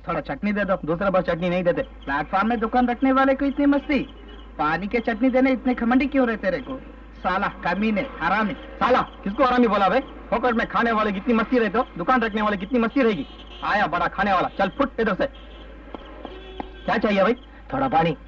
थोड़ा चटनी दे दो दूसरा बार चटनी नहीं देते प्लेटफॉर्म में दुकान रखने वाले को इतनी मस्ती पानी के चटनी देने इतने खमंडी क्यों रहते तेरे को साला कमीने हरामी साला किसको आरामी बोला बे फोकट में खाने वाले कितनी मस्ती रहते हो दुकान रखने वाले कितनी मस्ती रहेगी आया बड़ा खाने वाला चल फुट इधर से क्या चाहिए भाई थोड़ा पानी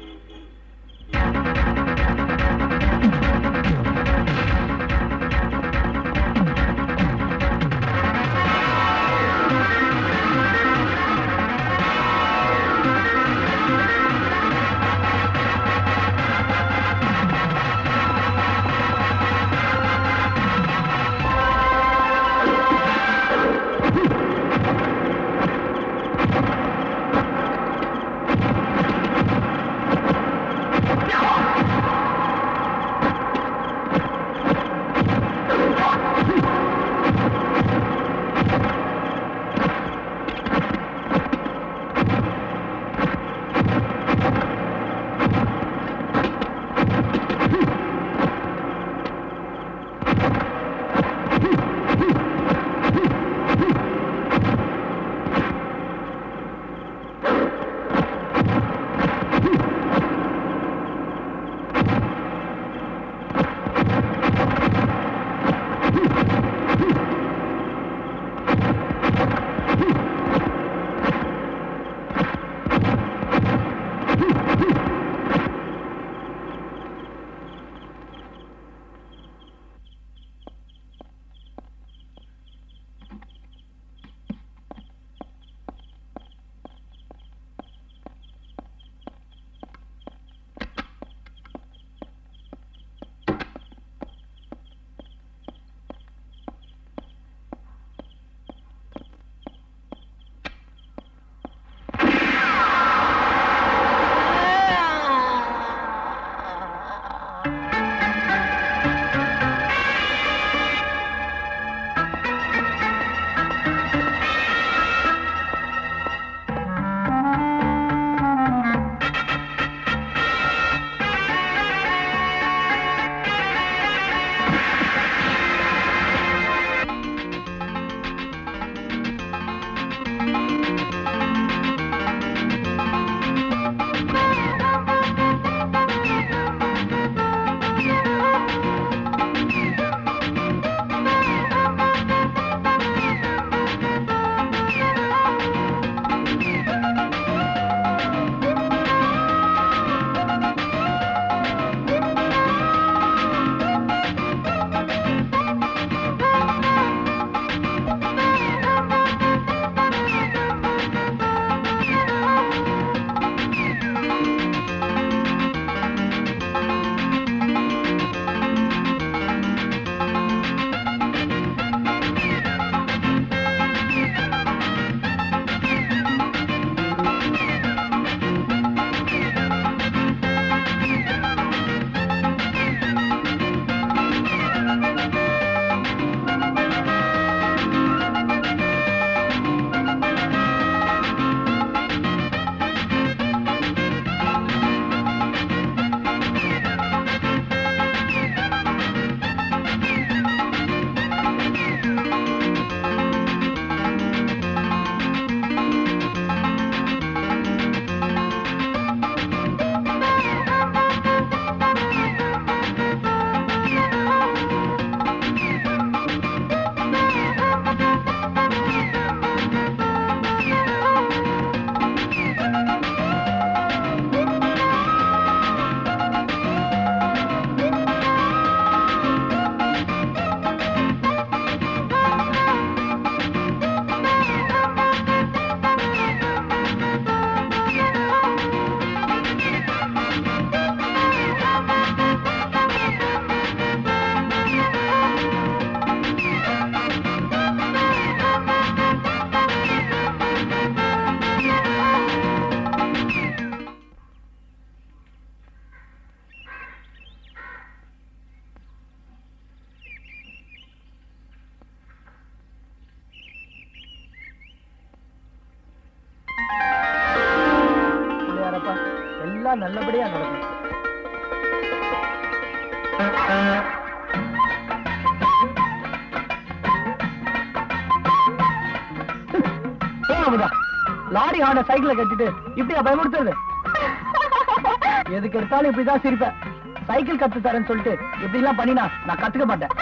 எல்லாம் நல்லபடியா நடக்கும் போகாமதா லாரி ஆன சைக்கிளை கட்டிட்டு இப்படியா பயமுறுத்துறது எதுக்கு எடுத்தாலும் இப்படிதான் சிரிப்பேன் சைக்கிள் கத்து தரேன்னு சொல்லிட்டு இப்படி எல்லாம் பண்ணினா நான் கத்துக்க மாட்டேன்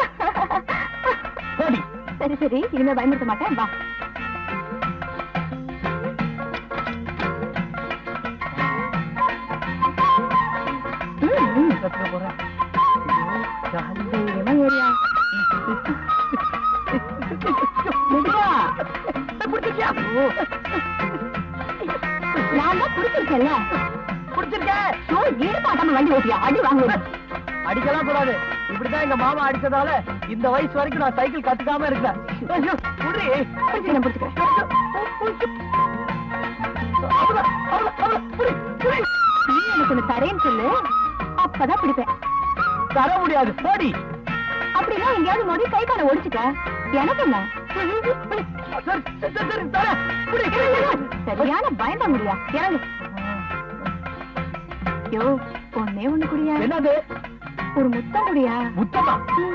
போடி சரி சரி இனிமே பயமுறுத்த மாட்டேன் வா ம், ம். கத்துக்க போறேன் தைரியமா ஏறியா மெதுவா. நான் தான் குடிச்சிருக்கேன்ல பிடிச்சிருக்கேன் ஷோ ஈடுபாட்டாம வண்டி ஓட்டியா அடி வாங்குவேன் அடிக்கலாம் கூடாது இப்படிதான் எங்க மாமா அடிச்சதால இந்த வயசு வரைக்கும் நான் சைக்கிள் கத்துக்காம இருக்கேன் ஐயோ, புடி. பிடிச்சிக்கிறேன் பிடிச்சிக்கிறேன் அவ்வளவு, அவ்வளவு, அவ்வளவு, புடி, புடி. நீ எனக்கு ஒண்ணு தரேன்னு சொல்லு அப்பதான் பிடிப்பேன் தர முடியாது போடி அப்படின்னா எங்கேயாவது மோதி கை காலை ஒடிச்சுக்க எனக்கு என்ன சரி, சரி, சரி, சரி, தரேன். புடி. சரியான பயந்தா முடியா இறங்கு யோ ஒன்னே ஒண்ணு குடியா என்னது ஒரு முத்தம் குடியா முத்தமா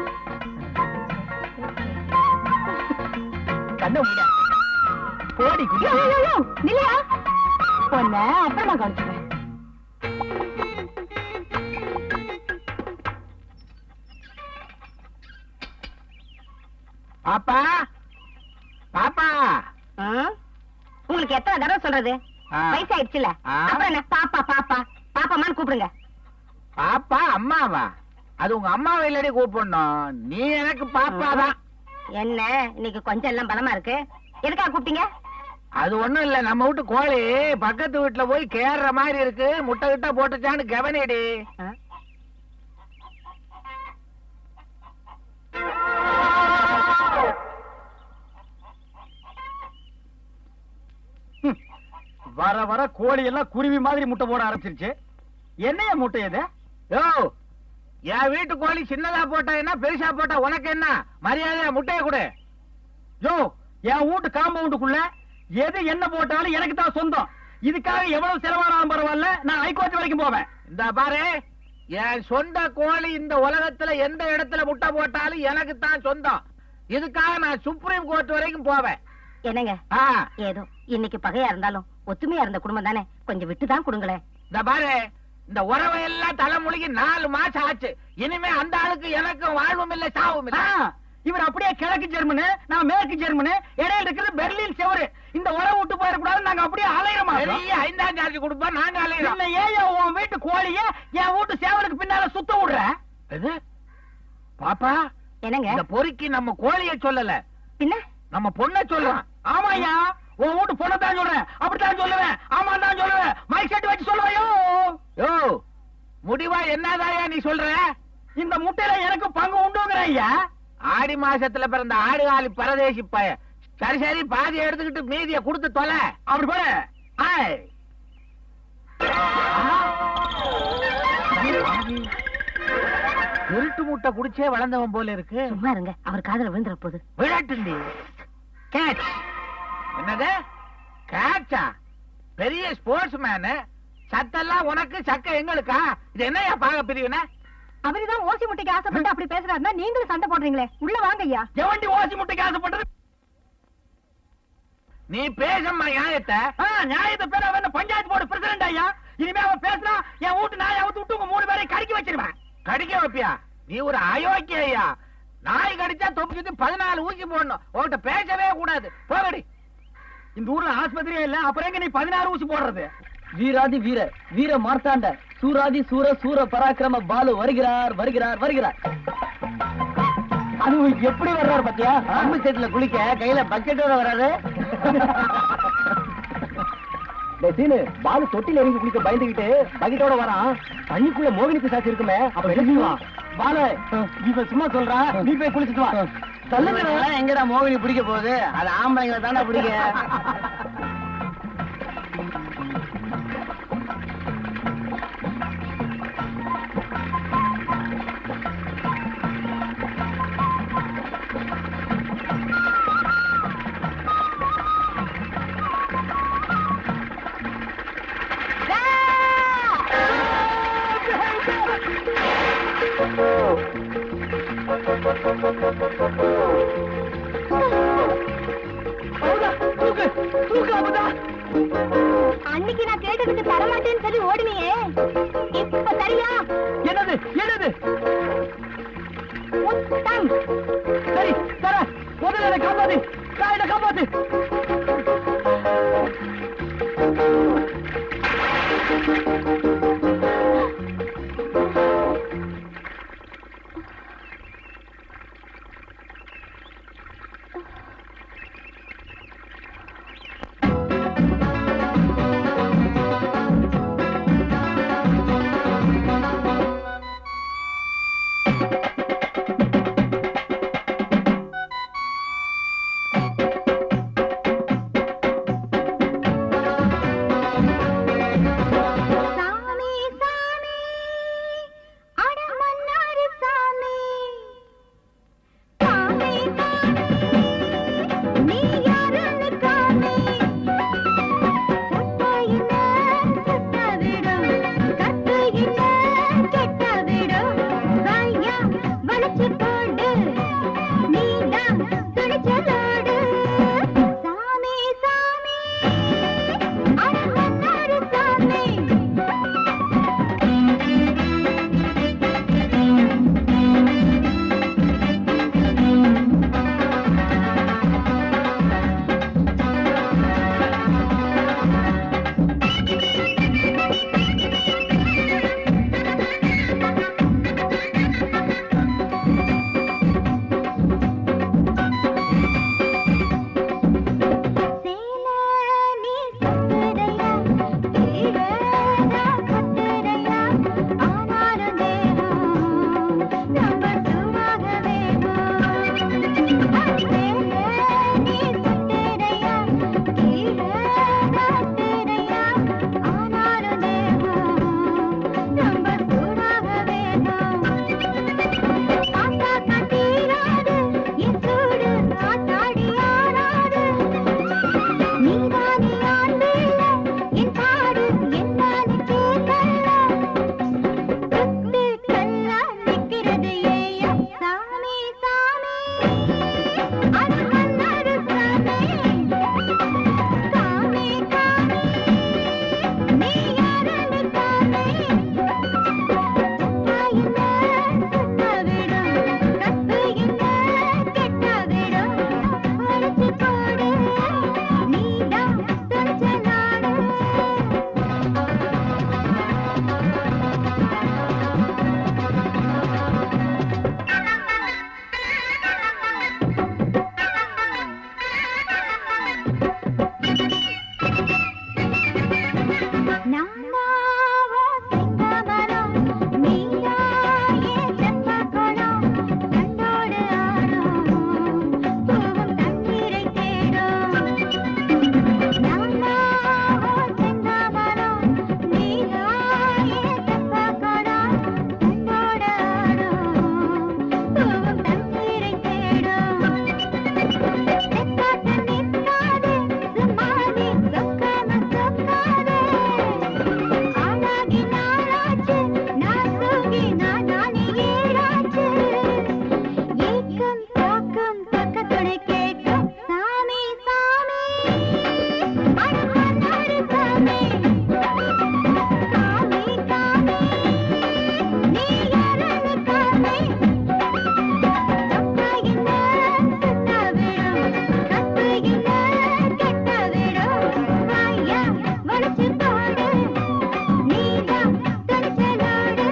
கண்ண முடிய போடி யோ, குடி யோ, யோ, யோ, நில்லையா பொண்ண அப்புறமா கவனிச்சுக்கிறேன் பாப்பா பாப்பா உங்களுக்கு எத்தனை தடவை சொல்றது ஆ. வயசாயிடுச்சுல ஆ. அப்புறம் என்ன பாப்பா பாப்பா பாப்பாமான்னு கூப்பிடுங்க பாப்பா அம்மாவா அது உங்க அம்மாவை இல்லடி கூப்பிடணும் நீ எனக்கு பாப்பா தான் என்ன இன்னைக்கு கொஞ்சம் எல்லாம் பலமா இருக்கு எதுக்காக கூப்பிட்டீங்க அது ஒண்ணும் இல்ல நம்ம வீட்டு கோழி பக்கத்து வீட்டுல போய் கேறுற மாதிரி இருக்கு முட்டை கிட்ட போட்டுச்சான்னு கவனிடி ஹம். வர வர கோழி எல்லாம் குருவி மாதிரி முட்டை போட ஆரம்பிச்சிருச்சு என்னைய முட்டை இது யோ என் வீட்டு கோழி சின்னதா போட்டா என்ன பெருசா போட்டா உனக்கு என்ன மரியாதையா முட்டைய கொடு யோ என் வீட்டு காம்பவுண்டுக்குள்ள எது என்ன போட்டாலும் எனக்கு தான் சொந்தம் இதுக்காக எவ்வளவு செலவானாலும் பரவாயில்ல நான் ஹைகோர்ட் வரைக்கும் போவேன் இந்த பாரு என் சொந்த கோழி இந்த உலகத்துல எந்த இடத்துல முட்டை போட்டாலும் எனக்கு தான் சொந்தம் இதுக்காக நான் சுப்ரீம் கோர்ட் வரைக்கும் போவேன் என்னங்க ஆ, ஏதோ இன்னைக்கு பகையா இருந்தாலும் ஒத்துமையா இருந்த குடும்பம் தானே கொஞ்சம் விட்டு தான் கொடுங்களேன் இந்த பாரு இந்த உறவை எல்லாம் தலைமொழிக்கு நாலு மாசம் ஆச்சு இனிமே அந்த ஆளுக்கு எனக்கும் வாழ்வும் இல்லை சாவும் இல்லை ஆ, இவர் அப்படியே கிழக்கு ஜெர்மனு நான் மேற்கு ஜெர்மனு இடையில இருக்கிறது பெர்லின் செவரு இந்த உறவு விட்டு போயிடக்கூடாது நாங்க அப்படியே அலையிறோமா பெரிய ஐந்தாம் சார்ஜ் கொடுப்போம் நாங்க அலையிறோம் இல்ல ஏன் உன் வீட்டு கோழிய என் வீட்டு சேவலுக்கு பின்னால சுத்த விடுற எது? பாப்பா என்னங்க இந்த பொறுக்கி நம்ம கோழிய சொல்லல பின்ன நம்ம பொண்ண சொல்றோம் ஆமாய்யா உன் வீட்டு பொண்ணை தான் சொல்றேன் அப்படித்தான் சொல்லுவேன் ஆமா தான் சொல்லுவேன் மைக் செட் வச்சு சொல்லுவையோ யோ முடிவா என்னதாயா நீ சொல்ற இந்த முட்டையில எனக்கு பங்கு உண்டுங்கிறேன் ஐயா ஆடி மாசத்துல பிறந்த ஆடுகாலி பரதேசி பய சரி சரி பாதி எடுத்துக்கிட்டு மீதிய கொடுத்து தொலை அப்படி போல ஆய் இருட்டு முட்டை குடிச்சே வளர்ந்தவன் போல இருக்கு சும்மா இருங்க அவர் காதுல விழுந்துற போகுது விளையாட்டுண்டி கேட்ச் என்னது கேட்சா பெரிய ஸ்போர்ட்ஸ் மேனு சத்தெல்லாம் உனக்கு சக்க எங்களுக்கா இது என்னையா பாக பிரிவின அவருதான் ஓசி முட்டைக்கு ஆசைப்பட்டு அப்படி பேசுறாருன்னா நீங்களும் சண்டை போடுறீங்களே உள்ள வாங்க ஐயா எவண்டி ஓசி முட்டைக்கு ஆசைப்பட்டது நீ பேசம்மா நியாயத்தை ஆ, நியாயத்தை பேர அவன் பஞ்சாயத்து போர்டு பிரசிடண்ட் ஐயா இனிமே அவன் பேசினா என் வீட்டு நாயை அவுத்து விட்டு உங்க மூணு பேரையும் கடிக்க வச்சிருவேன் கடிக்க வைப்பியா நீ ஒரு அயோக்கிய ஐயா நாய் கடிச்சா தொப்பி சுத்தி பதினாலு ஊசி போடணும் உன்கிட்ட பேசவே கூடாது போகடி இந்த ஊர்ல ஆஸ்பத்திரியே இல்ல அப்புறம் எங்க நீ பதினாறு ஊசி போடுறது வீராதி வீர வீர மார்த்தாண்ட சூராதி சூர சூர பராக்கிரம பாலு வருகிறார் வருகிறார் வருகிறார் அது எப்படி வர்றாரு பாத்தியா அம்பு செட்ல குளிக்க கையில பக்கெட்டோட வராது சீனு பாலு தொட்டில இறங்கி குளிக்க பயந்துகிட்டு பக்கெட்டோட வரான் தண்ணிக்குள்ள மோகினி பிசாசு இருக்குமே அப்ப என்ன செய்வான் பாலு இவ சும்மா சொல்றா நீ போய் குளிச்சுட்டு வா சொல்லுங்க எங்கடா மோகினி பிடிக்க போகுது அது ஆம்பளைங்களை தானே பிடிக்க தூக்கு தூக்கு அமுதா அன்னைக்கு நான் கேட்டதுக்கு தரமாட்டேன்னு சொல்லி ஓடுனியே இப்ப சரியா என்னது என்னது முத்தம் சரி தர முதல்ல என்னை காப்பாத்து நான் என்னை காப்பாத்து சாமி சாமி அட மன்னாரு சாமி சாமி சாமி நீ யாருன்னு காமி கட்டையில சுத்த விடும் கட்டையில கெட்ட விடும் வாயா வளைச்சு போடு நீதான் துணிச்சலோடு சாமி சாமி அட மன்னாரு சாமி சேல நீ சுத்துதையா கீழே நான் கத்துதையா ஆனாலும் தேகம் ரொம்ப சுமாக வேணும் சேல நீ சுத்துதையா கீழே கத்துதையா ஆனாலும் தேகம் ரொம்ப சுமாக வேணும் ஆத்தா கட்டீராது என் சூடு ஆத்தாடி ஆறாது நீதானே ஆண் பிள்ளை, என் பாடு என்னன்னு கேட்கல. குத்து கல்லா நிக்கிறது ஏய்யா. சாமி, சாமி, அட மன்னாரு சாமி. சாமி, சாமி, நீ யாருன்னு சாமி. சுத்தா என்ன சுத்த விடும், கப்பு என்ன கெட்ட விடும். அடிச்சு போடு, நீதான் துணிச்சலாடு. நானாவோ செங்கமலம், நீயா என் செம்பக்குளம். கண்டோடு ஆடும், பூவும் தண்ணீரைத் தேடும். நானாவோ செங்கமலம், நீயா என் செம்பக்குளம். கண்டோடு ஆடும், பூவும் தண்ணீரைத் தேடும். தெக்காட்டு நிற்காதே, சும்மாவே சொக்காம சொக்காதே. ஆளாகி நாளாச்சு, நான் தூங்கி நான் நானே ஏழாச்சு. ஏக்கம் தாக்கம் பக்கத்துணை கேட்கும். சாமி, சாமி, அட மன்னாரு சாமி. சாமி, சாமி, நீ யாருன்னு காமி. சொக்கா என்ன சுத்த விடும், கப்பு என்ன கெட்ட விடும். வாயா, வளைச்சு போடு, நீதான் துணிச்சலோடு.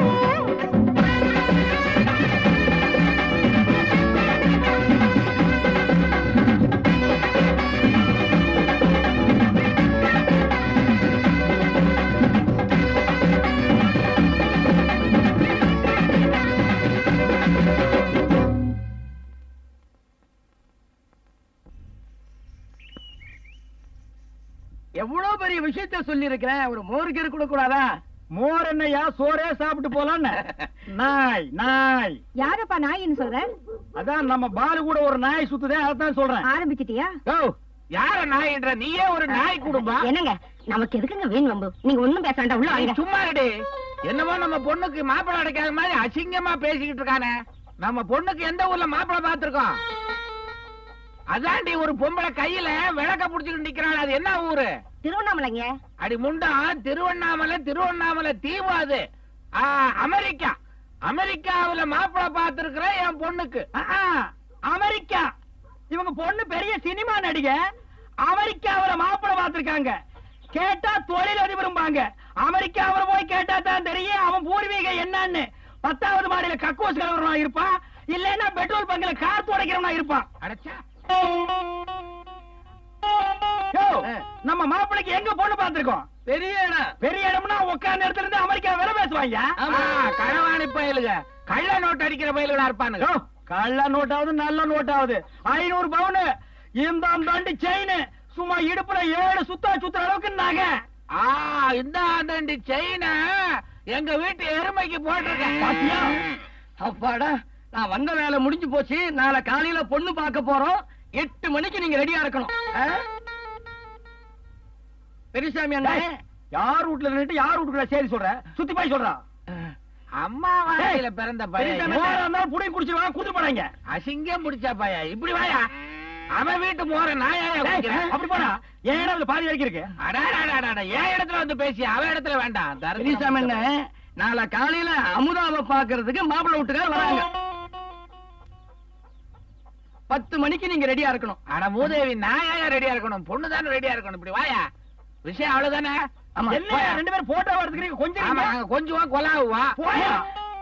எவ்வளவு பெரிய விஷயத்த சொல்லி இருக்கிறேன் ஒரு மோருக்கு கூட கூடாதா மோர் என்னையா சோறே சாப்பிட்டு போலான்னு நாய் நாய் யாரப்பா நாயின்னு சொல்ற அதான் நம்ம பாலு கூட ஒரு நாய் சுத்துதே அதான் சொல்றேன் ஆரம்பிச்சிட்டியா ஓ யார நாய்ன்ற நீயே ஒரு நாய் குடும்பா என்னங்க நமக்கு எதுக்குங்க வீண் வம்பு நீங்க ஒண்ணும் பேச வேண்டாம் உள்ள வாங்க சும்மா இருடி என்னமோ நம்ம பொண்ணுக்கு மாப்பிள்ளை அடைக்காத மாதிரி அசிங்கமா பேசிக்கிட்டு இருக்கானே நம்ம பொண்ணுக்கு எந்த ஊர்ல மாப்பிள்ளை பார்த்திருக்கோம் அதாண்டி ஒரு பொம்பளை கையில விளக்க புடிச்சுக்கிட்டு நிக்கிறாள் அது என்ன ஊரு திருவண்ணாமலைங்க அடி முண்டா திருவண்ணாமலை திருவண்ணாமலை தீவு அது ஆ, அமெரிக்கா அமெரிக்காவுல மாப்பிள்ளை பார்த்திருக்கிற என் பொண்ணுக்கு அமெரிக்கா இவங்க பொண்ணு பெரிய சினிமா நடிகை அமெரிக்காவில மாப்பிளை பார்த்திருக்காங்க கேட்டா தொழில் அதிபரும்பாங்க அமெரிக்காவில போய் கேட்டா தான் தெரியும் அவன் பூர்வீகம் என்னன்னு பத்தாவது மாடியில கக்கூஸ் கலவரமா இருப்பான் இல்லைன்னா பெட்ரோல் பங்க்ல கார் துடைக்கிறவனா இருப்பான் அடைச்சா யோ, நம்ம மாப்பிளைக்கு எங்க பொண்ணு பார்த்திருக்கோம் பெரிய இடம் பெரிய இடம்னா உட்கார்ந்த இடத்துல இருந்து அமெரிக்கா வேலை பேசுவாங்க ஆமா களவாணி பயலுக கள்ள நோட்டு அடிக்கிற பயலுகளா இருப்பானுங்க யோ, கள்ள நோட்டாவது நல்ல நோட்டாவது ஐநூறு பவுனு இந்த தாண்டி செயின் சும்மா இடுப்புல ஏழு சுத்தா சுத்துற அளவுக்கு நகை ஆ இந்த ஆண்டண்டி செயின எங்க வீட்டு எருமைக்கு போட்டிருக்கேன் பாத்தியா? அப்பாடா நான் வந்த வேலை முடிஞ்சு போச்சு நாளை காலையில பொண்ணு பார்க்க போறோம் எட்டு மணிக்கு நீங்க ரெடியா இருக்கணும் ஆ? பெரியசாமி அண்ணா டேய், யார் வீட்டுல நின்னுட்டு யார் வீட்டுக்குள்ள சேரி சொல்ற சுத்தி போய் சொல்றா அம்மா வாயில பிறந்த பையன் யாரா இருந்தாலும் புடி குடிச்சிருவாங்க குடுத்து போறாங்க அசிங்கம் பிடிச்ச பையன் இப்படி வாயா அவன் வீட்டு போற நாயா அப்படி போடா ஏன் இடம் பாதி வரைக்கும் இருக்கு என் இடத்துல வந்து பேசி அவன் இடத்துல வேண்டாம் தரிசனம் பெரியசாமி அண்ணா நாளை காலையில அமுதாவை பாக்குறதுக்கு மாப்பிள்ளை வீட்டுக்கார வராங்க பத்து மணிக்கு நீங்க ரெடியா இருக்கணும் அட மூதேவி நாயா ரெடியா இருக்கணும் பொண்ணு தானே ரெடியா இருக்கணும் இப்படி வாயா விஷயம் அவ்வளவுதானே ஆமா என்ன ரெண்டு பேரும் போட்டோ எடுத்துக்கிறீங்க கொஞ்சம் ஆமா இருங்க. கொஞ்சம் கொலாவுவா போயா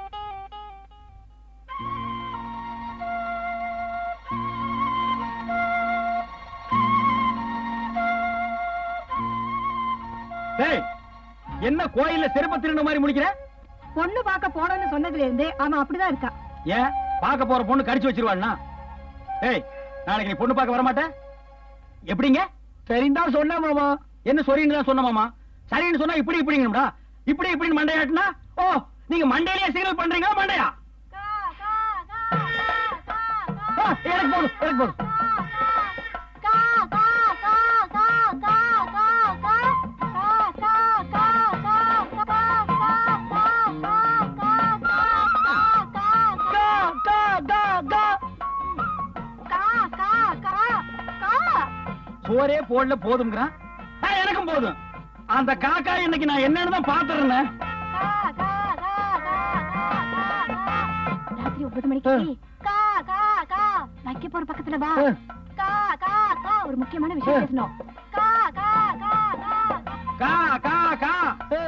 டேய், என்ன கோயில்ல செருப்ப திருந்த மாதிரி முடிக்கிற பொண்ணு பார்க்க போனோம்னு சொன்னதுல இருந்தே அவன் அப்படிதான் இருக்கான் ஏன் பார்க்க போற பொண்ணு கடிச்சு வச்சிருவாள்னா ஏய் நாளைக்கு நீ பொண்ணு பார்க்க வர மாட்ட எப்படிங்க சரின்னு தான் சொன்னேன் மாமா என்ன சரின்னு தான் சொன்ன மாமா சரின்னு சொன்னா இப்படி இப்படிங்கடா இப்படி இப்படின்னு மண்டையாட்டுனா ஓ நீங்க மண்டையிலேயே சிக்னல் பண்றீங்களா மண்டையா ஆ, எனக்கு போதும் எனக்கு போதும் கா, கா, கா, கா. சோறே போடல போதும்ங்கிறான் ஆ, எனக்கும் போதும் அந்த காக்கா இன்னைக்கு நான் என்னன்னு தான் பாத்துறேன் ராத்திரி ஒன்பது மணிக்கு கா கா கா வைக்க போற பக்கத்துல வா ஆ. கா கா கா ஒரு முக்கியமான விஷயம் பேசணும் கா கா கா கா கா கா கா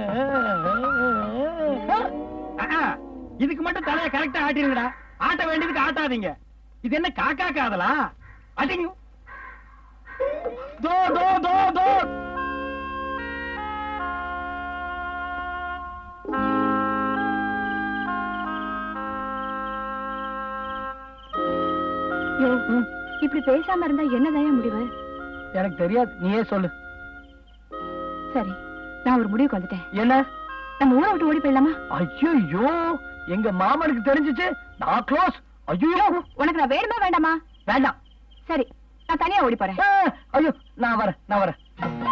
ஆ, ஆ, இதுக்கு மட்டும் தலைய கரெக்டா ஆட்டிருங்கடா ஆட்ட வேண்டியதுக்கு ஆட்டாதீங்க இது என்ன காக்கா காதலா அடிங்க தோ தோ தோ தோ யோ இப்படி பேசாம இருந்தா என்னதான் முடிவு எனக்கு தெரியாது நீயே சொல்லு சரி நான் ஒரு முடிவுக்கு வந்துட்டேன் என்ன நம்ம ஊரை விட்டு ஓடி போயிடலாமா ஐயோ எங்க மாமனுக்கு தெரிஞ்சுச்சு நான் க்ளோஸ் ஐயோ உனக்கு நான் வேணுமா வேண்டாமா வேண்டாம் சரி நான் தனியா ஓடி போறேன் ஆ, ஐயோ நான் வரேன் நான் வரேன்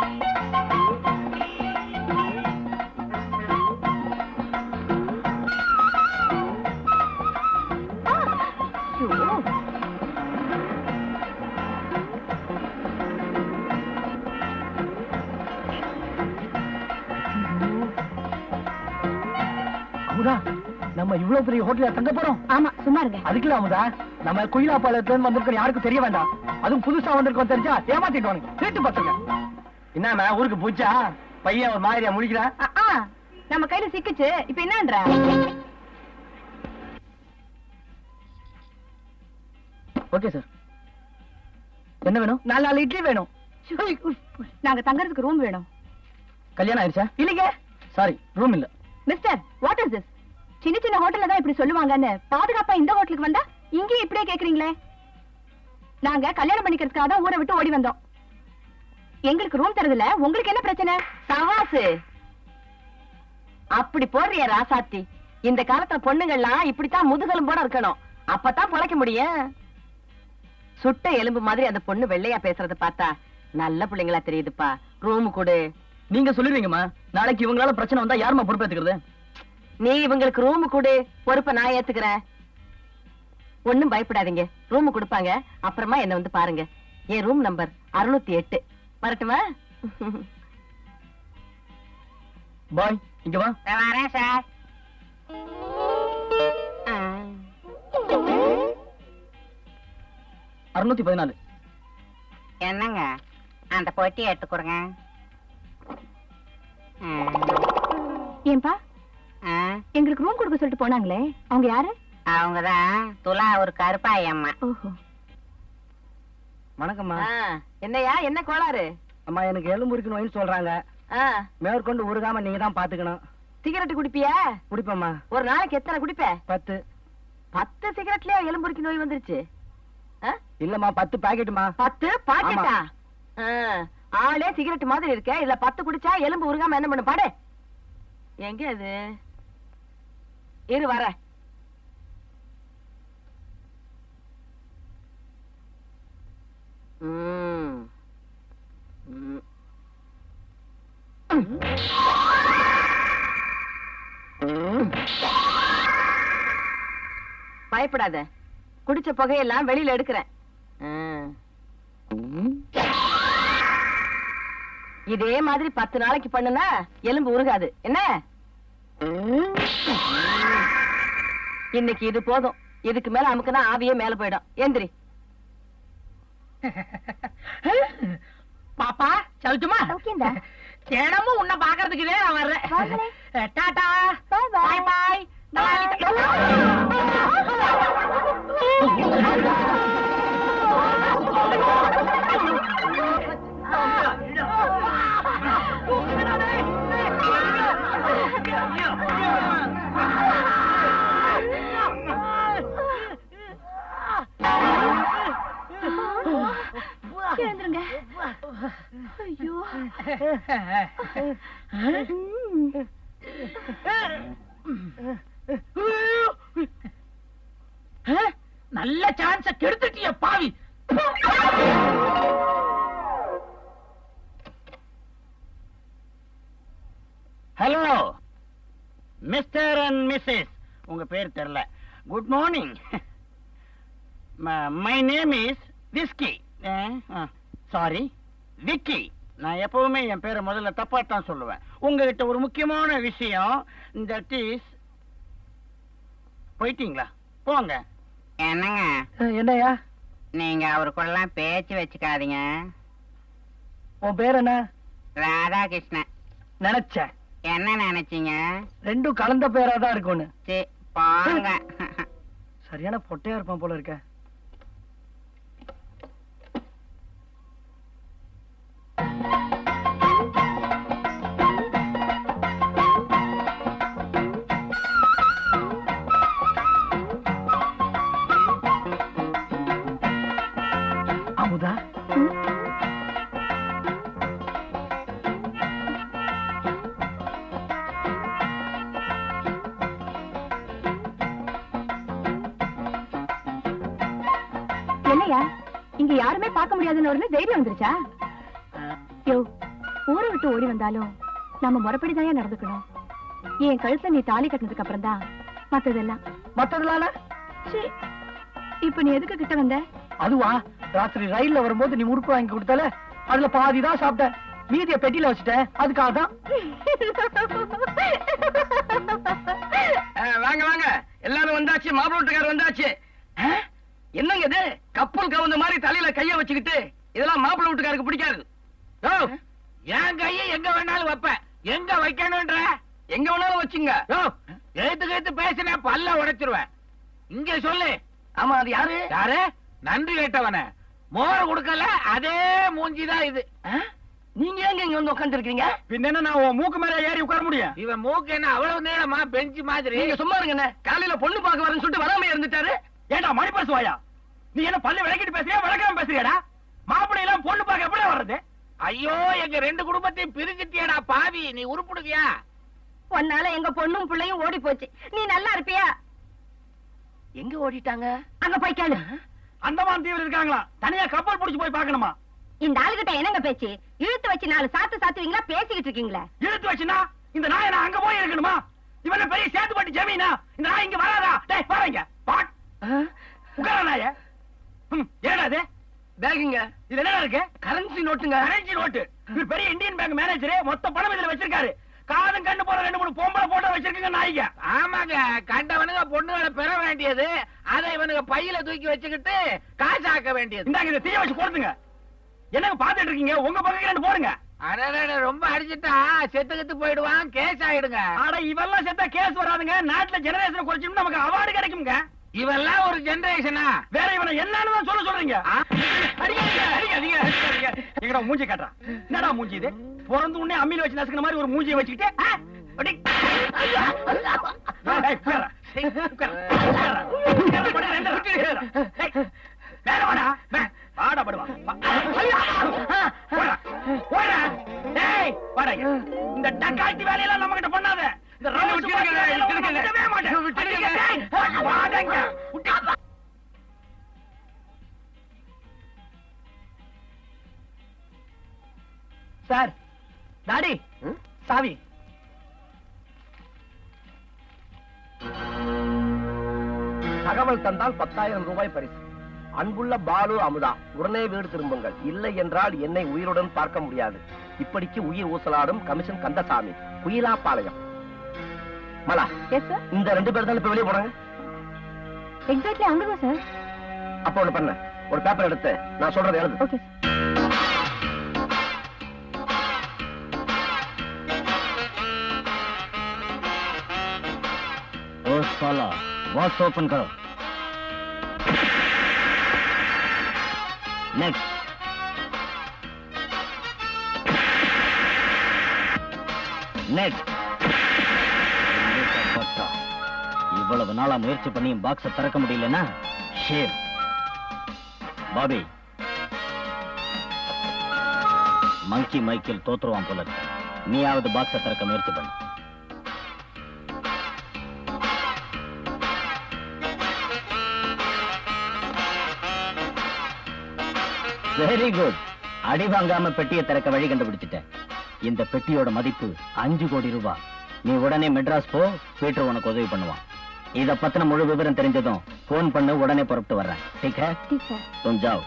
ஐயோ. அமுதா நம்ம இவ்வளவு பெரிய ஹோட்டல்ல தங்க போறோம் ஆமா சும்மா இருங்க அதுக்குல அமுதா நம்ம குயிலாப்பாளையத்துல இருந்து வந்திருக்கோம் யாருக்கும் தெரிய வேண்டாம் அதுவும் புதுசா வந்திருக்கோம் தெரிஞ்சா ஏமாத்திட்டு திருட்டு பத்துங்க என்னம்மா ஊருக்கு பூச்சா பையன் ஒரு மாதிரியா முடிக்கிறான் ஆ, ஆ, நம்ம கையில சிக்கிச்சு இப்ப என்னன்ற ஓகே சார் என்ன வேணும் நாலு நாலு இட்லி வேணும் நாங்க தங்கறதுக்கு ரூம் வேணும் கல்யாணம் ஆயிடுச்சா இல்லைங்க சாரி ரூம் இல்ல மிஸ்டர் வாட் இஸ் திஸ் சின்ன சின்ன ஹோட்டல்ல தான் இப்படி சொல்லுவாங்கன்னு பாதுகாப்பா இந்த ஹோட்டலுக்கு வந்தா இங்கேயும் இப்படியே கேக்குறீங்களே நாங்க கல்யாணம் பண்ணிக்கிறதுக்காக தான் ஊரை விட்டு ஓடி வந்தோம் எங்களுக்கு ரூம் தரதுல உங்களுக்கு என்ன பிரச்சனை சவாசு அப்படி போடுறிய ராசாத்தி இந்த காலத்துல பொண்ணுங்கள்லாம் இப்படித்தான் முதுகெலும்போட இருக்கணும் அப்பதான் பொழைக்க முடியும் சுட்ட எலும்பு மாதிரி அந்த பொண்ணு வெள்ளையா பேசுறத பார்த்தா நல்ல பிள்ளைங்களா தெரியுதுப்பா ரூம் கொடு நீங்க சொல்லிருவீங்கம்மா நாளைக்கு இவங்களால பிரச்சனை வந்தா யாரும்மா பொறுப்பேத்துக்கிறது நீ இவங்களுக்கு ரூம் கொடு பொறுப்பை நான் ஏத்துக்கிறேன் ஒண்ணும் பயப்படாதீங்க ரூம் கொடுப்பாங்க அப்புறமா என்ன வந்து பாருங்க என் ரூம் நம்பர் அறுநூத்தி எட்டு வரட்டுமா பாய் இங்க வா வரேன் சார் அறுநூத்தி பதினாலு என்னங்க அந்த பொட்டி எடுத்து கொடுங்க ம். ஏன்பா ஆ, எங்களுக்கு ரூம் கொடுக்க சொல்லிட்டு போனாங்களே அவங்க யாரு அவங்கதான் துலா ஒரு கருப்பாய் அம்மா ஓஹோ வணக்கம்மா என்னையா என்ன கோளாறு அம்மா எனக்கு எலும்பு இருக்கு நோயின்னு சொல்றாங்க மேற்கொண்டு உருகாம நீங்க தான் பாத்துக்கணும் சிகரெட் குடிப்பியா குடிப்பம்மா ஒரு நாளைக்கு எத்தனை குடிப்ப பத்து பத்து சிகரெட்லயே எலும்புரிக்கு நோய் வந்துருச்சு ஆ? இல்லம்மா பத்து பாக்கெட்டுமா பத்து பாக்கெட்டா ஆ, ஆளே சிகரெட் மாதிரி இருக்க இல்ல பத்து குடிச்சா எலும்பு உருகாம என்ன பண்ணு பாடு எங்க அது இரு வர பயப்படாத குடிச்ச புகையெல்லாம் வெளியில எடுக்கிறேன் இதே மாதிரி பத்து நாளைக்கு பண்ணுனா எலும்பு உருகாது என்ன இன்னைக்கு இது போதும் இதுக்கு மேல அமுக்குனா ஆவியே மேல போயிடும் எந்திரி பாப்பா சவுச்சுமா சௌக்கியம்டா. தினமும் உன்னை பாக்குறதுக்கு நான் வர்றேன் வாங்களே. அஹ், டாடா Bye bye. பாய் எழுந்துருங்க ஐயோ அஹ், நல்ல சான்ஸ கெடுத்துட்டிய பாவி ஹலோ மிஸ்டர் அண்ட் மிஸ்ஸஸ் உங்க பேர் தெரியல good morning my name is whisky sorry Vicky நான் எப்பவுமே என் பேரை முதல்ல தப்பா தான் சொல்லுவேன் உங்ககிட்ட ஒரு முக்கியமான விஷயம் தட் இஸ் போயிட்டீங்களா போங்க என்னங்க என்னய்யா நீங்க அவருக்குள்ளலாம் பேச்சு வச்சுக்காதீங்க உன் பேர் என்ன ராதாகிருஷ்ணன் நினைச்சேன் என்ன நினைச்சீங்க ரெண்டும் கலந்த பேரா தான் இருக்கும்னு சே போங்க சரியான பொட்டையா இருப்பான் போல இருக்க அமுதா என்னையா இங்க யாருமே பார்க்க முடியாதுன்னு உடனே தைரியம் வந்துருச்சா யோ ஊரை விட்டு ஓடி வந்தாலும் நம்ம முறைப்படிதான் நடந்துக்கணும் என் கழுத்துல நீ தாலி கட்டினதுக்கு அப்புறம் தான் மத்ததெல்லாம் மத்ததுலால சீ, இப்ப நீ எதுக்கு கிட்ட வந்த அதுவா ராத்திரி ரயில்ல வரும்போது நீ முறுக்கு வாங்கி கொடுத்தல அதுல பாதி தான் சாப்பிட்டேன் மீதிய பெட்டியில வச்சுட்டேன் அதுக்காக தான் வாங்க வாங்க எல்லாரும் வந்தாச்சு மாப்பிள்ளை வீட்டுக்காரர் வந்தாச்சு அஹ், என்னங்க இது கப்பல் கவுந்த மாதிரி தலையில கைய வச்சுக்கிட்டு இதெல்லாம் மாப்பிள்ளை வீட்டுக்காருக்கு பிடிக்காது யோ, என் கையை எங்க வேணாலும் வைப்பேன் எங்க வைக்கணும்ன்ற எங்க வேணாலும் வச்சுங்க யோ எழுத்து கேத்து பேசினா பல்ல உடைச்சிருவேன் இங்க சொல்லு ஆமா அது யாரு யாரு நன்றி கேட்டவன மோர கொடுக்கல அதே மூஞ்சிதான் இது அஹ், நீங்க ஏங்க இங்க வந்து உட்கார்ந்து இருக்கீங்க பின்ன என்ன நான் உன் மூக்கு மேல ஏறி உட்கார முடியும் இவன் மூக்கு என்ன அவ்வளவு நீளமா பெஞ்சு மாதிரி நீங்க சும்மா இருங்க காலையில பொண்ணு பார்க்க வரேன்னு சொல்லிட்டு வராம இருந்துட்டாரு ஏண்டா மணி பேசுவாயா நீ என்ன பல்லு விளக்கிட்டு பேசுறியா விளக்காம பேசுறியாடா மாப்பிள்ளை எல்லாம் பொண்ணு பார்க்க எப்படி வர்றது ஐயோ எங்க ரெண்டு குடும்பத்தையும் பிரிஞ்சிட்டியடா பாவி நீ உருப்பிடுவியா உன்னால எங்க பொண்ணும் பிள்ளையும் ஓடி போச்சு நீ நல்லா இருப்பியா எங்க ஓடிட்டாங்க அங்க போய் கேளு அந்தமான் தீவில் இருக்காங்களா தனியா கப்பல் புடிச்சு போய் பார்க்கணுமா இந்த ஆளுகிட்ட என்னங்க பேச்சு இழுத்து வச்சு நாலு சாத்து சாத்துவீங்களா பேசிக்கிட்டு இருக்கீங்களா இழுத்து வச்சுனா இந்த நாயை நான் அங்க போய் இருக்கணுமா இவன பெரிய சேத்து பட்டி ஜமீனா இந்த நாய் இங்க வராதா டேய் பாருங்க பாட் உட்கார நாய ம், ஏடா இது பேகுங்க இது என்ன இருக்கு கரன்சி நோட்டுங்க கரன்சி நோட்டு இவர் பெரிய இந்தியன் பேங்க் மேனேஜர் மொத்த பணம் இதுல வச்சிருக்காரு காதும் கண்ணு போற ரெண்டு மூணு பொம்பளை போட்டோ வச்சிருக்கீங்க நாய்ங்க ஆமாங்க கண்டவனுங்க பொண்ணுகளை பெற வேண்டியது அதை இவனுங்க பையில தூக்கி வச்சுக்கிட்டு காசாக்க வேண்டியது இந்தாங்க இதை தீய வச்சு கொடுத்துங்க என்னங்க பாத்துட்டு இருக்கீங்க உங்க பக்கம் ரெண்டு போடுங்க அடடட, ரொம்ப அடிச்சிட்டா செத்து கத்து போயிடுவான் கேஸ் ஆயிடுங்க ஆனா இவெல்லாம் செத்தா கேஸ் வராதுங்க நாட்டுல ஜெனரேஷன் குறைச்சோம்னா நமக்கு அவார்டு கிடைக்குங்க இவெல்லாம் ஒரு ஜெனரேஷனா வேற இவனை என்னன்னு தான் சொல்ல சொல்றீங்க அடிக்காதீங்க, அடிக்காதீங்க, அடிக்காதீங்க. எங்கடா மூஞ்சி காட்டுறான் என்னடா மூஞ்சி இது பிறந்த உடனே அம்மியில வச்சு நசுக்கிற மாதிரி ஒரு மூஞ்சியை வச்சுக்கிட்டு ஆ, அப்படி. ஏய், உட்கார்றா. ஏய், உட்கார்றா. உட்கார்றா. உட்கார்றா, படுறா, ரெண்டு விட்டு ஏறுறா. ஏய், மேல வாடா. மே, வாடா, படுவா. வா. ஐயா. போடா. போடா. ஏய், வாடா இங்க. இந்த டக்காய்ச்சி வேலையெல்லாம் நம்ம கிட்ட பண்ணாத இந்த ரவுஸ் வேலையெல்லாம் உன்னை விடவே மாட்டேன். ஏய், வாடங்க. விட்டு. சார் டாடி சாவி தகவல் தந்தால் பத்தாயிரம் ரூபாய் பரிசு அன்புள்ள பாலு அமுதா உடனே வீடு திரும்புங்கள் இல்லை என்றால் என்னை உயிருடன் பார்க்க முடியாது இப்படிக்கு உயிர் ஊசலாடும் commission Kandasamy Kuyilappalayam Mala yes sir இந்த ரெண்டு பேர் தான் இப்ப வெளியே போனாங்க எக்ஸாக்ட்லி அங்கதான் சார் அப்ப ஒண்ணு பண்ண ஒரு பேப்பர் எடுத்து நான் சொல்றது எழுது ஓகே ओ साला बॉक्स ओपन करो नेक्स्ट नेक्स्ट பக்கா இவ்வளவு நாளா முயற்சி பண்ணி பாக்ஸ திறக்க முடியலன்னா ஷேம் பாபி மங்கி மைக்கேல் தோத்துருவான் போல இருக்கு நீயாவது பாக்ஸ திறக்க முயற்சி பண்ணு வெரி குட் அடி வாங்காம பெட்டியை திறக்க வழி கண்டுபிடிச்சிட்டேன் இந்த பெட்டியோட மதிப்பு அஞ்சு கோடி ரூபாய் நீ உடனே மெட்ராஸ் போ பீட்டர் உனக்கு உதவி பண்ணுவான் இத பத்தின முழு விவரம் தெரிஞ்சதும் போன் பண்ணு உடனே புறப்பட்டு வர்றேன் ठीक है ठीक है तुम जाओ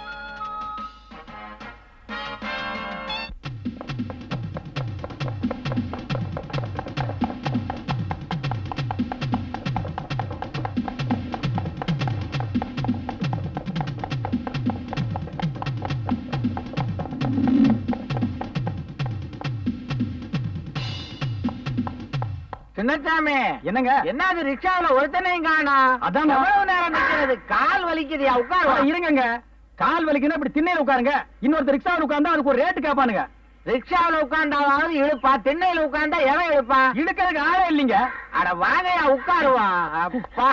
சின்னசாமி என்னங்க என்னது ரிக்ஷாவுல ஒருத்தனையும் காணா அதான் எவ்வளவு நேரம் நிக்கிறது கால் வலிக்குதுயா அட, உட்கார் இருங்கங்க கால் வலிக்குன்னா இப்படி திண்ணையில உட்காருங்க இன்னொருத்தர் ரிக்ஷாவில் உட்கார்ந்தா அதுக்கு ஒரு ரேட்டு கேட்பானுங்க ரிக்ஷாவுல உட்கார்ந்தாவது இழுப்பா திண்ணையில உட்கார்ந்தா எவன் இழுப்பான் இழுக்கிறதுக்கு ஆளே இல்லைங்க அட வாங்கயா உட்காருவான் அப்பா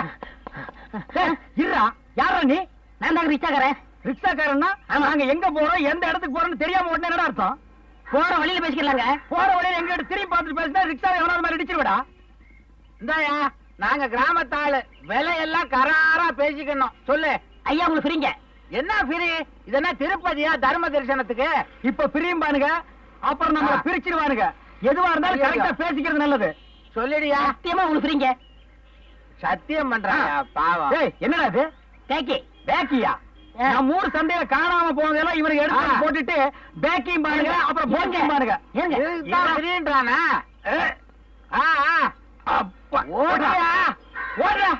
ஏய், இருடா யாரா நீ நான் தான் ரிச்சாக்கிறேன் ரிக்ஷாக்காரன்னா நாங்க எங்க போறோம் எந்த இடத்துக்கு போறோம்னு தெரியாம உடனே என்னடா அர்த்தம் போற வழியில பேசிக்கலாங்க போற வழியில எங்க திரும்பி பார்த்துட்டு பேசினா ரிக்ஷா எவனாவது மாதிரி இடிச்சிருவிடா இந்தாயா நாங்க கிராமத்து ஆளு விலையெல்லாம் கராரா பேசிக்கணும் சொல்லு ஐயா உங்களுக்கு ஃப்ரீங்க என்ன பிரி இது என்ன திருப்பதியா தர்ம தரிசனத்துக்கு இப்ப பிரியும்பானுங்க அப்புறம் நம்மள ஆ. பிரிச்சிருவானுங்க எதுவா இருந்தாலும் ஐயோ. கரெக்டா பேசிக்கிறது நல்லது சொல்லிடியா சத்தியமா உங்களுக்கு ஃப்ரீங்க சத்தியம் பண்றாயா பாவம் ஏய் என்னடா இது தேக்கி பேக்கியா ஆ. நம்ம ஊர் சந்தையில காணாம போனதெல்லாம் இவனுக்கு எடுத்து ஆ. போட்டுட்டு பேக்கிங் பாருங்க அப்புறம் போக்கிங் பாருங்க ஏங்க இதுதான் பிரின்றானா ஏய், ஆ ஆ. அப்பா ஓடுறியா ஓடுறா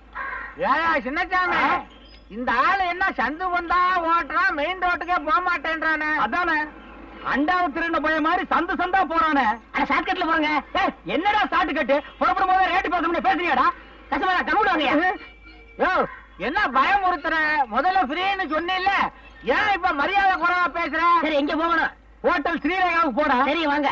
ஏயா சின்னசாமி ஆ. இந்த ஆளு என்ன சந்து வந்தா ஓட்டுறான் மெயின் ரோட்டுக்கே போக மாட்டேன்றானே அதானே அண்டாவை திருண்ட பையன் மாதிரி சந்து சந்தா போறானே அட ஷார்ட்கட்ல போங்க ஏய், என்னடா சாட்டு கட்டு புறப்படும் போதே ரேட்டு பேச முடியும் பேசுறியாடா கஷ்டமா கம்முடு வாங்கயா யோ என்ன பயமுறுத்துற முதல்ல ஃப்ரீன்னு சொன்னில்ல ஏன் இப்ப மரியாதை குறைவா பேசுற சரி எங்க போகணும் ஹோட்டல் ஸ்ரீரேகாவுக்கு போடா சரி வாங்க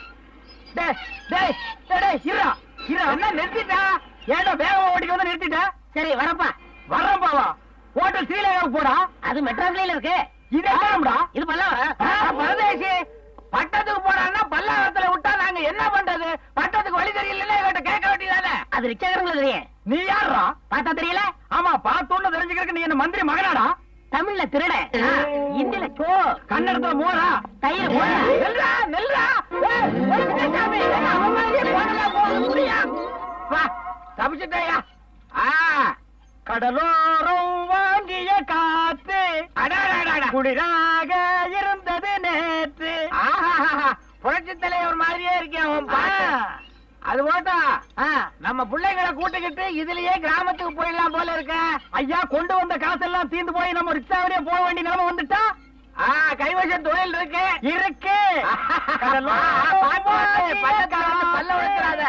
டேய் டேய் டேய், டேய் இருடா இருடா என்ன நிறுத்திட்டா ஏடா வேகமா ஓட்டிட்டு வந்து நிறுத்திட்ட சரி வரப்பா வர்றேன் பாவா ஹோட்டல் ஸ்ரீரேகாவுக்கு போடா அது மெட்ராஸ்ல இருக்கு இது என்னடா இது பல்லாவரம் ஆ, பரதேசி பட்டத்துக்கு போறான்னா பல்லாவரத்துல விட்டா நாங்க என்ன பண்றது பட்டத்துக்கு வழி தெரியல இவட்ட கேட்க வேண்டியதானே அது ரிச்சாகிறவங்களுக்கு தெரியும் நீ யாருடா பார்த்தா தெரியல ஆமா பார்த்தோன்னு தெரிஞ்சுக்கிறதுக்கு நீ என்ன மந்திரி மகனாடா தமிழ்ல திருட இந்தியில சோ கன்னடத்துல மோரா தயிர் போடா. நெல்றா நெல்றா ஏய், ஏய், சின்னசாமி, என்ன அவன் மாதிரியே போனலாம் போக முடியா வா தப்பிச்சுட்டேயா ஆ கடலோரம் வாங்கிய காத்து அடாடாடாடா குளிராக இருந்தது நேற்று ஆஹா புரட்சி தலைவர் மாதிரியே இருக்கேன் உன் பாட்டு அது போட்டோம் நம்ம பிள்ளைங்களை கூட்டுக்கிட்டு இதுலயே கிராமத்துக்கு போயிடலாம் போல இருக்க ஐயா கொண்டு வந்த காசெல்லாம் தீர்ந்து போய் நம்ம ரிக்ஷாவிலே போக வேண்டிய நிலைமை வந்துட்டா ஆ, கைவச தொழில் இருக்கு இருக்கு ஆ, பாத்து பாத்து, பள்ளக்காரன் வந்து பல்ல உடைச்சிடாத.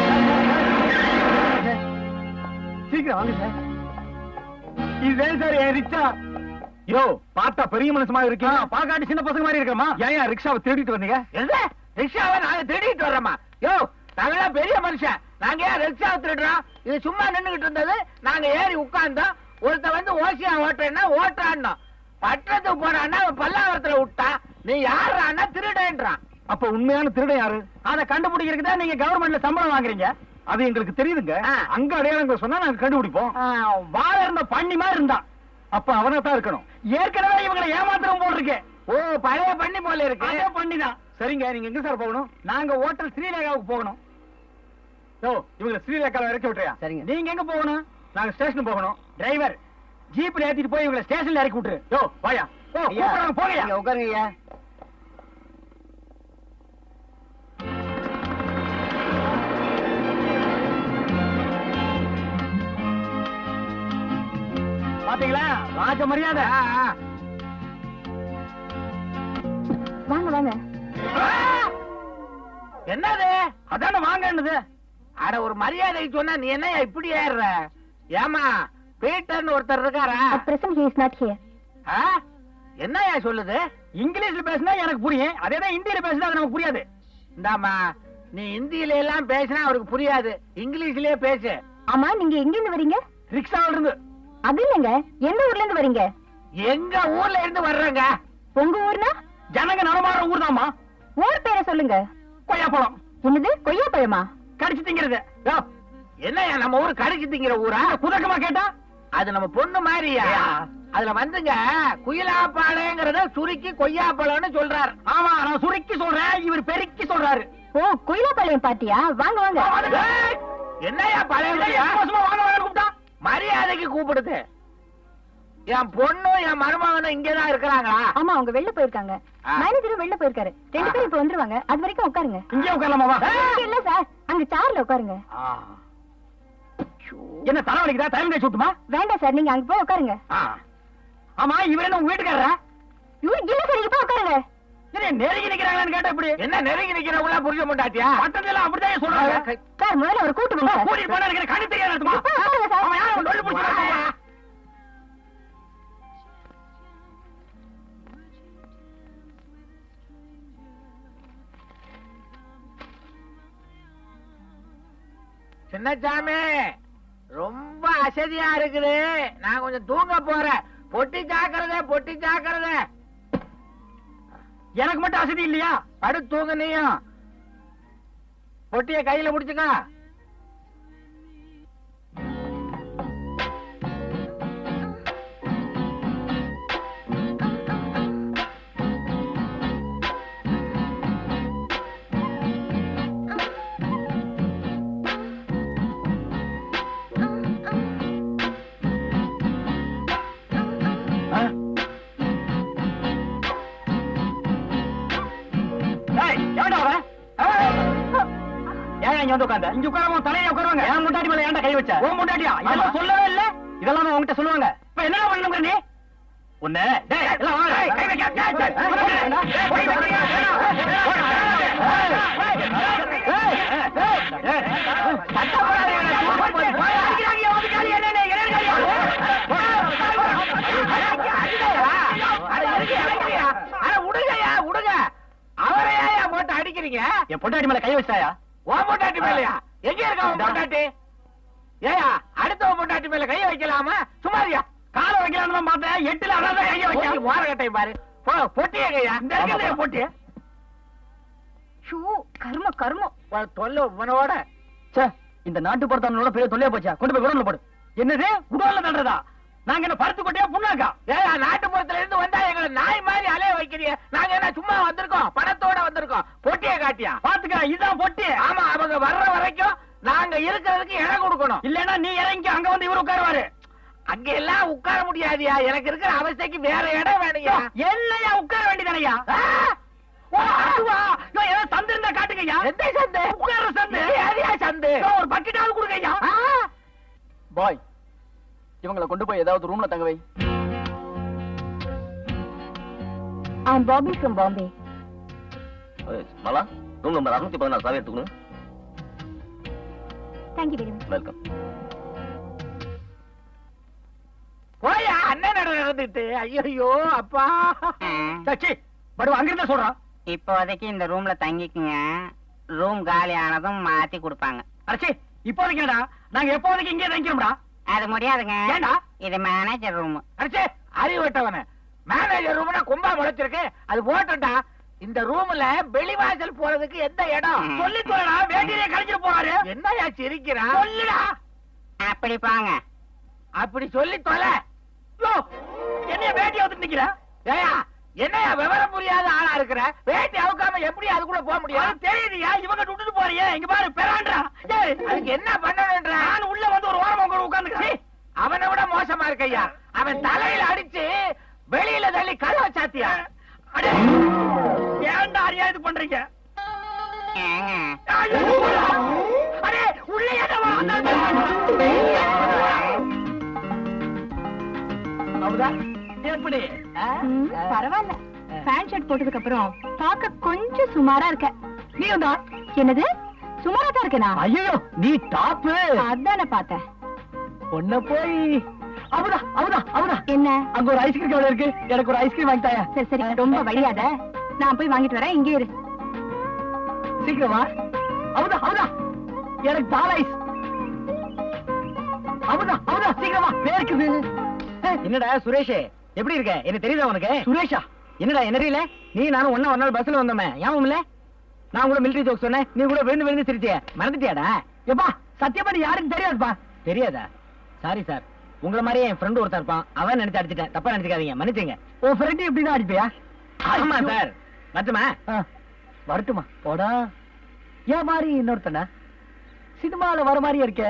சீக்கிரம் வாங்க சார் இதே சார் என் ரிக்ஷா யோ பார்த்தா பெரிய மனுஷன் மாதிரி இருக்கீங்க பாக்காட்டி சின்ன பசங்க மாதிரி இருக்கமா ஏன் ரிக்ஷாவை தேடிட்டு வந்தீங்க எது? ரிக்ஷாவை நாங்க திருடிட்டு வர்றோமா யோ நாங்கெல்லாம் பெரிய மனுஷன் நாங்க ஏன் ரிக்ஷாவை திருடுறோம் இது சும்மா நின்னுகிட்டு இருந்தது நாங்க ஏறி உட்கார்ந்தோம் ஒருத்த வந்து ஓசியா ஓட்டுறேன்னா ஓட்டுறான்னோம் பட்டணத்துக்கு போறான்னா அவன் பல்லாவரத்துல விட்டான் நீ யாருறான்னா திருடேன்றான் அப்ப உண்மையான திருடன் யாரு அத கண்டுபிடிக்கிறதுக்கு தான் நீங்க கவர்மெண்ட்ல சம்பளம் வாங்குறீங்க அது எங்களுக்கு தெரியுதுங்க ஆ. அங்க அடையாளங்கள் சொன்னா நாங்க கண்டுபிடிப்போம் வாழ இருந்த பண்ணி மாதிரி இருந்தான் அப்ப அவனை தான் இருக்கணும் ஏற்கனவே இவங்களை ஏமாத்திரம் போட்டிருக்கேன் ஓ பழைய பண்ணி போல இருக்கு அதே பண்ணிதான் சரிங்க நீங்க எங்க சார் போகணும் நாங்க ஹோட்டல் ஸ்ரீலேகாவுக்கு போகணும் யோ இவங்க ஸ்ரீலேகால இறக்கி விட்டுறியா சரிங்க. நீங்க எங்க போகணும் நாங்க ஸ்டேஷன் போகணும் டிரைவர் ஜீப்ல ஏத்திட்டு போய் இவங்களை ஸ்டேஷன்ல இறக்கி விட்டுரு யோ வாயா ஓ கூப்பிடுறாங்க போங்கயா நீங்க உட்காருங்க ஐயா பாத்தீங்களா ராஜ மரியாதை வாங்க வாங்க என்னது அதான வாங்கன்னுது அட ஒரு மரியாதை சொன்னா நீ என்ன இப்படி ஏறுற ஏமா பீட்டர்னு ஒருத்தர் இருக்காரா At present he is not here. ஆ? என்னய்யா சொல்லுது இங்கிலீஷ்ல பேசினா எனக்கு புரியும் அதே தான் ஹிந்தியில பேசினா அது நமக்கு புரியாது இந்தாமா நீ ஹிந்தியில எல்லாம் பேசினா அவருக்கு புரியாது இங்கிலீஷ்லயே பேசு ஆமா நீங்க எங்க இருந்து வரீங்க ரிக்ஷாவில இருந்து அது இல்லங்க எந்த ஊர்ல இருந்து வரீங்க எங்க ஊர்ல இருந்து வர்றேங்க உங்க ஊர்னா ஜனங்க நடமாடுற ஊர் தாமா ஊர் பேரை சொல்லுங்க கொய்யாப்பழம் என்னது கொய்யா பழமா கடிச்சு திங்கிறது யோ, என்னய்யா நம்ம ஊர் கடிச்சு திங்கிற ஊரா குதக்கமா கேட்டா அது நம்ம பொண்ணு மாதிரியா அதுல வந்துங்க குயிலாப்பாளையங்கிறத சுருக்கி கொய்யாப்பழம்னு சொல்றாரு ஆமா நான் சுருக்கி சொல்றேன் இவர் பெருக்கி சொல்றாரு ஓ கொய்யாப்பாளையம் பாட்டியா வாங்க வாங்க ஏய், என்னய்யா பழைய சும்மா வாங்க வாங்க கூப்பிட்டா மரியாதைக்கு கூப்பிடுது என் பொண்ணும் என் மருமகனும் இங்கதான் இருக்கிறாங்களா ஆமா அவங்க வெளில போயிருக்காங்க ஆ. மேனேஜரும் வெளில போயிருக்காரு ரெண்டு பேரும் இப்ப வந்துருவாங்க அது வரைக்கும் உட்காருங்க இங்கே உட்காரலாமா வா இங்க இல்ல சார் அங்க சேர்ல உட்காருங்க ஆ. என்ன தலைவலிக்குதா டைம் கழிச்சு விட்டுமா வேண்டாம் சார் நீங்க அங்க போய் உட்காருங்க ஆமா இவர் என்ன உங்க வீட்டுக்காரரா ஐயோ, இல்ல சார் இங்க போய் உட்காருங்க என்ன நெருங்கி நிக்கிறாங்களான்னு கேட்டா இப்படி என்ன நெருங்கி நிக்கிறவங்களா புரிஞ்ச மாட்டாட்டியா பட்டத்துல அப்படிதான் சொல்றாங்க சார் முதல்ல ஒரு கூட்டு போங்க சார் கூட்டிட்டு போனா எனக்கு கண்ணு தெரியாது இப்ப உட்காருங்க சார். அவன் யாரும் சொல்லி பிடிச்சி சின்னச்சாமி ரொம்ப அசதியா இருக்குது நான் கொஞ்சம் தூங்க போறேன் பொட்டி ஜாக்கிரதை பொட்டி ஜாக்கிரதை எனக்கு மட்டும் அசதி இல்லையா படு தூங்க நீயும் பொட்டிய கையில முடிச்சுக்க ஆ? ஏய், எவன்டா அவன்? ஏய், ஏன் இங்க வந்து உட்கார்ந்த? இங்க உட்காராம உன் தலையில உட்காருவாங்க. என் முண்டாட்டி மேல ஏன்டா கை வச்ச? உன் முண்டாட்டியா? இதெல்லாம் சொல்லவே இல்ல? இதெல்லாம் நான் உன்கிட்ட சொல்லுவாங்க. இப்ப என்ன பண்ணணுங்கிற நீ? உன்னை, டேய், எல்லாம் வாங்க. கை வைக்க, டேய், டேய், டேய், வேண்டாம். டேய், கை வைக்க, வேண்டாம். ஏய், ஏய், ஏய், ஏய், ஏய், சத்தம் போடாதீங்க, நான் தூக்க போறேன். போய் அடிக்கிறாங்க, ஒதுக்காதீங்க, என்ன, என்ன, என்ன இருக்காதியா? அட, எதுக்கு இறங்குறியா? அட, விடுங்கய்யா, விடுங்க. அவரை ஏன்யா போட்டு அடிக்கிறீங்க என் பொண்டாட்டி மேல கை வச்சாயா உன் பொண்டாட்டி மேலயா எங்க இருக்க உன் பொண்டாட்டி ஏயா அடுத்த உன் பொண்டாட்டி மேல கைய வைக்கலாமா சும்மாரியா கால வைக்கலாம்னு தான் பார்த்தேன் எட்டுல அதான் கைய போட்டி வைக்க மோரகட்டை பாரு போ பொட்டியே கையா இந்த இருக்கிறதே பொட்டி ஷூ கர்ம கர்மம் உன் தொல்லை உனோட ச்சே, இந்த நாட்டு பொறுத்தவனோட பெரிய தொல்லையா போச்சா கொண்டு போய் குடோன்ல போடு என்னது குடோன்ல தள்ளுறதா நாங்க என்ன பருத்து கொட்டையா புண்ணாக்கா ஏயா நாட்டுப்புறத்துல இருந்து வந்தா எங்களை நாய் மாதிரி அலைய வைக்கிறீங்க நாங்க என்ன சும்மா வந்திருக்கோம் பணத்தோட வந்திருக்கோம் பொட்டிய காட்டியா பாத்துக்க இதான் பொட்டி ஆமா அவங்க வர்ற வரைக்கும் நாங்க இருக்கிறதுக்கு இடம் கொடுக்கணும் இல்லன்னா நீ இறங்கி அங்க வந்து இவரு உட்காருவாரு அங்க எல்லாம் உட்கார முடியாதியா எனக்கு இருக்கிற அவஸ்தைக்கு வேற இடம் வேணுங்க என்னையா உட்கார வேண்டியதானையா ஓ, அதுவா? ஐயோ, ஏதோ சந்து இருந்தா காட்டுங்க ஐயா. எந்த சந்து? உட்கார்ற சந்து. இது எதையா சந்து? ஐயோ, ஒரு பக்கெட்டாவது கொடுங்க ஐயா. பாய் இவங்களை கொண்டு போய் ஏதாவது ரூம்ல தங்க வை I am Bobby from Bombay Mala room number அறுநூத்தி பதினாறு சாவி எடுத்துக்கணும் தேங்க்யூ வெரி மச் வெல்கம் போயா அண்ணன் நட நடந்துட்டு ஐயோ அப்பா ஆ, சச்சி, படுவா, அங்கிருந்தே சொல்றான். இப்போதைக்கு இந்த ரூம்ல தங்கிக்குங்க ரூம் காலி ஆனதும் மாத்தி கொடுப்பாங்க அடச்சே, இப்போதைக்கு என்னடா? நாங்க எப்போதைக்கு இங்கே தங்கிக்கிறோம்டா. அது முடியாதுங்க ஏண்டா? இது மேனேஜர் ரூம் அடிச்சே அறிவட்டவன மேனேஜர் ரூம்னா கும்பா முளைச்சிருக்கு அது போட்டுட்டா இந்த ரூம்ல வெளிவாசல் போறதுக்கு எந்த இடம் ம். சொல்லி தோடா, வேட்டியிலே கழிச்சிட்டு போறாரு. என்னயா சிரிக்கிறா சொல்லுடா. அப்படி போங்க அப்படி சொல்லி தொலை ஐயோ, என்னைய வேட்டியை வந்து நிக்கிற? ஏயா என்னையா விவரம் புரியாத ஆளா இருக்கிற வேட்டி அவுக்காம எப்படி அதுக்குள்ள போக அது முடியும் தெரியுதுயா, இவங்க விட்டுட்டு போறியே. இங்க பாரு, பெறான்றா. ஏய், அதுக்கு என்ன பண்ணணும்ன்ற நான் உள்ள வந்து ஒரு ஓரமா உட்கார்ந்து உட்கார்ந்துக்கிறேன். அவனை விட மோசமா இருக்கையா அவன் தலையில அடிச்சு வெளியில தள்ளி கதவை சாத்தியா அடே, ஏன்டா அறியா இது பண்றீங்க ஏங்க ஐயோ, அடே, உள்ள ஏன்டா வந்தாங்க? அமுதா எப்படி ஆ? ம், பரவாயில்ல பேண்ட் ஷர்ட் போட்டதுக்கு அப்புறம் பார்க்க கொஞ்சம் சுமாரா இருக்க நீ வந்தா என்னது சுமாரா தான் இருக்கேனா ஐயோ நீ டாப்பு அதானே பார்த்தேன் பொண்ண போய் அமுதா அமுதா அமுதா என்ன அங்க ஒரு ஐஸ்கிரீம் கவலை இருக்கு எனக்கு ஒரு ஐஸ்கிரீம் வாங்கி தாயா சரி சரி ரொம்ப வழியாத நான் போய் வாங்கிட்டு வரேன் இங்கே இரு சீக்கிரமா அமுதா அமுதா எனக்கு பால் ஐஸ் அமுதா அமுதா சீக்கிரமா பேருக்குது என்னடா சுரேஷ் எப்படி இருக்க எனக்கு தெரியுதா உனக்கு சுரேஷா என்னடா என்ன தெரியல நீ நானும் ஒண்ணா ஒரு நாள் பஸ்ல வந்தோமே ஞாபகம் இல்ல நான் கூட மிலிட்டரி ஜோக் சொன்னேன் நீ கூட விழுந்து விழுந்து சிரிச்சிய மறந்துட்டியாடா எப்பா சத்தியமா நீ யாருன்னு தெரியாதுப்பா தெரியாதா சாரி சார் உங்கள மாதிரியே என் ஃப்ரெண்ட் ஒருத்தர் இருப்பான் அவன் நினைச்சு அடிச்சிட்டேன் தப்பா நினைச்சுக்காதீங்க மன்னிச்சுங்க உன் ஃப்ரெண்ட் இப்படி தான் அடிப்பியா ஆமா சார் மட்டுமா ஆ, வரட்டுமா போடா ஏன் மாதிரி இன்னொருத்தனா சினிமால வர மாதிரியே இருக்கே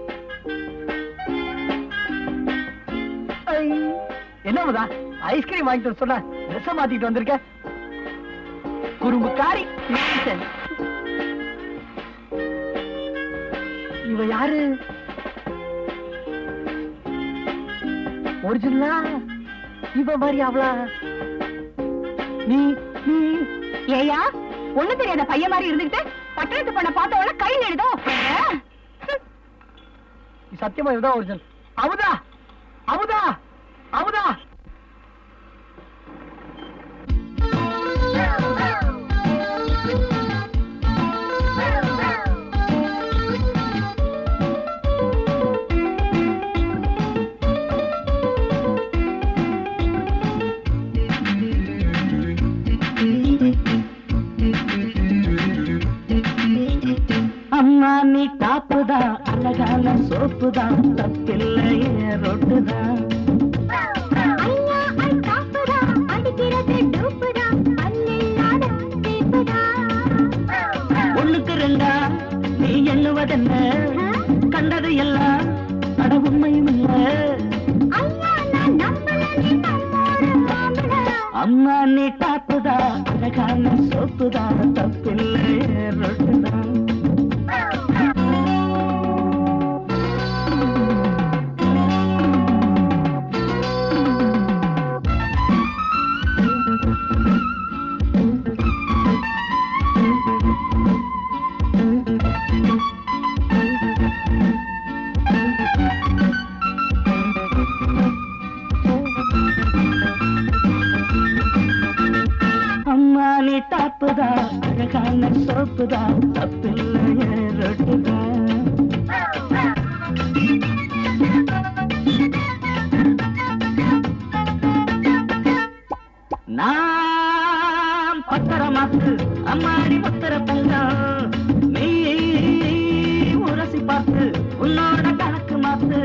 ஐ, என்னமுதா ஐஸ்கிரீம் வாங்கிட்டு வர சொன்ன ட்ரெஸ் மாத்திட்டு வந்திருக்க குறும்புக்காரி Nonsense. இவ யாரு ஒரிஜினலா இவ மாதிரி அவளா நீ நீ ஏயா ஒண்ணு தெரியாத பையன் மாதிரி இருந்துகிட்டு பட்டணத்து பொண்ண பார்த்தவள கை நெடுதோ சத்தியமா இதுதான் ஒரிஜினல் அமுதா அமுதா அமுதா அம்மா நீ டாப்புதான் அழகான சோப்புதான் தப்பில்லையே ரொட்டுதான் ஒண்ணுக்கு ரெண்டா நீ எண்ணுவதென்ன கண்டது எல்லாம் அட உண்மையும் இல்ல அம்மா நீ டாப்புதான் அழகான சோப்புதான் தப்பில்லையே ரொட்டுதான் அம்மா நீ டாப்புதான் அழகான சோப்புதான் தப்பில்லையே ரொட்டுதான் நாம் பத்திரமாத்து அம்மாடி முத்திர தங்கம் நீ உரசி பார்த்து உன்னோட கணக்கு மாத்து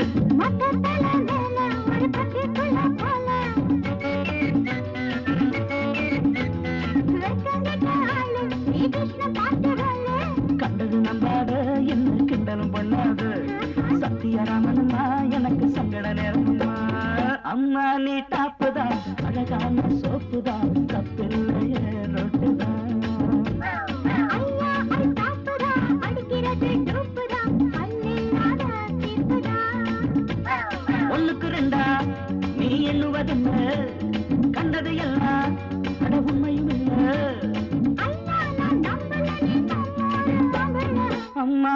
கண்டது நம்பாத என்ன கிண்டலும் பண்ணாத சத்தியராமனம்மா எனக்கு சங்கட நேரம்மா அம்மா நீ டாப்புதான் அழகான சோப்புதான் தப்பில்லையே ரொட்டு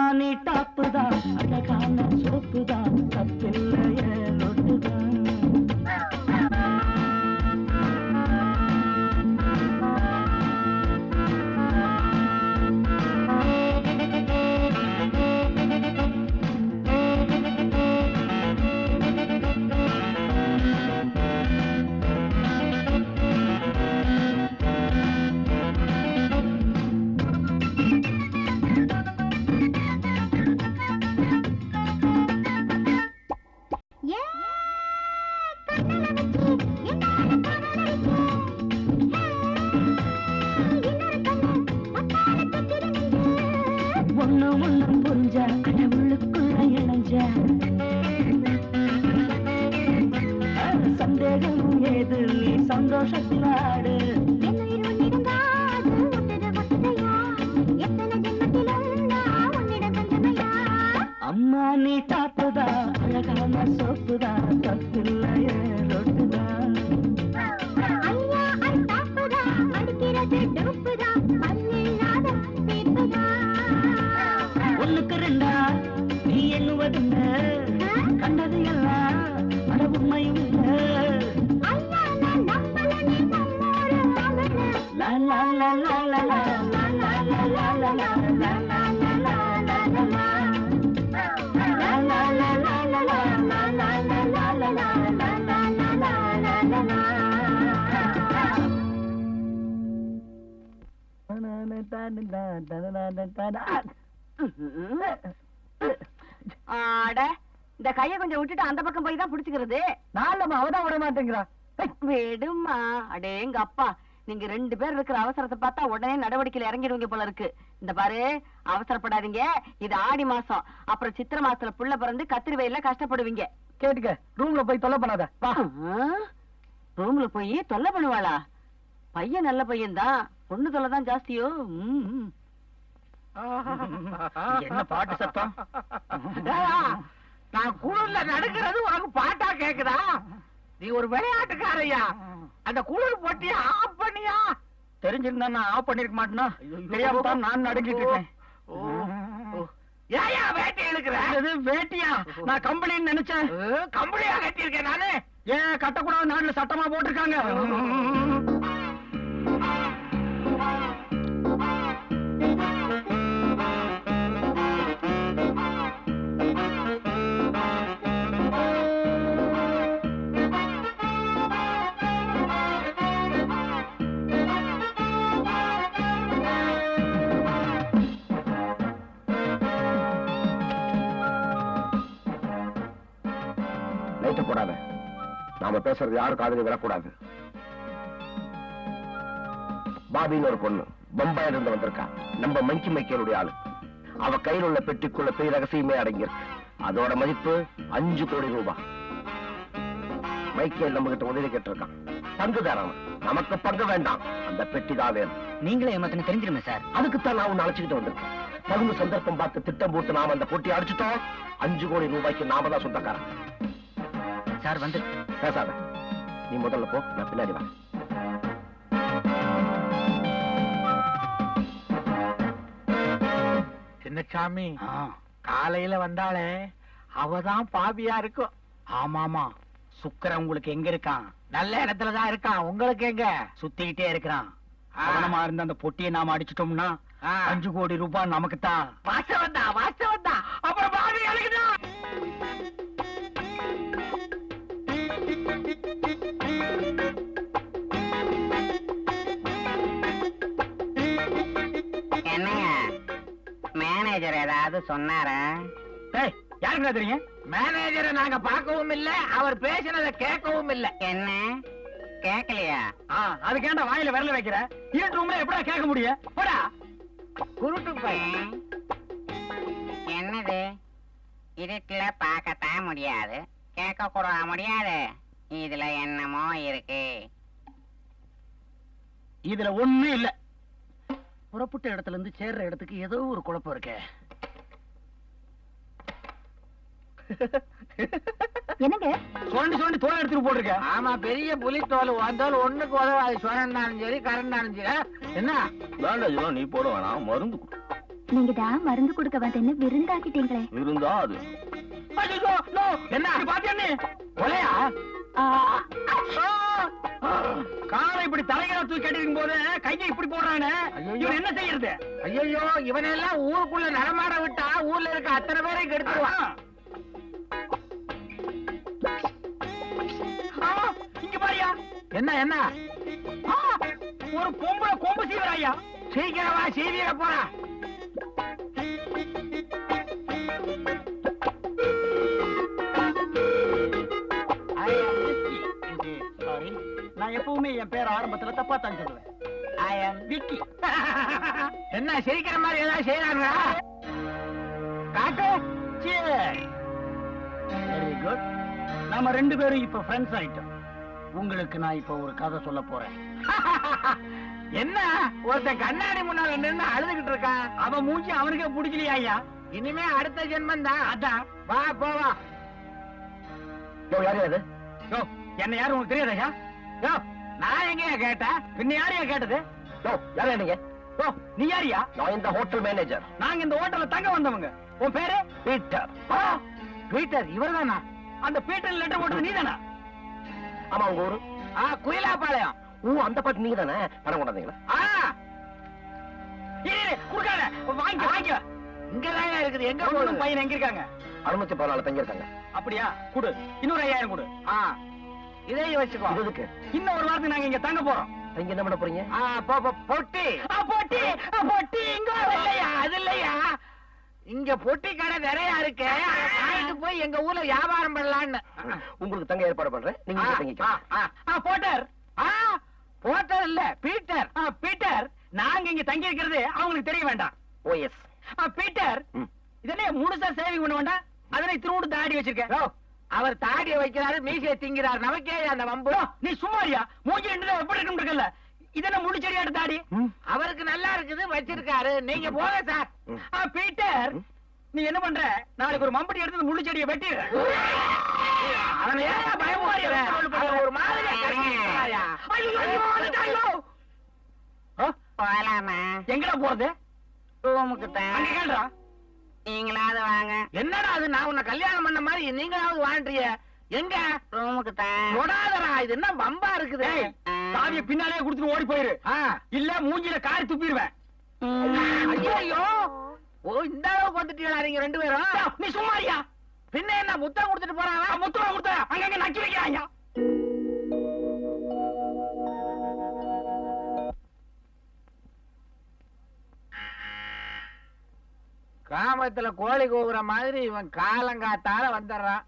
நீ டாப்பு தான் அழகான சோப்பு தான் தப்பில்லைய லொட்டு ஒண்ணு ஒண்ணு புரிஞ்ச கடவுளுக்குள்ள இணைஞ்ச சந்தேகம் ஏது நீ சந்தோஷத்தில் ஆடு அம்மா நீ டாப்புதா அழகான சோப்புதா தப்பில்லைய ரொட்டுதா ஒண்ணுக்கு ரெண்டா நீ எண்ணுவதுங்க கண்டது எல்லாம் அட உண்மையும் இல்ல லா லா லா லா லா லா லா லா லா லா லா லா லா லா லா லா லா லா லா. லா லா லா லா லா லா லா லா லா லா லா லா லா லா லா லா லா ஆட இந்த கைய கொஞ்சம் விட்டுட்டு அந்த பக்கம் போய் தான் புடிச்சுக்கிறது நாலம்மா அவதான் விட மாட்டேங்கிறா விடுமா அடேங்க அப்பா நீங்க ரெண்டு பேர் இருக்கிற அவசரத்தை பார்த்தா உடனே நடவடிக்கையில இறங்கிடுவீங்க போல இருக்கு இந்த பாரு அவசரப்படாதீங்க இது ஆடி மாசம் அப்புறம் சித்திரை மாசத்துல புள்ள பிறந்து கத்திரி வெயில கஷ்டப்படுவீங்க கேட்டுக்க ரூம்ல போய் தொல்லை பண்ணாத வா ரூம்ல போய் தொல்லை பண்ணுவாளா பையன் நல்ல பையன் தான் பொண்ணு தொல்லை தான் ஜாஸ்தியோ ம், ம். என்ன பாட்டு சத்தம் ஏய்யா, நான் குளிர்ல நடக்கிறது உனக்கு பாட்டா கேக்குதா நீ ஒரு விளையாட்டுக்காரையா அந்த குளிர் பொட்டிய ஆஃப் பண்ணியா தெரிஞ்சிருந்தா நான் ஆஃப் பண்ணிருக்க மாட்டேனா தெரியாம தான் நான் நடுங்கிட்டு இருக்கேன் ஏயா வேட்டை இழுக்கிற இது வேட்டியா நான் கம்பெனின்னு நினைச்சேன் கம்பளியா கட்டியிருக்கேன் நானு ஏன் கட்டக்கூடாது நாட்டுல சட்டமா போட்டிருக்காங்க லைட்ட போடாத நாம பேசுறது யாரு காதுல விழக்கூடாது பாபின்னு ஒரு பொண்ணு பம்பாயில இருந்து வந்திருக்கா நம்ம மங்கி மைக்கேலுடைய ஆளு அவ கையில் உள்ள பெட்டிக்குள்ள பெரிய ரகசியமே அடங்கியிருக்கு அதோட மதிப்பு அஞ்சு கோடி ரூபாய் மைக்கேல் நம்ம கிட்ட உதவி கேட்டிருக்கான் பங்கு தரணும் நமக்கு பங்கு வேண்டாம் அந்த பெட்டி தான் வேணும் நீங்களே ஏமாத்தின தெரிஞ்சிருமே சார் அதுக்குத்தான் நான் உன்னை அழைச்சிக்கிட்டு வந்திருக்கேன் பங்கு சந்தர்ப்பம் பார்த்து திட்டம் போட்டு நாம அந்த போட்டி அடிச்சிட்டோம் அஞ்சு கோடி ரூபாய்க்கு நாம தான் சொந்தக்காரன் சார் வந்து பேசாத நீ முதல்ல போ நான் பின்னாடி வரேன் சின்னசாமி காலையில வந்தாளே அவதான் பாவியா இருக்கும் ஆமாமா சுக்கரன் உங்களுக்கு எங்க இருக்கான் நல்ல இடத்துலதான் இருக்கான் உங்களுக்கு எங்க சுத்திக்கிட்டே இருக்கிறான் ஆ. கவனமா இருந்த அந்த பொட்டியை நாம அடிச்சிட்டோம்னா ஆ. அஞ்சு கோடி ரூபாய் நமக்கு தான் வாசம் தான் வாசம் தான் அப்புறம் பாவி அழுகுதா என்னங்க மேனேஜர் ஏதாவது சொன்னாரா ஏய் யாருக்குடா தெரியும் மேனேஜரை நாங்க பார்க்கவும் இல்ல அவர் பேசினதை கேட்கவும் இல்ல என்ன கேக்கலையா ஆ அதுக்கேண்டா வாயில விரல வைக்கிற இருட்டு ரூம்ல எப்படா கேட்க முடியும் போடா குருட்டு பையன் ம். என்னது இருட்டுல பார்க்கத்தான் முடியாது கேட்க கூட முடியாது இதுல என்னமோ இருக்கு இதுல ஒண்ணும் இல்ல புறப்பட்ட இடத்துல இருந்து சேர்ற இடத்துக்கு ஏதோ ஒரு குழப்பம் இருக்கே என்னங்க சுரண்டி சுரண்டி தோலை எடுத்துட்டு போட்டிருக்க ஆமா பெரிய புலி தோல் வந்தோல் ஒண்ணுக்கு உதவாது சுரண்டாலும் சரி கரண்டாலும் சரி என்ன வேண்டாம் நீ போட வேணாம் மருந்து நீங்க தான் மருந்து கொடுக்க வந்தேன்னு விருந்தாக்கிட்டீங்களே இருந்தா அது ஐயோ, நோ. என்ன இப்படி பாத்தியா நீ? கொலையா? காலை இப்படி தலைகளை தூக்கி கட்டிருக்கும் போது கையை இப்படி போடுறானே இவன் என்ன செய்யறது ஐயோ இவனெல்லாம் ஊருக்குள்ள நடமாட விட்டா ஊர்ல இருக்க அத்தனை பேரை கெடுத்துருவான் ஆ, இங்க பாரியா என்ன என்ன ஆ, ஒரு பொம்பளை கொம்பு சீவராயா சீக்கிரம் வா சீவியில போறா சாரி நான் எப்பவுமே என் பேர் ஆரம்பத்துல தப்பா தான் சொல்லுவேன் ஐ ஆம் விக்கி என்ன சிரிக்கிற மாதிரி ஏதாவது செய்யறாங்களா காட்டு வெரி குட் நாம ரெண்டு பேரும் இப்ப ஃப்ரெண்ட்ஸ் ஆயிட்டோம் உங்களுக்கு நான் இப்ப ஒரு கதை சொல்ல போறேன் என்ன ஒருத்தன் கண்ணாடி முன்னால நின்னு அழுதுகிட்டு இருக்கான் அவன் மூஞ்சி அவனுக்கே பிடிக்கலையா ஐயா இனிமே அடுத்த ஜென்மம் தான் அதான் வா போவா யோ, யாரு அது யோ என்ன யாரும் உனக்கு தெரியாதா யோ நான் எங்கேயா கேட்டேன் பின்ன யாரையா கேட்டது யோ, யாரு நீங்க யோ நீ யாரியா நான் இந்த ஹோட்டல் மேனேஜர் நாங்க இந்த ஹோட்டல்ல தங்க வந்தவங்க உன் பேரு பீட்டர் ட்விட்டர் இவர்தானா அந்த பீட்டர் லெட்டர் போட்டது நீதானா ஆமா உங்க ஊரு ஆ குயிலாப்பாளையம் ஓ அந்த பாட்டு நீங்க தானே பணம் கொண்டாந்தீங்களா ஆ இரு, இரு, குடுக்காத வாங்கிக்க வாங்கிக்க இங்கதான் இருக்குது எங்க பொண்ணும் போகுது பையன் எங்க இருக்காங்க அறுநூத்தி பதினாலு தங்கியிருக்காங்க அப்படியா குடு இன்னொரு ஐயாயிரம் கொடு ஆ இதையும் வச்சுக்கோ இது எதுக்கு இன்னும் ஒரு வாரத்துக்கு நாங்க இங்க தங்க போறோம் தங்கி என்ன பண்ண போறீங்க ஆ போ போ, பொட்டி ஆ, பொட்டி ஆ, பொட்டி இங்க அது வா. இல்லையா அது இல்லையா இங்க பொட்டி கடை நிறைய இருக்கு அதை வாங்கிட்டு போய் எங்க ஊர்ல வியாபாரம் பண்ணலான்னு உங்களுக்கு தங்க ஏற்பாடு பண்றேன் நீங்க ஆ, இங்க தங்கிக்க ஆ, ஆ. ஆ, போட்டர் ஆ, போட்டர் இல்ல பீட்டர் ஆ, பீட்டர் நாங்க இங்க தங்கி இருக்கிறது அவங்களுக்கு தெரிய வேண்டாம் ஓ எஸ் ஆ, பீட்டர் ம். இது என்ன முழுசா சேவிங் பண்ண வேண்டாம் அதனை திரும்ப தாடி வச்சிருக்கேன் யோ, அவர் தாடிய வைக்கிறாரு மீசையை திங்கிறார் நமக்கே அந்த வம்பு யோ, நீ சும்மாரியா மூஞ்சி ரெண்டு தான் எப்படி இருக்கும் இருக்கல இது என்ன முடிச்சடியாட்டு தாடி அவருக்கு நல்லா இருக்குது வச்சிருக்காரு நீங்க போங்க சார் ம். ஆ, பீட்டர் நீ என்ன பண்ற நாளைக்கு ஒரு மம்பட்டி எடுத்து முள்ளு செடியை வெட்டிடுற அவனை ஏன் பயமுறுத்துற? அவன் ஒரு மாதிரியா கருங்கிட்டாயா? ஐயோ, ஐயோ, வந்துட்டாயோ. ஆ, போலாமா எங்கடா போறது ரூமுக்கு அங்க தான் கேளுடா நீங்களாவது வாங்க என்னடா அது நான் உன்னை கல்யாணம் பண்ண மாதிரி நீங்களாவது வாழ்றிய எங்க ரூமுக்கு தான் தொடாதடா இது என்ன வம்பா இருக்குது ஏய், சாவிய பின்னாலே குடுத்துட்டு ஓடி போயிரு ஆ. இல்ல மூஞ்சில காரி துப்பிடுவேன் ஐயோ ஓ இந்த அளவுக்கு வந்துட்டீங்களா நீங்க ரெண்டு பேரும் நீ சும்மாரியா பின்ன என்ன முத்தம் கொடுத்துட்டு போறாங்க முத்துவ முத்த அங்கங்க நக்கி வைக்கிறாங்க கிராமத்துல கோழி கூவுற மாதிரி இவன் காலங்காத்தால வந்துடுறான்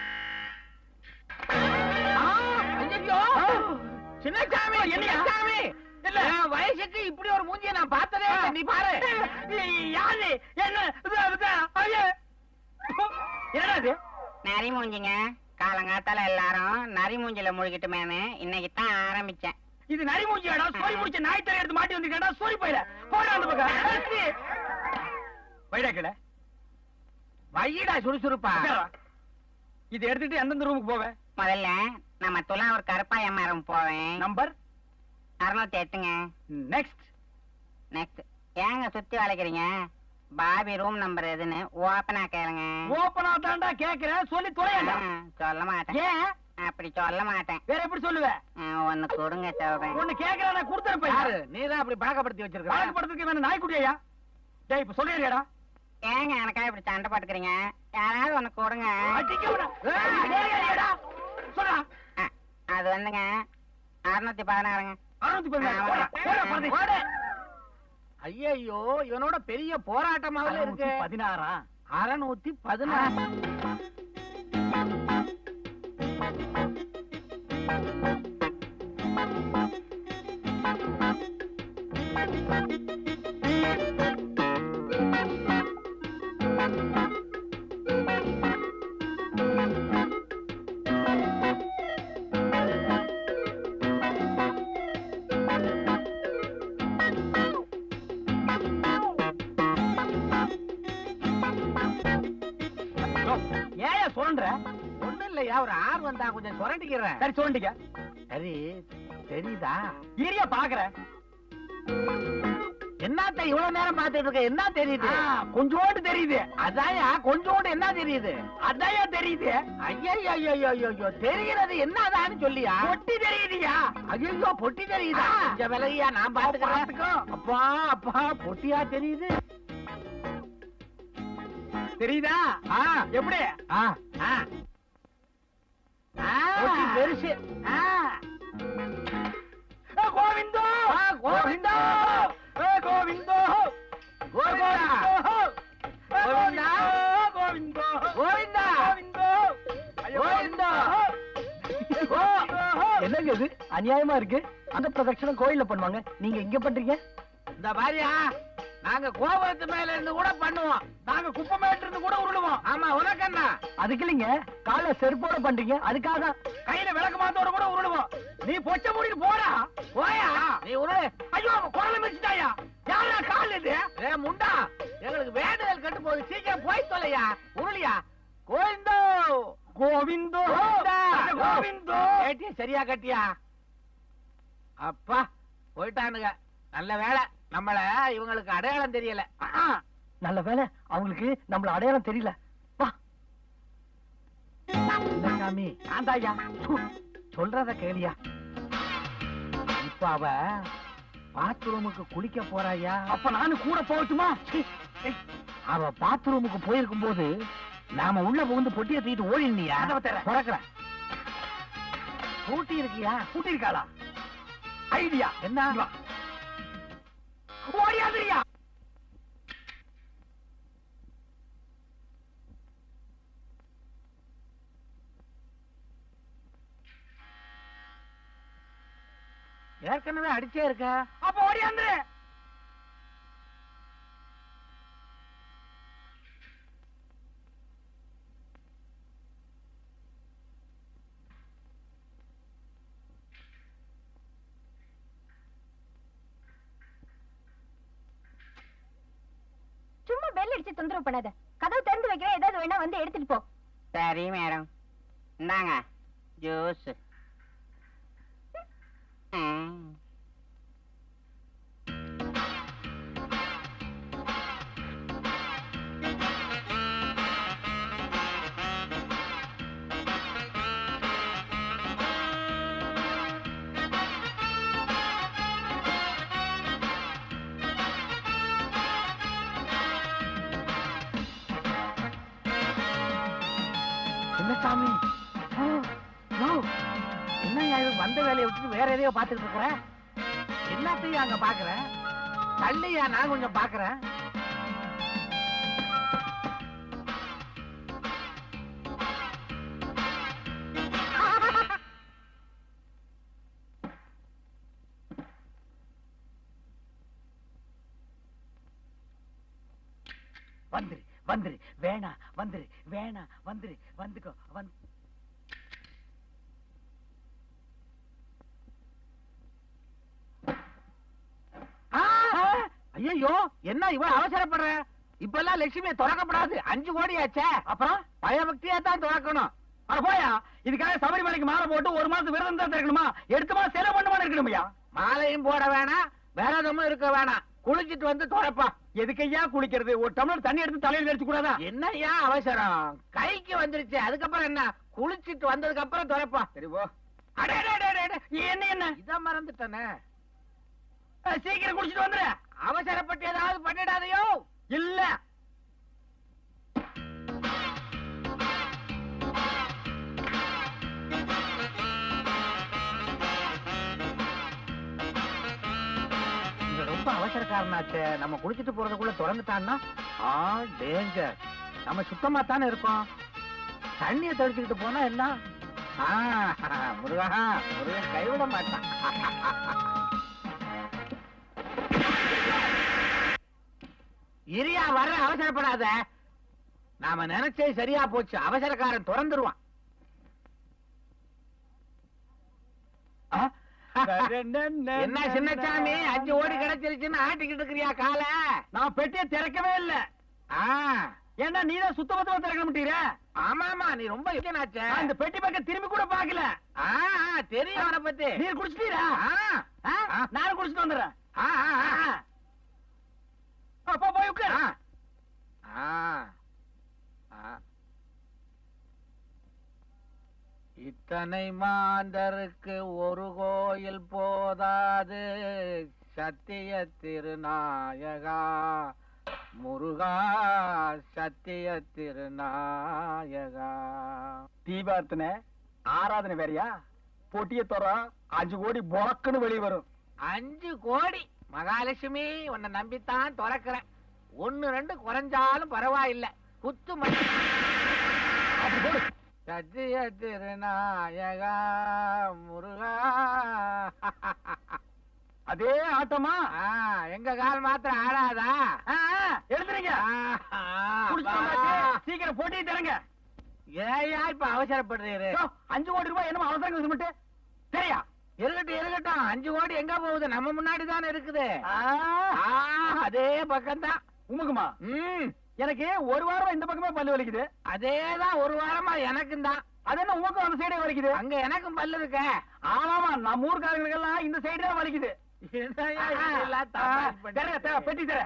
ஆ, ஐயையோ! சின்னசாமி சின்னசாமி இல்ல என் வயசுக்கு இப்படி ஒரு மூஞ்சிய நான் பார்த்ததே இல்லை. நீ பாரு யாரு என்ன இது, இது, ஐயே. என்னடா இது நரி மூஞ்சிங்க காலங்காத்தால எல்லாரும் நரி மூஞ்சில முழுகிட்டுமேனு இன்னைக்கு தான் ஆரம்பிச்சேன் இது நரி மூஞ்சியாடா சோரி முடிச்ச நாய் தலை எடுத்து மாட்டி வந்திருக்கா சோரி போயிட போடா அந்த பக்கம் வைடா கீழே வையிடா சுறுசுறுப்பா உட்கார்றா. இது எடுத்துட்டு எந்தெந்த ரூமுக்கு போவேன் முதல்ல நம்ம துலாவூர் கருப்பாய மரம் போவேன் நம்பர் அறுநூத்தி எட்டுங்க நெக்ஸ்ட் நெக்ஸ்ட் ஏங்க சுத்தி வளைக்கிறீங்க பாபி ரூம் நம்பர் எதுன்னு ஓப்பனா கேளுங்க ஓப்பனா தாண்டா கேக்குறேன் சொல்லி தொலையண்டா ஆ, சொல்ல மாட்டேன் ஏன் அப்படி சொல்ல மாட்டேன் வேற எப்படி சொல்லுவேன் ஆ, ஒண்ணு கொடுங்க சொல்றேன் ஒண்ணு கேக்குறேன் நான் கொடுத்துருப்பேன் யாரு நீதான் அப்படி பழக்கப்படுத்தி வச்சிருக்க பழக்கப்படுறதுக்கு வேணும் நாய்க்குட்டியா டேய் இப்ப சொல்லிடுறியாடா ஏங்க எனக்கா இப்படி சண்டை போட்டுக்கிறீங்க யாராவது ஒண்ணு கொடுங்க அடிக்க விட டேய் சொல்றா ஆ, அது வந்துங்க அறுநூத்தி பதினாறுங்க அறுநூத்தி பதினாறு போடா, போடா, பரதேசி. போடு. ஐயையோ இவனோட பெரிய போராட்டமாவில இருக்கு அறுநூத்தி பதினாறா அறுநூத்தி பதினாறு ஏன் சொல்ற ஒண்ணும் இல்லையா ஒரு ஆர்வம் தான் கொஞ்சம் சுரண்டிக்கிறேன் சரி சொல்லிட்டீங்க சரி தெரியுதா இரியா பாக்குறேன் என்னத்த இவ்வளவு நேரம் பார்த்துட்டு இருக்க என்ன தெரியுது ஆ, கொஞ்சோண்டு தெரியுது அதாயா கொஞ்சோண்டு என்ன தெரியுது அதாயா தெரியுது ஐயோ தெரிகிறது என்னதான்னு சொல்லியா பொட்டி தெரியுதுயா ஐயோ பொட்டி தெரியுதா ஆ. கொஞ்சம் விலகியா நான் பாத்துக்கிறேன் பாத்துக்கோ. அப்பா அப்பா பொட்டியா தெரியுது தெரியுதா ஆ எப்படி ஆ ஆ. ஆ. பொட்டி பெருசு ஆ. ஏ, கோவிந்தோ ஆ, கோவிந்தா. ஏ, கோவிந்தோ கோவிந்தா. ஏ, கோவிந்தா. கோவிந்தோ கோவிந்தா. கோவிந்தோ ஐயோ, கோவிந்தா. கோவிந்தோ. என்னங்க இது அநியாயமா இருக்கு அந்த பிரதட்சணம் கோயில்ல பண்ணுவாங்க நீங்க இங்க பண்றீங்க இந்த பாரியா நாங்க கோபுரத்து மேல இருந்து கூட பண்ணுவோம் நாங்க குப்பமேட்டு இருந்து கூட உருளுவோம் ஆமா உனக்கண்ணா அதுக்கு இல்லைங்க கால செருப்போட பண்றீங்க அதுக்காக தான் கையில விளக்கு மாத்தோட கூட உருளுவோம் நீ பொச்ச மூடிட்டு போடா போயா நீ உரு ஐயோ குரல மிச்சிட்டாயா யாரா கால் இது ஏ முண்டா எங்களுக்கு வேண்டுதல் கட்டு போகுது சீக்கிரம் போய் தொலையா உருளியா கோவிந்தோ கோவிந்தோ கோவிந்தா. கோவிந்தோ கேட்டியா சரியா கட்டியா அப்பா போயிட்டானுங்க நல்ல வேலை நம்மள இவங்களுக்கு அடையாளம் தெரியல ஆ, நல்ல வேலை அவங்களுக்கு நம்மள அடையாளம் தெரியல வா என்ன சாமி ஆந்தாயா சொல்றத கேளியா இப்ப அவ பாத்ரூமுக்கு குளிக்க போறாயா அப்ப நானும் கூட போகட்டுமா அவ பாத்ரூமுக்கு போயிருக்கும் போது நாம உள்ள புகுந்து பொட்டியை தூக்கிட்டு ஓடினியா கதவை திற. திறக்கிறேன் பூட்டி இருக்கியா கூட்டி இருக்காளா ஐடியா என்ன ஓடியாதிரியா ஏற்கனவே அடிச்சே இருக்க அப்ப ஓடியாந்துரு சும்மா பெல் அடிச்சு தொந்தரவு பண்ணாத கதவு திறந்து வைக்கிறேன் ஏதாவது வேணா வந்து எடுத்துட்டு போ சரி மேடம் இந்தாங்க ஜூஸ் என்ன சாமி ஓ, யோ, என்னய்யா இது வந்த வேலையை விட்டுட்டு வேற எதையோ பாத்துட்டு இருக்கிற எல்லாத்தையும் அங்க பாக்குற தள்ளியா நான் கொஞ்சம் பாக்குறேன் வந்துரு வந்துரு வேணா வந்துரு வேணா வந்துரு வந்துக்கோ வந்து ஐயோ என்ன இவ்வளவு அவசரப்படுற இப்பெல்லாம் லட்சுமியை திறக்கப்படாது அஞ்சு கோடி ஆச்சே அப்புறம் பயபக்தியா தான் திறக்கணும் அட போயா இதுக்காக சபரிமலைக்கு மாலை போட்டு ஒரு மாசம் விரதம் தான் இருக்கணுமா எடுத்து மாசம் செலவு பண்ணுமா இருக்கணுமையா மாலையும் போட வேணாம் விரதமும் இருக்க வேணாம் குளிச்சிட்டு வந்து துறப்பா எதுக்கையா குளிக்கிறது ஒரு டம்ளர் தண்ணி எடுத்து தலையில வச்சு கூடாதா என்னய்யா அவசரம் கைக்கு வந்துருச்சு அதுக்கப்புறம் என்ன குளிச்சிட்டு வந்ததுக்கு அப்புறம் துறப்பா சரி போ அடே அடே, அடே, அடே, அடே. என்ன என்ன இத மறந்துட்டனே அஹ், சீக்கிரம் குடிச்சிட்டு வந்துரு அவசரப்பட்டு ஏதாவது பண்ணிடாதையோ இல்ல இங்க ரொம்ப அவசரக்காரனாச்சே நம்ம குளிச்சிட்டு போறதுக்குள்ள திறந்துட்டான்னா ஆ டேஞ்சர் நம்ம சுத்தமா தானே இருக்கோம் தண்ணிய தெளிச்சுக்கிட்டு போனா என்ன ஆ, முருகா முருகன் கைவிட மாட்டான் இரியா வர்ற அவசரப்படாத நாம நினைச்சே சரியா போச்சு அவசரக்காரன் திறந்துருவான் ஆ? என்ன சின்னசாமி அஞ்சு ஓடி கிடைச்சிருச்சுன்னு ஆட்டிக்கிட்டு இருக்கிறியா கால நான் பெட்டியை திறக்கவே இல்ல ஆ ஏன்னா நீதான் சுத்த பத்தமா திறக்க மாட்டீர ஆமாமா நீ ரொம்ப இருக்கனாச்சே நான் இந்த பெட்டி பக்கம் திரும்பி கூட பாக்கல ஆ ஆ, தெரியும் அவனை பத்தி நீர் குடிச்சிட்டீரா ஆ, ஆ? ஆ. நானும் குடிச்சிட்டு வந்துடுறேன் ஆ, ஆ, ஆ. அப்பா போய் உட்கார் ஆ. ஆ. இத்தனை மாந்தருக்கு ஒரு கோயில் போதாது சத்திய திருநாயகா முருகா சத்திய திருநாயகா தீபார்த்தனை ஆராதனை வேறயா பொட்டிய தர அஞ்சு கோடி பொறக்குன்னு வெளியே வரும் அஞ்சு கோடி மகாலட்சுமி உன்னை நம்பித்தான் திறக்கிறேன் ஒன்னு ரெண்டு குறைஞ்சாலும் பரவாயில்லை குத்து மணி அப்படி போடு சத்திய திருநாயகா முருகா அதே ஆட்டமா ஆ, எங்க கால் மாத்திரம் ஆடாதா ஆ, ஆ, எழுந்துறீங்க ஆ, குடிச்சிட்டு வந்தாச்சு. சீக்கிரம் போட்டி தரங்க ஏயா இப்ப அவசரப்படுறீரு அஞ்சு கோடி ரூபாய் என்னமோ அவசரம் மட்டும் சரியா இருக்கட்டும் இருக்கட்டும் அஞ்சு கோடி எங்க போகுது நம்ம முன்னாடி தானே இருக்குது ஆ, ஆ, அதே பக்கம்தான் உமக்குமா ம் எனக்கு ஒரு வாரம் இந்த பக்கமே பல்லு வலிக்குது அதேதான் ஒரு வாரமா எனக்கும் தான் அது என்ன உமக்கும் அந்த சைடே வலிக்குது அங்க எனக்கும் பல்லு இருக்க ஆமாமா நம்ம ஊர்க்காரங்களுக்கெல்லாம் இந்த சைடு தான் வலிக்குது என்னய்யா இப்படியெல்லாம் தமாஷ் பண்ணிட்டு தர தர பெட்டி தர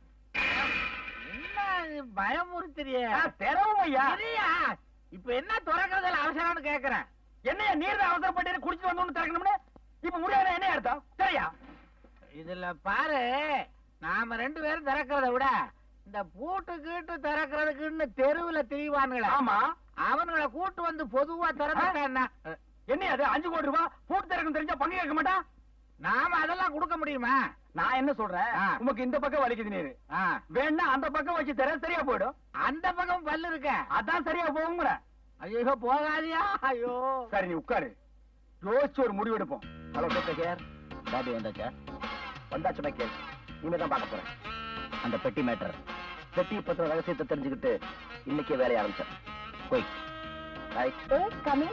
என்ன இது பயமுறுத்துறியே தெரவும் ஐயா சரியா இப்ப என்ன திறக்கிறதுல அவசரம்னு கேக்குறேன் என்னையா நீர் தான் அவசரப்பட்டு குடிச்சிட்டு வந்தோம்னு திறக்கணும்னு இப்ப முடியாது என்ன அர்த்தம் சரியா இதுல பாரு நாம ரெண்டு பேரும் திறக்கிறத விட இந்த பூட்டு கீட்டு திறக்கிறதுக்குன்னு தெருவுல திரிவானுங்களே ஆமா அவனுங்களை கூட்டு வந்து பொதுவா திறந்துட்டா என்ன என்ன அது அஞ்சு கோடி ரூபாய் பூட்டு திறக்கும் தெரிஞ்சா பங்கு கேட்க மாட்டான் நாம அதெல்லாம் கொடுக்க முடியுமா நான் என்ன சொல்றேன் ஆ. உமக்கு இந்த பக்கம் வலிக்குது நீரு ஆ, வேணா அந்த பக்கம் வச்சு தர சரியா போயிடும் அந்த பக்கம் பல்லு இருக்க அதான் சரியா போகுங்கிற ஐயோ போகாதியா ஐயோ சரி நீ உட்காரு யோசிச்சு ஒரு முடிவு எடுப்போம் ஹலோ கேர் பாபி வந்தாச்சா வந்தாச்சு மைக்கேல் இனிமே தான் பார்க்க போறேன் அந்த பெட்டி மேட்டர் பெட்டி பத்திர ரகசியத்தை தெரிஞ்சுக்கிட்டு இன்னைக்கே வேலைய ஆரம்பிச்சேன் போய் ரைட் கமிங்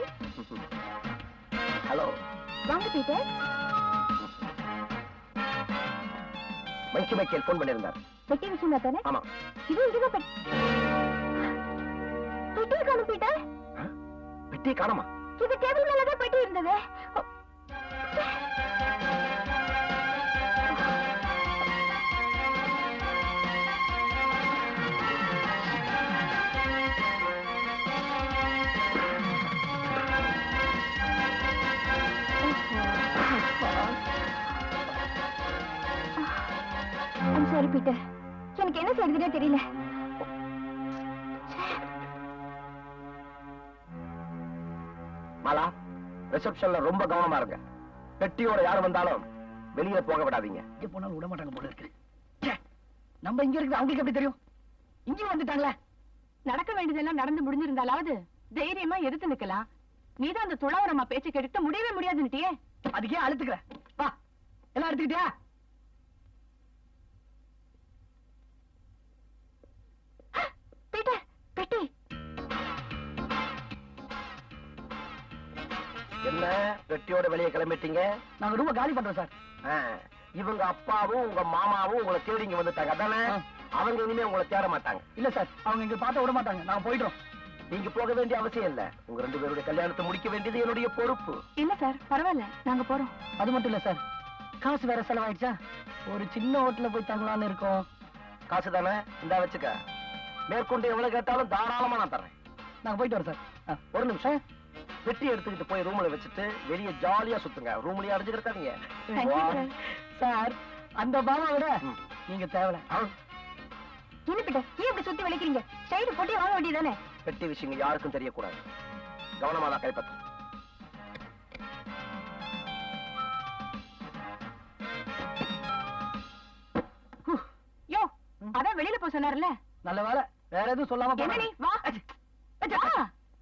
ஹலோ வாங்க பீட்டர் மைக்கி மைக்கேல் ஃபோன் பண்ணியிருந்தார் பெட்டி விஷயம் தானே ஆமா இது இங்கதான் பெட்டி பெட்டி காணும் பீட்டர் ஆ? பெட்டியை காணோமா இது டேபிள் மேலதான் பெட்டி இருந்தது சாரி பீட்டர் எனக்கு என்ன செய்யறதுனே தெரியல மாலா ரிசப்ஷன்ல ரொம்ப கவனமா இருங்க பெட்டியோட யார் வந்தாலும் வெளியில போக விடாதீங்க இங்க போனாலும் விட மாட்டாங்க போல இருக்கு ச்சே, நம்ம இங்க இருக்குது அவங்களுக்கு எப்படி தெரியும் இங்கேயும் வந்துட்டாங்களே நடக்க வேண்டியதெல்லாம் நடந்து முடிஞ்சிருந்தாலாவது தைரியமா எதிர்த்து நிக்கலாம் நீதான் அந்த துளவரமா பேச்சை கேட்டுட்டு முடியவே முடியாதுன்னுட்டியே அதுக்கே அழுத்துக்கிறேன் வா எல்லாம் எடுத்துக்கிட்டியா பீட்டர் பெட்டி என்ன பெட்டியோட வெளியே கிளம்பிட்டீங்க நாங்க ரூபா காலி பண்றோம் சார் ஆ, இவங்க அப்பாவும் உங்க மாமாவும் உங்களை தேடி இங்க வந்துட்டாங்க அதானே ஆ. அவங்க இனிமே உங்களை தேட மாட்டாங்க இல்ல சார் அவங்க இங்க பார்த்த விட மாட்டாங்க நாங்க போயிடுறோம் நீங்க போக வேண்டிய அவசியம் இல்ல உங்க ரெண்டு பேருடைய கல்யாணத்தை முடிக்க வேண்டியது என்னுடைய பொறுப்பு இல்ல சார் பரவாயில்ல நாங்க போறோம் அது மட்டும் இல்ல சார் காசு வேற செலவாயிடுச்சா ஒரு சின்ன ஹோட்டல்ல போய் தங்கலாம்னு இருக்கோம் காசு தானே இந்தா வச்சுக்க மேற்கொண்டு எவ்வளவு கேட்டாலும் தாராளமா நான் தர்றேன் நாங்க போயிட்டு வரோம் சார் ஆ. ஒரு நிமிஷம் பெட்டி எடுத்துக்கிட்டு போய் ரூம்ல வச்சுட்டு வெளிய ஜாலியா சுத்துங்க ரூம்லயே அடைஞ்சிருக்காதீங்க Thank you, sir. சார் அந்த பாமா விட ம். நீங்க தேவல என்ன பீட்டர் ஏன் இப்படி சுத்தி வலிக்கிறீங்க சைடு போட்டி வாங்க வேண்டியதானே பெட்டி விஷயங்கள் யாருக்கும் தெரியக்கூடாது கவனமா தான் கைப்பற்றும் யோ அதான் வெளியில போக சொன்னார்ல நல்ல வேலை வேற எதுவும் சொல்லாம என்ன போனாங்க. நீ வா வா.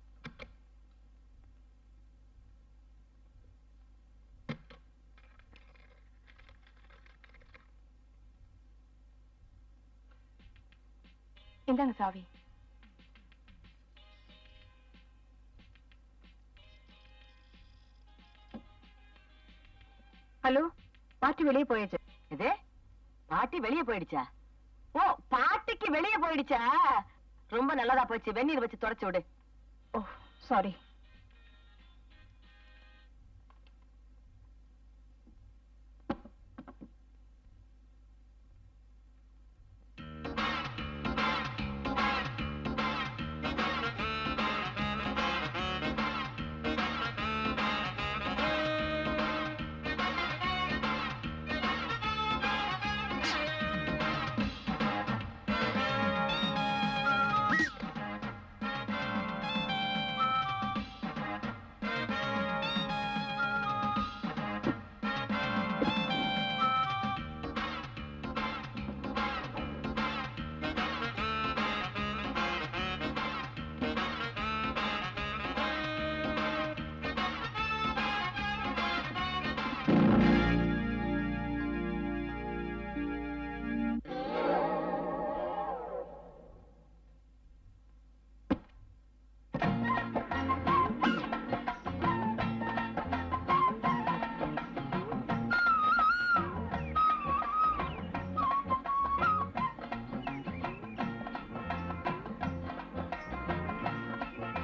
இந்தாங்க சாவி ஹலோ பாட்டி வெளியே போயிடுச்சு இது பாட்டி வெளியே போயிடுச்சா ஓ பாட்டிக்கு வெளியே போயிடுச்சா ரொம்ப நல்லதா போச்சு வெந்நீர் வச்சு தொடச்சு விடு ஓ சாரி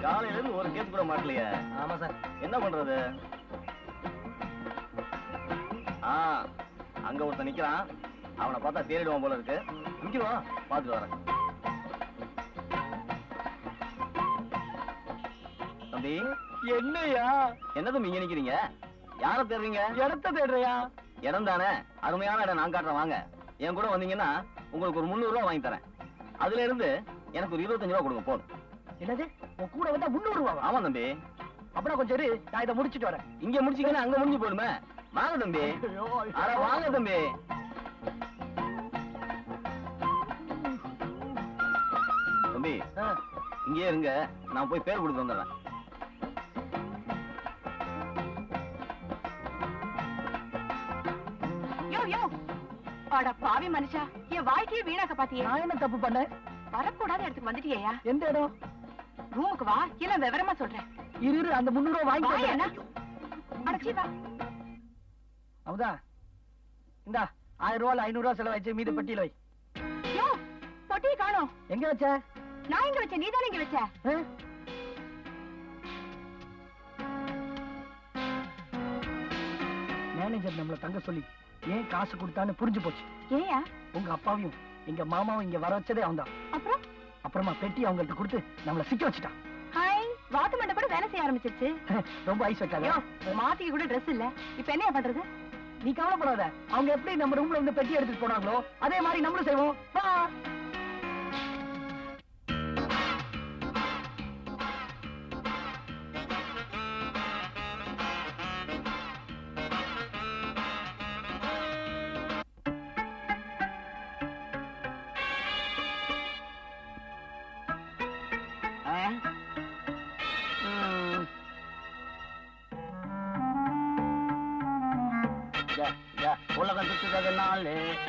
காலையில இருந்து ஒரு கேஸ் கூட மாட்டலையே ஆமா சார் என்ன பண்றது ஆ அங்க ஒருத்தன் நிக்கிறான் அவனை பார்த்தா தேடிடுவான் போல இருக்கு இங்க வா பாத்துட்டு வரேன் தம்பி என்னையா என்ன தம்பி இங்க நிக்கிறீங்க யார தேடுறீங்க இடத்த தேடுறியா இடம் தானே அருமையான இடம் நான் காட்டுறேன் வாங்க என் கூட வந்தீங்கன்னா உங்களுக்கு ஒரு முந்நூறு ரூபா வாங்கி தரேன் அதுல இருந்து எனக்கு ஒரு இருபத்தஞ்சு ரூபா கொடுங்க போதும் என்னது உன் கூட வந்தா முன்னூறு ரூபாவா ஆமா தம்பி அப்படின்னா கொஞ்சம் இரு நான் இதை முடிச்சிட்டு வரேன் இங்க முடிச்சீங்கன்னா அங்க முடிஞ்சு போடுமே வாங்க தம்பி ஐயோ, ஐயோ. அட வாங்க தம்பி தம்பி ஆ, இங்கே இருங்க நான் போய் பேர் கொடுத்து வந்துடுறேன் யோ யோ அட பாவி மனுஷா என் வாழ்க்கையை வீணாக்க பாத்தியே நான் என்ன தப்பு பண்ணேன் வரக்கூடாத இடத்துக்கு வந்துட்டியா எந்த இடம் ரூமுக்கு வா இல்ல விவரமா சொல்றேன் இரு இரு, அந்த முன்னூறு ரூபா வாங்கி வாயா என்ன வந்துடுறேன். அடச்சி வா அமுதா இந்தா ஆயிரம் ரூபாய் ஐநூறு ரூபாய் செலவாச்சு மீது பட்டியல வை யோ பொட்டியை காணோம் எங்க வச்ச நான் எங்க வச்சேன் நீதானே இங்க வச்ச ஆ? மேனேஜர் நம்மள தங்க சொல்லி ஏன் காசு கொடுத்தான்னு புரிஞ்சு போச்சு ஏயா உங்க அப்பாவையும் எங்க மாமாவும் இங்க வர வச்சதே அவன் தான் அப்புறம் அப்புறமா பெட்டி அவங்கள்ட்ட கொடுத்து நம்மள சிக்க வச்சுட்டான் ஹாய் வாத்து மண்டை கூட வேலை செய்ய ஆரம்பிச்சிருச்சு ரொம்ப ஐஸ் வைக்காத யோ மாத்திக்கு கூட Dress இல்ல இப்ப என்ன பண்றது நீ கவலைப்படாத அவங்க எப்படி நம்ம ரூம்ல இருந்து பெட்டி எடுத்துட்டு போனாங்களோ அதே மாதிரி நம்மளும் செய்வோம் வா உலகம் சுற்றுறதுனால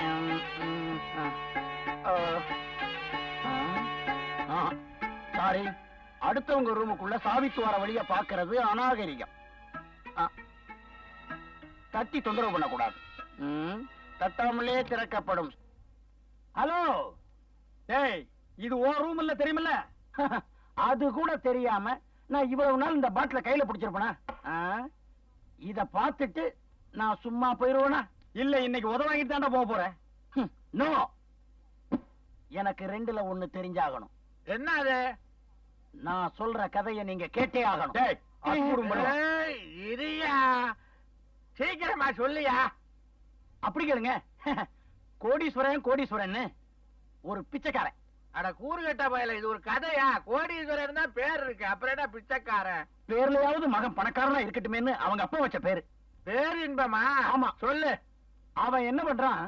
சாரி அடுத்தவங்க ரூமுக்குள்ள சாவிக்கு வர வழிய பாக்குறது அநாகரிகம் ஆ. தட்டி தொந்தரவு பண்ணக்கூடாது ம், தட்டாமலே திறக்கப்படும் ஹலோ டேய் இது ஓ ரூம் இல்ல தெரியுமில்ல அது கூட தெரியாம நான் இவ்வளவு நாள் இந்த பாட்டில கையில பிடிச்சிருப்பேனா ஆ? இத பார்த்துட்டு நான் சும்மா போயிருவேனா இல்ல இன்னைக்கு உத வாங்கிட்டு தாண்டா போக போறேன் நோ எனக்கு ரெண்டுல ஒண்ணு தெரிஞ்சாகணும் என்ன அது நான் சொல்ற கதையை நீங்க கேட்டே ஆகணும் டேய் அற்புதம் பண்ணுவா. ஏய், இரியா சீக்கிரமா சொல்லியா அப்படி கேளுங்க கோடீஸ்வரன் கோடீஸ்வரன் ஒரு பிச்சைக்காரன் அட கூறுகட்ட பயல இது ஒரு கதையா கோடீஸ்வரர் தான் பேர் இருக்கு அப்புறம் என்ன பிச்சைக்காரன் பேர்லயாவது மகன் பணக்காரனா இருக்கட்டுமேன்னு அவங்க அப்பா வச்ச பேரு பேர் இன்பமா ஆமா. சொல்லு அவன் என்ன பண்றான்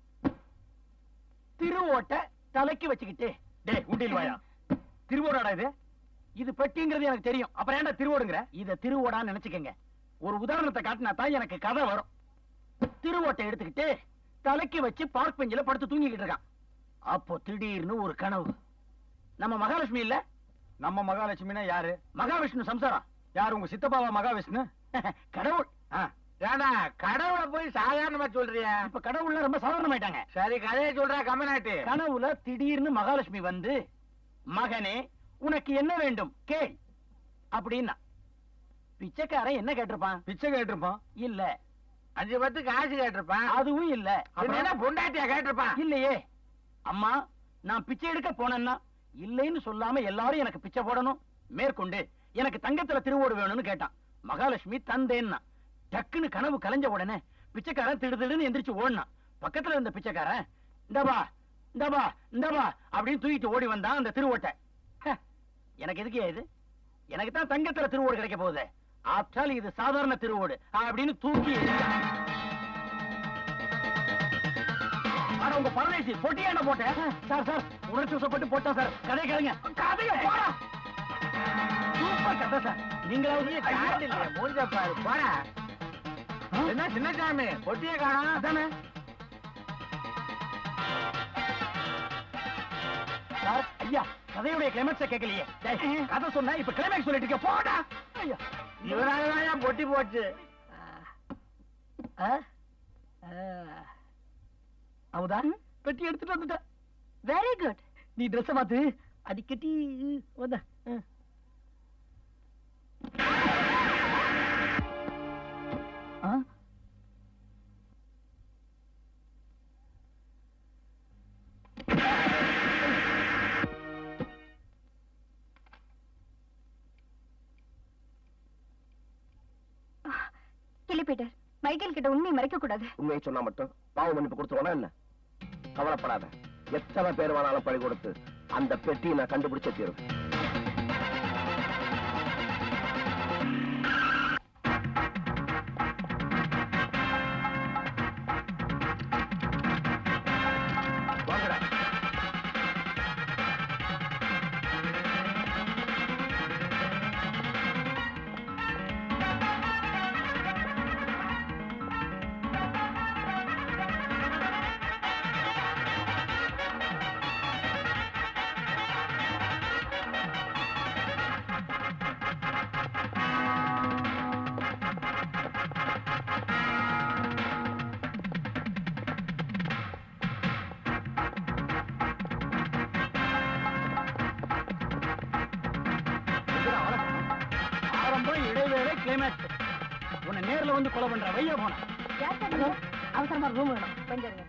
திருவோட்ட தலைக்கு வச்சுக்கிட்டு டேய் உண்டில் வாயா திருவோடாடா இது இது பெட்டிங்கிறது எனக்கு தெரியும் அப்புறம் ஏன்டா திருவோடுங்கிற இத திருவோடான்னு நினைச்சுக்கங்க ஒரு உதாரணத்தை காட்டினா தான் எனக்கு கதை வரும் திருவோட்டை எடுத்துக்கிட்டு தலைக்கு வச்சு பார்க் பெஞ்சில படுத்து தூங்கிக்கிட்டு இருக்கான் அப்போ திடீர்னு ஒரு கனவு நம்ம மகாலட்சுமி இல்ல நம்ம மகாலட்சுமினா யாரு மகாவிஷ்ணு சம்சாரம் யார் உங்க சித்தப்பாவா மகாவிஷ்ணு கடவுள் ஆ, ஏடா கடவுளை போய் சாதாரணமா சொல்றியா இப்ப கடவுள்ல ரொம்ப சாதாரணமாயிட்டாங்க சரி கதையை சொல்றா கம்மநாட்டு கனவுல திடீர்னு மகாலட்சுமி வந்து மகனே உனக்கு என்ன வேண்டும் கேள் அப்படின்னா பிச்சைக்காரன் என்ன கேட்டிருப்பான் பிச்சை கேட்டிருப்பான் இல்ல அஞ்சு பத்து காசு கேட்டிருப்பான் அதுவும் இல்ல அப்புறம் என்ன பொண்டாட்டியா கேட்டிருப்பான் இல்லையே அம்மா நான் பிச்சை எடுக்க போனேன்னா இல்லைன்னு சொல்லாம எல்லாரும் எனக்கு பிச்சை போடணும் மேற்கொண்டு எனக்கு தங்கத்துல திருவோடு வேணும்னு கேட்டான் மகாலட்சுமி தந்தேன்னா டக்குன்னு கனவு கலைஞ்ச உடனே பிச்சைக்காரன் திடுதிடுன்னு எந்திரிச்சு ஓடினான் பக்கத்துல இருந்த பிச்சைக்காரன் இந்தபா இந்தபா இந்தபா அப்படின்னு தூக்கிட்டு ஓடி வந்தான் அந்த திருவோட்டை ஹ, எனக்கு எதுக்கு இது எனக்கு தான் தங்கத்துல திருவோடு கிடைக்க போகுது ஆற்றால் இது சாதாரண திருவோடு அப்படின்னு தூக்கி எறிஞ்சான். ஆனா உங்க பரதேசி பொட்டியா என்ன போட்டேன் சார் சார் உணர்ச்சி வசப்பட்டு போட்டா சார் கதை கேளுங்க கதைய போடா சூப்பர் கதை சார் நீங்களாவது காட்டு இல்லையா மூஞ்ச பாரு போடா என்ன சின்னசாமி பொட்டிய காணோம் அதானே சார் ஐயா கதையுடைய கிளைமேக்ஸ கேட்கலையே டேய், கதை சொன்னா இப்ப கிளைமேக்ஸ் சொல்லிட்டு இருக்க போடா ஐயா இவராலதான் என் பொட்டி போச்சு ஆ? ஆ. அமுதா பெட்டி எடுத்துட்டு வந்துட்ட வெரி குட் நீ ட்ரெஸ் மாத்து அடிக்கடி வந்த இல்ல பீட்டர் மைக்கேல் கிட்ட உண்மையை மறைக்க கூடாது உண்மையை சொன்னா மட்டும் பாவ மன்னிப்பு கொடுத்துருவானா என்ன கவலைப்படாத எத்தனை பேர் வேணாலும் பழி கொடுத்து அந்த பெட்டியை நான் கண்டுபிடிச்ச தீரும் வாங்கடா ஆரம்பம் இடைவேளை கிளைமேக்ஸ் உன்னை நேர்ல வந்து கொலை பண்ற வையா போன அவசரமா ரூம் வேணும் கொஞ்சம் இருங்க.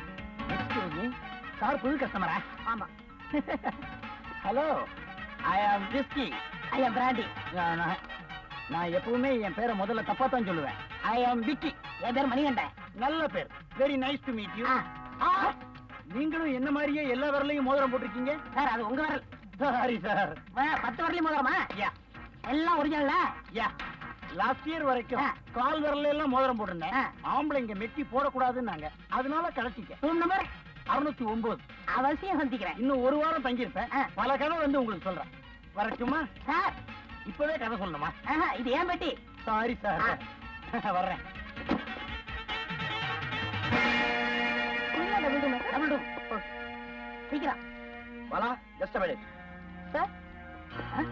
சார் புது கஸ்டமரா ஆமா ஹலோ ஐ ஆம் விஸ்கி ஐயா பிராண்டி நான் எப்பவுமே என் பேரை முதல்ல தப்பா தான் சொல்லுவேன் ஐ ஆம் விக்கி என் பேர் மணிகண்டன் நல்ல பேர் very nice to meet you ஆ. நீங்களும் என்ன மாதிரியே எல்லா விரலையும் மோதிரம் போட்டிருக்கீங்க சார் அது உங்க வரல் சாரி சார் வ- பத்து வரலையும் முதலமா யா எல்லாம் ஒரிஜினலா யா லாஸ்ட் இயர் வரைக்கும் ஆ. கால் விரல்ல எல்லாம் மோதிரம் போட்டிருந்தேன் ஆ. ஆம்பளைங்க மெட்டி போடக்கூடாதுன்னாங்க அதனால கழட்டிட்டேன் ரூம் நம்பர் அறுநூத்தி ஒன்பது அவசியம் சந்திக்கிறேன் இன்னும் ஒரு வாரம் தங்கியிருப்பேன் ஆ. பல கதை வந்து உங்களுக்கு சொல்றேன் வரட்டுமா சார் இப்பவே கதை சொல்லணுமா ஆஹா, இது ஏன் பெட்டி சாரி சார் வர்றேன் உள்ள double room. Double room. ஓ. சீக்கிரம் வாலா ஜஸ்ட் மினிட் சார் ஆ,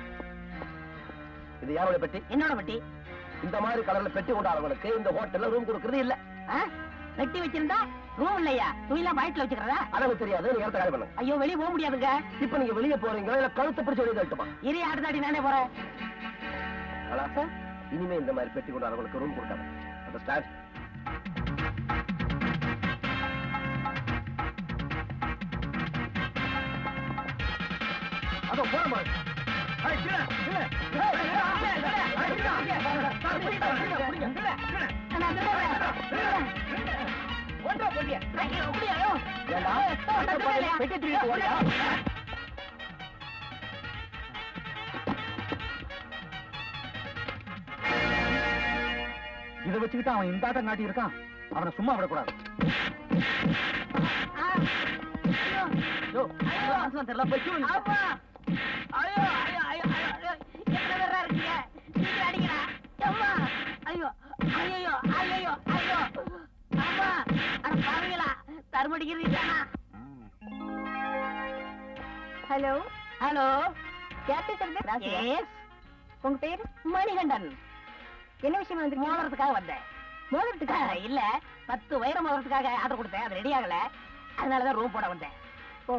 இது யாரோட பெட்டி என்னோட பெட்டி இந்த மாதிரி கலர்ல பெட்டி கொண்டாடுறவங்களுக்கு இந்த ஹோட்டல்ல ரூம் கொடுக்கறது இல்ல ஆ? பெட்டி வச்சிருந்தா ரூம் இல்லையா துணிலாம் பாய்ட்ல வச்சுக்கிறதா அளவு தெரியாது நீங்க இடத்த காலி பண்ணுங்க ஐயோ வெளிய போக முடியாதுங்க இப்ப நீங்க வெளியே போறீங்களா இல்ல கழுத்தை பிடிச்சு வெளியே தட்டுமா இரு அடுத்தாடி நானே போறேன் வாலா இனிமே இந்த மாதிரி பெட்டி கொண்டாடுறவங்களுக்கு ரூம் கொடுக்காத அந்த ஸ்டார்ட் அதோ போற பாரு ஏய், கீழே, கீழே. ஏய், ஏய், ஏய், ஏய், ஏய், ஏய், கீழே, கீழே. சார், பிடிங்க, பிடிங்க, பிடிங்க, கீழே, கீழே. நான் திருடுறேன். ஒன்றா போட்டியா? ஐயோ, அப்படியா? ஏண்டா, நான் திருடலையா? பெட்டி தூக்கிட்டு போறியா? இதை வச்சுக்கிட்டு அவன் இந்த ஆட்டம் காட்டி இருக்கான் அவனை சும்மா விடக்கூடாது ஆ. ஐயோ. யோ, மனசுல தெரியல, போய் கீழே நில்லு. ஆமா. ஐயோ, ஐயோ, ஐயோ, ஐயோ, ஐயோ. எத்தனை பேரா இருக்கீங்க? சீக்கிரம் அடிங்கடா. அம்மா. ஐயோ, ஐயையோ, ஐயையோ, ஐயோ. அம்மா. அட பாவிங்களா, தருமடிக்கிறீங்களா? ஹலோ ஹலோ யார் பேசுறது எஸ் உங்க பேர் மணிகண்டன் என்ன விஷயம் வந்து மோதிரத்துக்காக வந்தேன் மோதிரத்துக்காக இல்ல பத்து வயிறு மோதிரத்துக்காக ஆர்டர் கொடுத்தேன் அது ரெடி ஆகல அதனாலதான் ரூம் போட வந்தேன் ஓ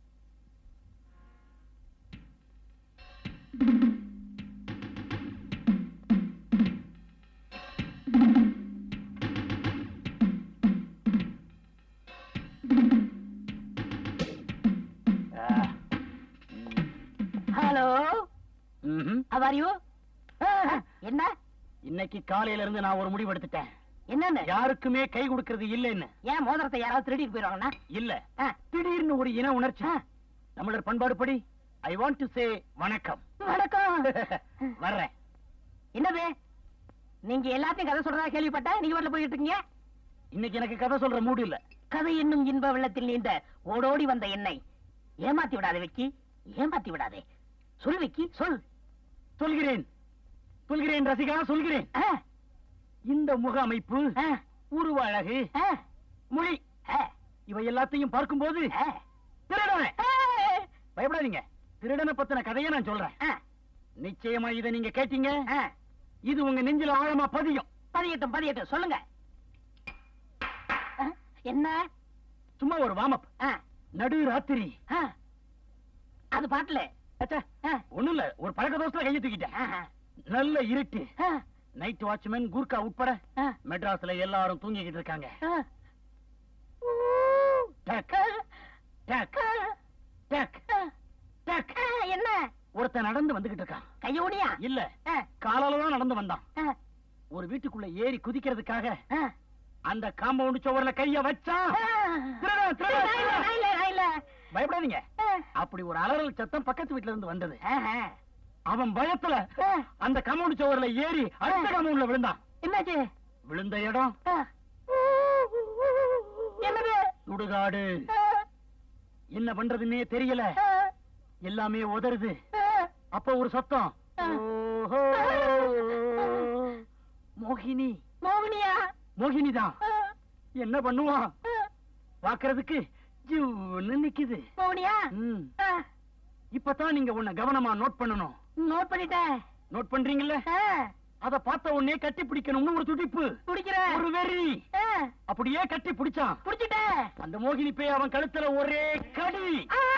ஹலோ ம்ஹும். அவர் யூ என்ன இன்னைக்கு காலையில இருந்து நான் ஒரு முடிவு எடுத்துட்டேன் என்னன்னு யாருக்குமே கை கொடுக்கறது இல்லைன்னு ஏன் மோதிரத்தை யாராவது திருடிட்டு போயிருவாங்கன்னா இல்ல ஆ, திடீர்னு ஒரு இன உணர்ச்சி ஆ. தமிழர் பண்பாடு படி ஐ வாண்ட் டு சே வணக்கம் வணக்கம் வர்றேன் என்னது நீங்க எல்லாத்தையும் கதை சொல்றதா கேள்விப்பட்டேன் நீங்க வீட்டுல போயிட்டு இருக்கீங்க இன்னைக்கு எனக்கு கதை சொல்ற மூடு இல்ல கதை என்னும் இன்ப வெள்ளத்தில் நீந்த ஓடோடி வந்த என்னை ஏமாத்தி விடாதே வெக்கி ஏமாத்தி விடாதே சொல் வெக்கி சொல் சொல்கிறேன் சொல்கிறேன் ரசிகா சொல்கிறேன் ஆ, இந்த முக அமைப்பு ஆ, உருவ அழகு ஆ, மொழி ஆ, இவை எல்லாத்தையும் பார்க்கும்போது ஆ. திருடனை ஆ, பயப்படாதீங்க திருடனை பத்தின கதையை நான் சொல்றேன் ஆ, நிச்சயமா இதை நீங்க கேட்டீங்க ஆ. இது உங்க நெஞ்சில ஆழமா பதியும் பதியட்டும் பதியட்டும் சொல்லுங்க ஆ, என்ன சும்மா ஒரு வாமப் ஆ, நடு ராத்திரி ஆ. அது பாட்டுல அச்சா, ஆ, ஒண்ணும் இல்ல ஒரு பழக்க தோசைல கையை தூக்கிட்டேன் ஆ, நல்ல இருட்டு ஆ, நைட் வாட்ச்மேன் கூர்க்கா உட்பட ஆ, மெட்ராஸ்ல எல்லாரும் தூங்கிக்கிட்டு இருக்காங்க ஆ. டக், டக், டக், ஆ, டக். ஆ, என்ன ஒருத்தன் நடந்து வந்துகிட்டு இருக்கான் கையோடியா இல்ல ஆ, காலால தான் நடந்து வந்தான் ஆ, ஒரு வீட்டுக்குள்ள ஏறி குதிக்கிறதுக்காக அந்த காம்பவுண்ட் சுவர்ல கைய வச்சா திருடன், திருடன், திருடன். பயப்படாதீங்க அப்படி ஒரு அலறல் சத்தம் பக்கத்து வீட்டுல இருந்து வந்தது அவன் பயத்துல அந்த காம்பவுண்ட் சுவர்ல ஏறி அடுத்த காம்பவுண்ட்ல விழுந்தான் என்னாச்சு விழுந்த இடம் என்னது சுடுகாடு என்ன பண்றதுன்னே தெரியல எல்லாமே உதறுது அப்ப ஒரு சத்தம் ஓஹோ. மோகினி மோகினியா மோகினி தான் என்ன பண்ணுவான் பாக்குறதுக்கு ஜிவ்னு நிக்குது மோகினியா ம். இப்பதான் நீங்க உன்னை கவனமா நோட் பண்ணணும் நோட் பண்ணிட்டேன் நோட் பண்றீங்கல்ல அத பார்த்த உடனே கட்டி பிடிக்கணும்னு ஒரு துடிப்பு பிடிக்கிறேன் ஒரு வெறி அப்படியே கட்டி பிடிச்சான் பிடிச்சிட்டேன் அந்த மோகினி பேய் அவன் கழுத்துல ஒரே கடி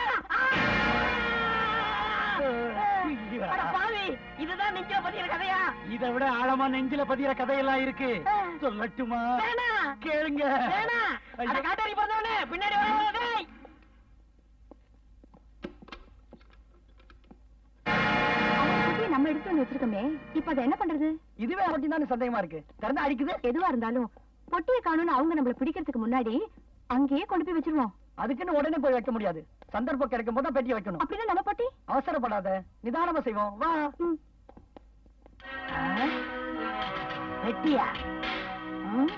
அட பாவி இதுதான் நெஞ்சில பதிகிற கதையா இதை விட ஆழமா நெஞ்சில பதிகிற கதையெல்லாம் இருக்கு சொல்லட்டுமா வேணா கேளுங்க வேணா அட ஐயோ. காட்டாரி பிறந்தவனே பின்னாடி வர டேய் குட்டியை நம்ம எடுத்து வந்து வச்சிருக்கோமே இப்ப அதை என்ன பண்றது இதுவே அவட்டி தான் சந்தேகமா இருக்கு திறந்து அடிக்குது எதுவா இருந்தாலும் பொட்டியை காணும்னு அவங்க நம்மள பிடிக்கிறதுக்கு முன்னாடி அங்கேயே கொண்டு போய் வச்சிருவோம் அதுக்குன்னு உடனே போய் வைக்க முடியாது சந்தர்ப்பம் கிடைக்கும் போது தான் பெட்டி வைக்கணும் அப்படின்னா நம்ம பொட்டி அவசரப்படாத நிதானமா செய்வோம் வா ம். வெட்டியா ம்?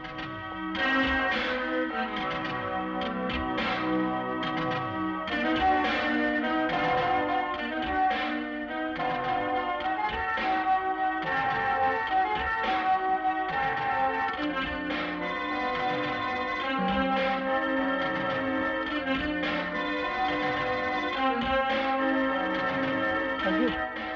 ஐயோ.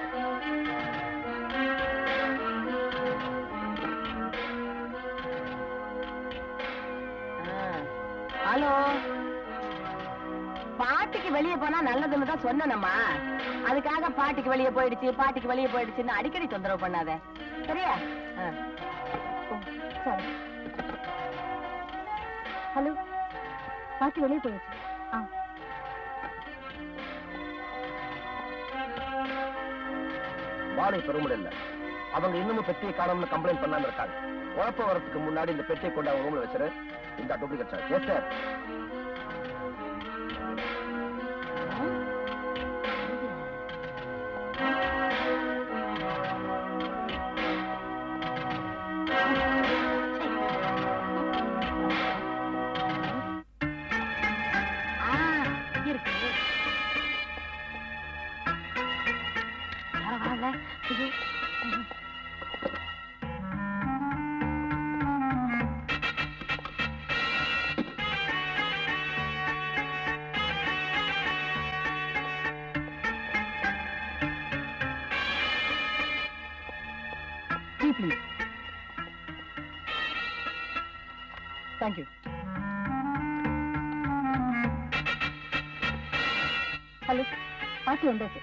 ஹலோ பாட்டிக்கு வெளியே போனா நல்லதுன்னு தான் சொன்னேனம்மா அதுக்காக பாட்டிக்கு வெளியே போயிடுச்சு பாட்டிக்கு வெளியே போயிடுச்சுன்னு அடிக்கடி தொந்தரவு பண்ணாத சரியா ஆ. சரி ஹலோ பாட்டி வெளியே போயிடுச்சு ஆ பாலை பெருமுடில்ல அவங்க இன்னமும் பெட்டியை காணோம்னு கம்ப்ளைண்ட் பண்ணாம இருக்காங்க குழப்பம் வரதுக்கு முன்னாடி இந்த பெட்டியை கொண்டு அவங்க ரூம்ல வச்சிரு இந்த டூப்ளிகேட் சார் எஸ் சார் ஆ, இருக்கு வர, வரல. இது. டீ ப்ளீஸ் தேங்க்யூ ஹலோ பாட்டி வந்தாச்சு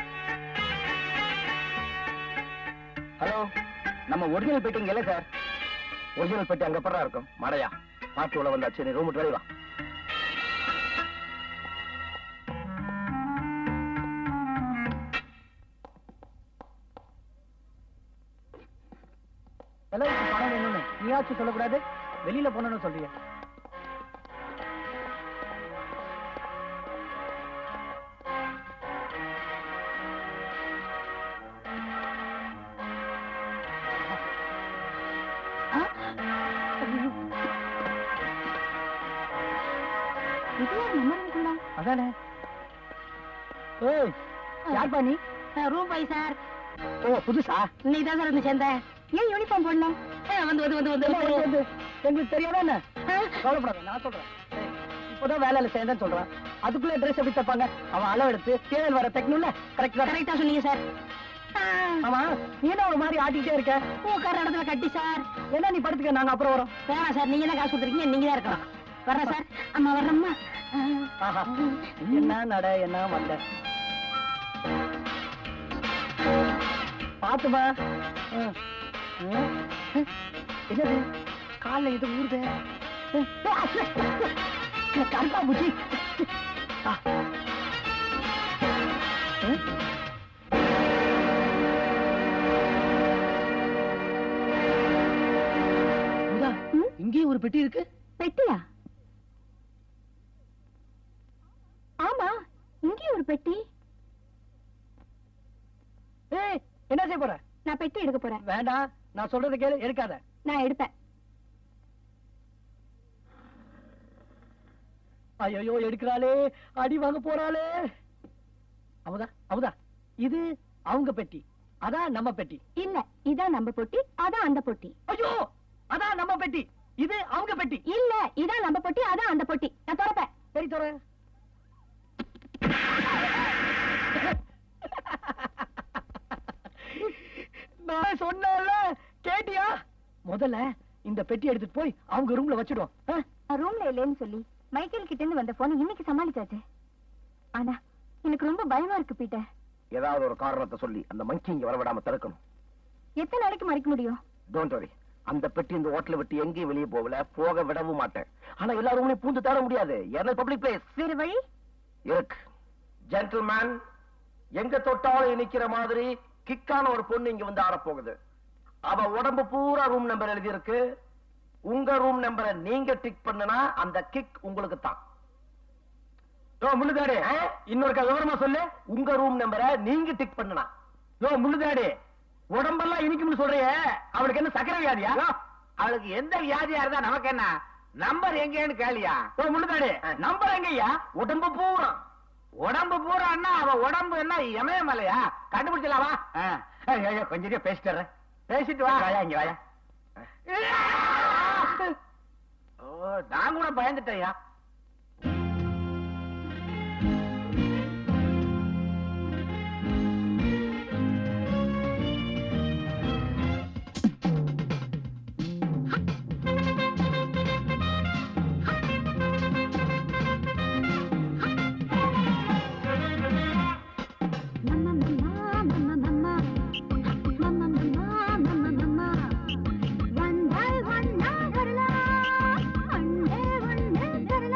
ஹலோ நம்ம ஒரிஜினல் பெட்டி இங்க இல்ல சார் ஒரிஜினல் பெட்டி அங்க படுறா இருக்கும் மாடையா பாட்டு உள்ள வந்தாச்சு நீ ரூம் விட்டு வெளிய வா செலவுக்கு பணம் வேணும்னு நீயாச்சும் சொல்லக்கூடாது வெளியில போனோம்னு சொல்றீங்க இதுவா நம்ம ரூமுக்குள்ள அதானே ஏய் யார் பண்ணி ரூம் போய் சார் ஓ புதுசா நீ தான் சார் வந்து சேர்ந்தேன் ஏன் யூனிஃபார்ம் போடல வந்து வந்து வந்து என்ன வந்து வந்து எங்களுக்கு தெரியாதா என்ன கவலைப்படாத நான் சொல்றேன் ஏய், இப்பதான் வேலையில சேர்ந்தேன்னு சொல்றேன் அதுக்குள்ள ட்ரெஸ் எப்படி தப்பாங்க அவன் அளவு எடுத்து தேவையில் வர தைக்கணும்ல கரெக்டா கரெக்டா சொன்னீங்க சார் ஆமா நீ என்ன ஒரு மாதிரி ஆட்டிக்கிட்டே இருக்க உட்கார இடத்துல கட்டி சார் என்ன நீ படுத்துக்க நாங்க அப்புறம் வரோம் வேணாம் சார் நீங்க என்ன காசு கொடுத்துருக்கீங்க நீங்க தான் இருக்கலாம் வர்றேன் சார் அம்மா வர்றம்மா ஆஹா என்ன நட என்ன வந்த பாத்துமா என்னது கால்ல இது ஊறுது கருப்பா பூச்சி ஆ. ம்? பெட்டி இருக்கு பெட்டியா ஆமா இங்கேயும் ஒரு பெட்டி ஏய் என்ன செய்ய போற நான் பெட்டி எடுக்க போறேன் வேண்டாம் நான் சொல்றதை கேளு எடுக்காத நான் எடுப்பேன் ஐயோ எடுக்கிறாளே அடி வாங்க போறாளே அமுதா அமுதா இது அவங்க பெட்டி அதான் நம்ம பெட்டி இல்ல இதான் நம்ம பொட்டி அதான் அந்த பொட்டி ஐயோ அதான் நம்ம பெட்டி இது அவங்க பெட்டி இல்ல இதான் நம்ம பொட்டி அதான் அந்த பொட்டி நான் திறப்பேன் சரி தோற நான் சொன்னேன்ல கேட்டியா முதல்ல இந்த பெட்டி எடுத்துட்டு போய் அவங்க ரூம்ல வச்சிடும் ரூம்ல இல்லைன்னு சொல்லி மைக்கேல் கிட்ட இருந்து வந்த போன் இன்னைக்கு சமாளிச்சாச்சு ஆனா எனக்கு ரொம்ப பயமா இருக்கு பீட்டர் ஏதாவது ஒரு காரணத்தை சொல்லி அந்த மங்கி இங்க வரவிடாம தடுக்கணும் எத்தனை நாளைக்கு மறைக்க முடியும் டோன்ட் வரி அந்த பெட்டி இந்த ஹோட்டலை விட்டு எங்கேயும் வெளியே போகல போக விடவும் மாட்டேன் ஆனா எல்லா ரூம்லயும் பூந்து தேட முடியாது ஏன்னா பப்ளிக் பிளேஸ் வேற வழி இருக்கு ஜென்டில்மேன் எங்க தொட்டாலும் இனிக்கிற மாதிரி கிக்கான ஒரு பொண்ணு இங்க வந்து ஆடப் போகுது அவ உடம்பு பூரா ரூம் நம்பர் எழுதி இருக்கு உங்க ரூம் நம்பரை நீங்க டிக் பண்ணுனா அந்த கிக் உங்களுக்கு தான் ஓ முள்ளுதாடி இன்னொரு விவரமா சொல்லு உங்க ரூம் நம்பரை நீங்க டிக் பண்ணுனா ஓ முள்ளுதாடி உடம்பெல்லாம் இனிக்கும்னு சொல்றியே அவளுக்கு என்ன சக்கரை வியாதியா யோ, அவளுக்கு எந்த வியாதியா இருந்தா நமக்கு என்ன நம்பர் எங்கேன்னு கேளியா ஓ முள்ளுதாடி நம்பர் எங்கய்யா உடம்பு பூரா உடம்பு பூரான்னா அவ உடம்பு என்ன இமயமலையா கண்டுபிடிச்சலாமா கொஞ்சம் பேசிட்டு பேசிட்டு வா வாயா இங்க வாயா ஓ, நான் கூட பயந்துட்டேயா வந்தால் வந்தா வரலாம் அண்ணே வண்ணே வரலாம்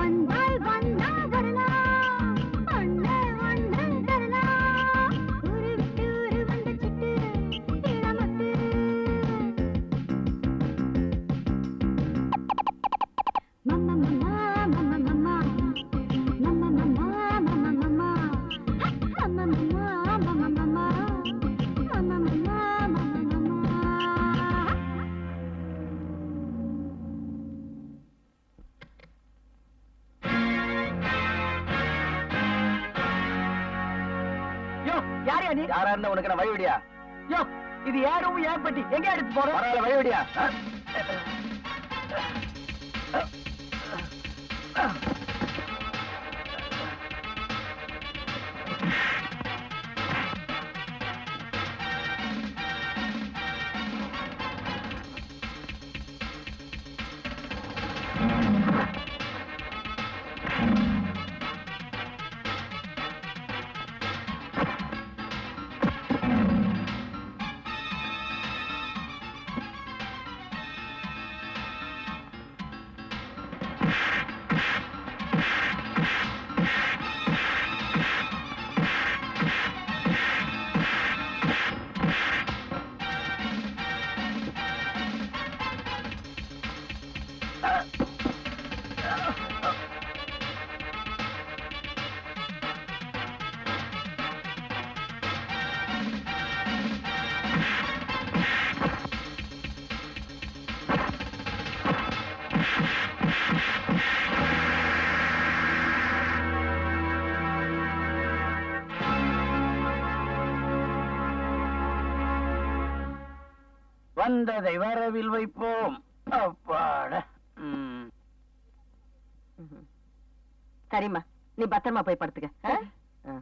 வந்தால் வந்தா வரலாம் ஒண்ணு ஒண்ணு தரலாம் ஊரு விட்டு ஊரு வந்த சிட்டு இளமட்டு mamma mamma mamma mamma mamma mamma mamma mamma mamma mamma mamma mamma mamma mamma mamma mamma yo யாரையா நீ யாரா இருந்தா உனக்கு என்ன வழிவிடியா யோ இது ஏன் ரூம் ஏன் பெட்டி எங்க எடுத்து போற பரவாயில்ல வழிவிடியா வந்ததை வரவில் வைப்போம் அப்பாட ம். சரிம்மா நீ பத்திரமா போய் படுத்துக்க ஆ? ஆ.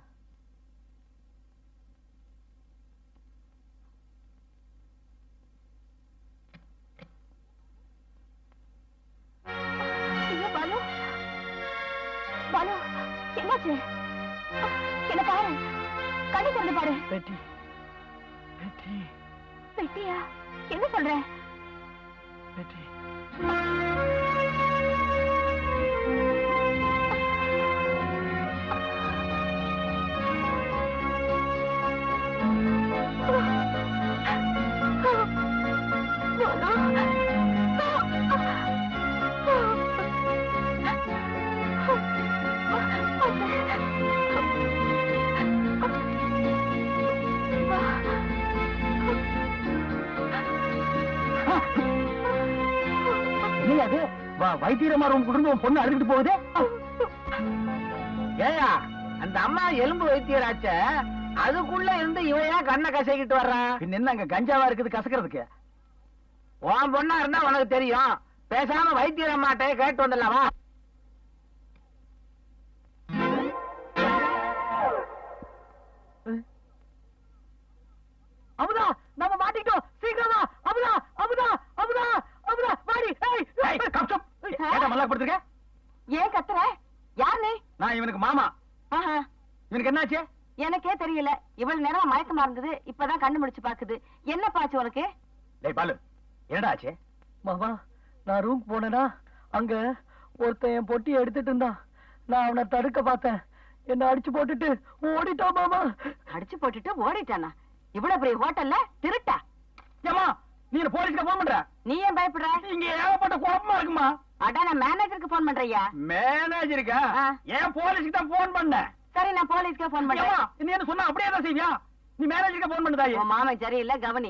ஐயோ, பாலு பாலு என்னாச்சு என்ன பாரு கண்ணு திறந்து பாரு பெட்டி பெட்டி பெட்டியா என்ன சொல்ற பெட்டி நீ அது வ- வைத்தியரமா ரூம் இருந்து உன் பொண்ணு அழுதுட்டு போகுது ஏயா அந்த அம்மா எலும்பு வைத்தியராச்ச அதுக்குள்ள இருந்து இவன் ஏன் கண்ணை கசைக்கிட்டு வர்றான் பின்ன என்ன அங்க கஞ்சாவா இருக்குது கசக்கிறதுக்கு உன் பொண்ணா இருந்தா உனக்கு தெரியும் பேசாம வைத்தியர் அம்மாட்டே கேட்டு வந்துடலாமா அமுதா நம்ம மாட்டிக்கிட்டோம் சீக்கிரமா அமுதா அமுதா அமுதா அமுதா வாடி ஏய் ஏய் கப்சப் ஏடா மல்லா படுத்துக்க ஏன் கத்துற யார் நீ நான் இவனுக்கு மாமா ஆஹா, இவனுக்கு என்னாச்சு எனக்கே தெரியல இவ்வளவு நேரம் மயக்கமா இருந்தது இப்பதான் கண்ணு முடிச்சு பாக்குது என்ன பாச்சு உனக்கு டேய் பாலு என்னடா ஆச்சு மாமா நான் ரூம் போனேனா அங்க ஒருத்தன் என் பொட்டி எடுத்துட்டு இருந்தான் நான் அவனை தடுக்க பார்த்தேன் என்ன அடிச்சு போட்டுட்டு ஓடிட்டான் மாமா அடிச்சு போட்டுட்டு ஓடிட்டானா இவ்வளவு பெரிய ஹோட்டல்ல திருட்டா ஏமா நீ என்ன போலீஸ்க்கு போன் பண்ற நீ ஏன் பயப்படுற இங்க ஏகப்பட்ட குழப்பமா இருக்குமா அடா நான் மேனேஜருக்கு போன் பண்றையா மேனேஜருக்கா ஆ. ஏன் போலீஸ்க்கு தான் போன் பண்ணேன் சரி நான் போலீஸ்க்கே போன் ஏம்மா, பண்றேன் நீ என்ன சொன்னா அப்படியே தான் செய்வியா நீ மேனேஜருக்கு போன் பண்ணுதாயே உன் மாமன் சரியில்லை கவனி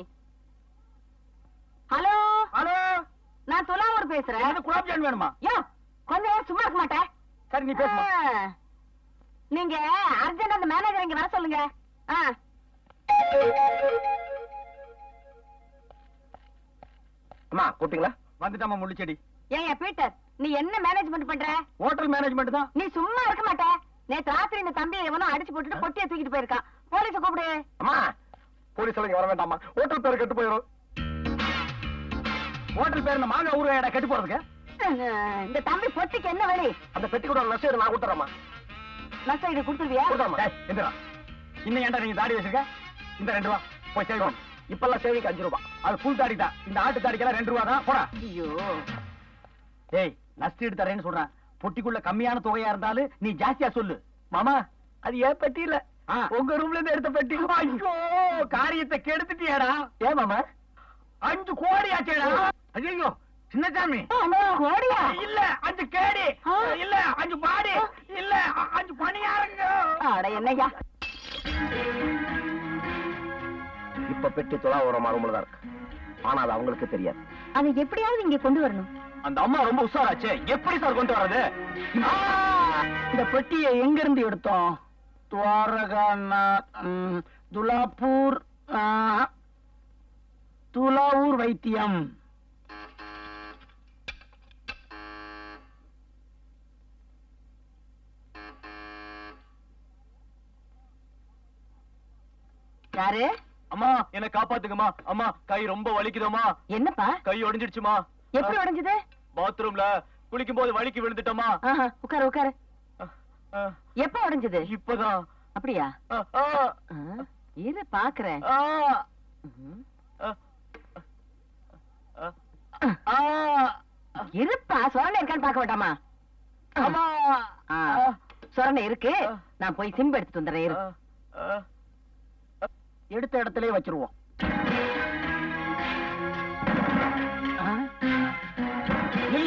ஹலோ ஹலோ நான் துலாவூர் பேசுறேன் எனக்கு குலாப் ஜான் வேணுமா யோ கொஞ்ச நேரம் சும்மா இருக்க மாட்டேன் சரி நீ பேசுமா ஆ. நீங்க அர்ஜென்ட் அந்த மேனேஜர் இங்க வர சொல்லுங்க ஆ. அம்மா கூப்பிட்டீங்களா வந்துட்டாமா முள்ளிச்செடி ஏய்யா பீட்டர் நீ என்ன மேனேஜ்மெண்ட் பண்ற ஹோட்டல் மேனேஜ்மெண்ட் தான் நீ சும்மா இருக்க மாட்ட நேத்து ராத்திரி இந்த தம்பியை எவனோ அடிச்சு போட்டுட்டு பொட்டியை தூக்கிட்டு போயிருக்கான் போலீஸ கூப்பிடு அம்மா போலீஸ் எல்லாம் இங்க வர வேண்டாம்மா ஹோட்டல் பேர் கெட்டு போயிடும் ஹோட்டல் பேர் இந்த மாங்க ஊரு இடம் கெட்டு போறதுக்கு இந்த தம்பி பொட்டிக்கு என்ன வழி அந்த பெட்டி கூட நஷ்டம் நான் கொடுத்துறேம்மா நஷ்டம் இது கொடுத்துருவியா கொடுத்தாம்மா டேய், எந்திரா இன்னும் ஏன்டா நீங்க தாடி வச்சிருக்க இந்த ரெண்டு ரூபா போய் சேவ் பண்ணு. இப்பெல்லாம் சேவிக்கு அஞ்சு ரூபாய் அது ஃபுல் தாடி தான் இந்த ஆட்டு தாடிக்கெல்லாம் ரெண்டு ரூபா தான் போடா ஐயோ டேய் நஷ்டம் எடுத்து தரேன்னு சொல்றேன் பொட்டிக்குள்ள கம்மியான தொகையா இருந்தாலும் நீ ஜாஸ்தியா சொல்லு மாமா அது ஏன் பெட்டி இல்ல உங்க ரூம்ல இருந்து எடுத்த பெட்டி ஐயோ காரியத்தை கெடுத்துட்டியாடா ஏன் மாமா அஞ்சு கோடி ஆச்சேடா ஐயோ சின்னசாமி கோடியா இல்ல அஞ்சு கேடி ஆ. இல்ல அஞ்சு பாடி இல்ல அ- அஞ்சு பணியாருங்க அட என்னய்யா இப்ப பெட்டி துலாவரம் ரூம்ல தான் இருக்கு ஆனா அது அவங்களுக்கு தெரியாது அதை எப்படியாவது இங்க கொண்டு வரணும் அந்த அம்மா ரொம்ப உஷாராச்சே எப்படி சார் கொண்டு வர்றது இந்த பெட்டியை எங்க இருந்து எடுத்தோம் துவாரகாநாத் ம், துலாப்பூர் ஆ, துலாவூர் வைத்தியம் யாரு அம்மா என்ன காப்பாத்துங்கம்மா அம்மா கை ரொம்ப வலிக்குதம்மா என்னப்பா கை ஒடிஞ்சிடுச்சுமா எப்படி உடைஞ்சது பாத்ரூம்ல குளிக்கும் போது வலிக்கு விழுந்துட்டோமா ஆஹா, உட்காரு உட்காரு எப்ப உடைஞ்சது இப்பதான் அப்படியா ஆ, ஆ, ஆ, இரு பாக்குறேன் ஆ, ம்ஹும். ஆ, ஆ, இருப்பா சொரணை இருக்கான்னு பார்க்க வேண்டாமா அம்மா ஆ, சொரணை இருக்கு நான் போய் சிம்பு எடுத்துட்டு வந்துடுறேன் இரு. ஆ, ஆ. எடுத்த இடத்திலே வச்சிருவோம் ஆ? நில்லு.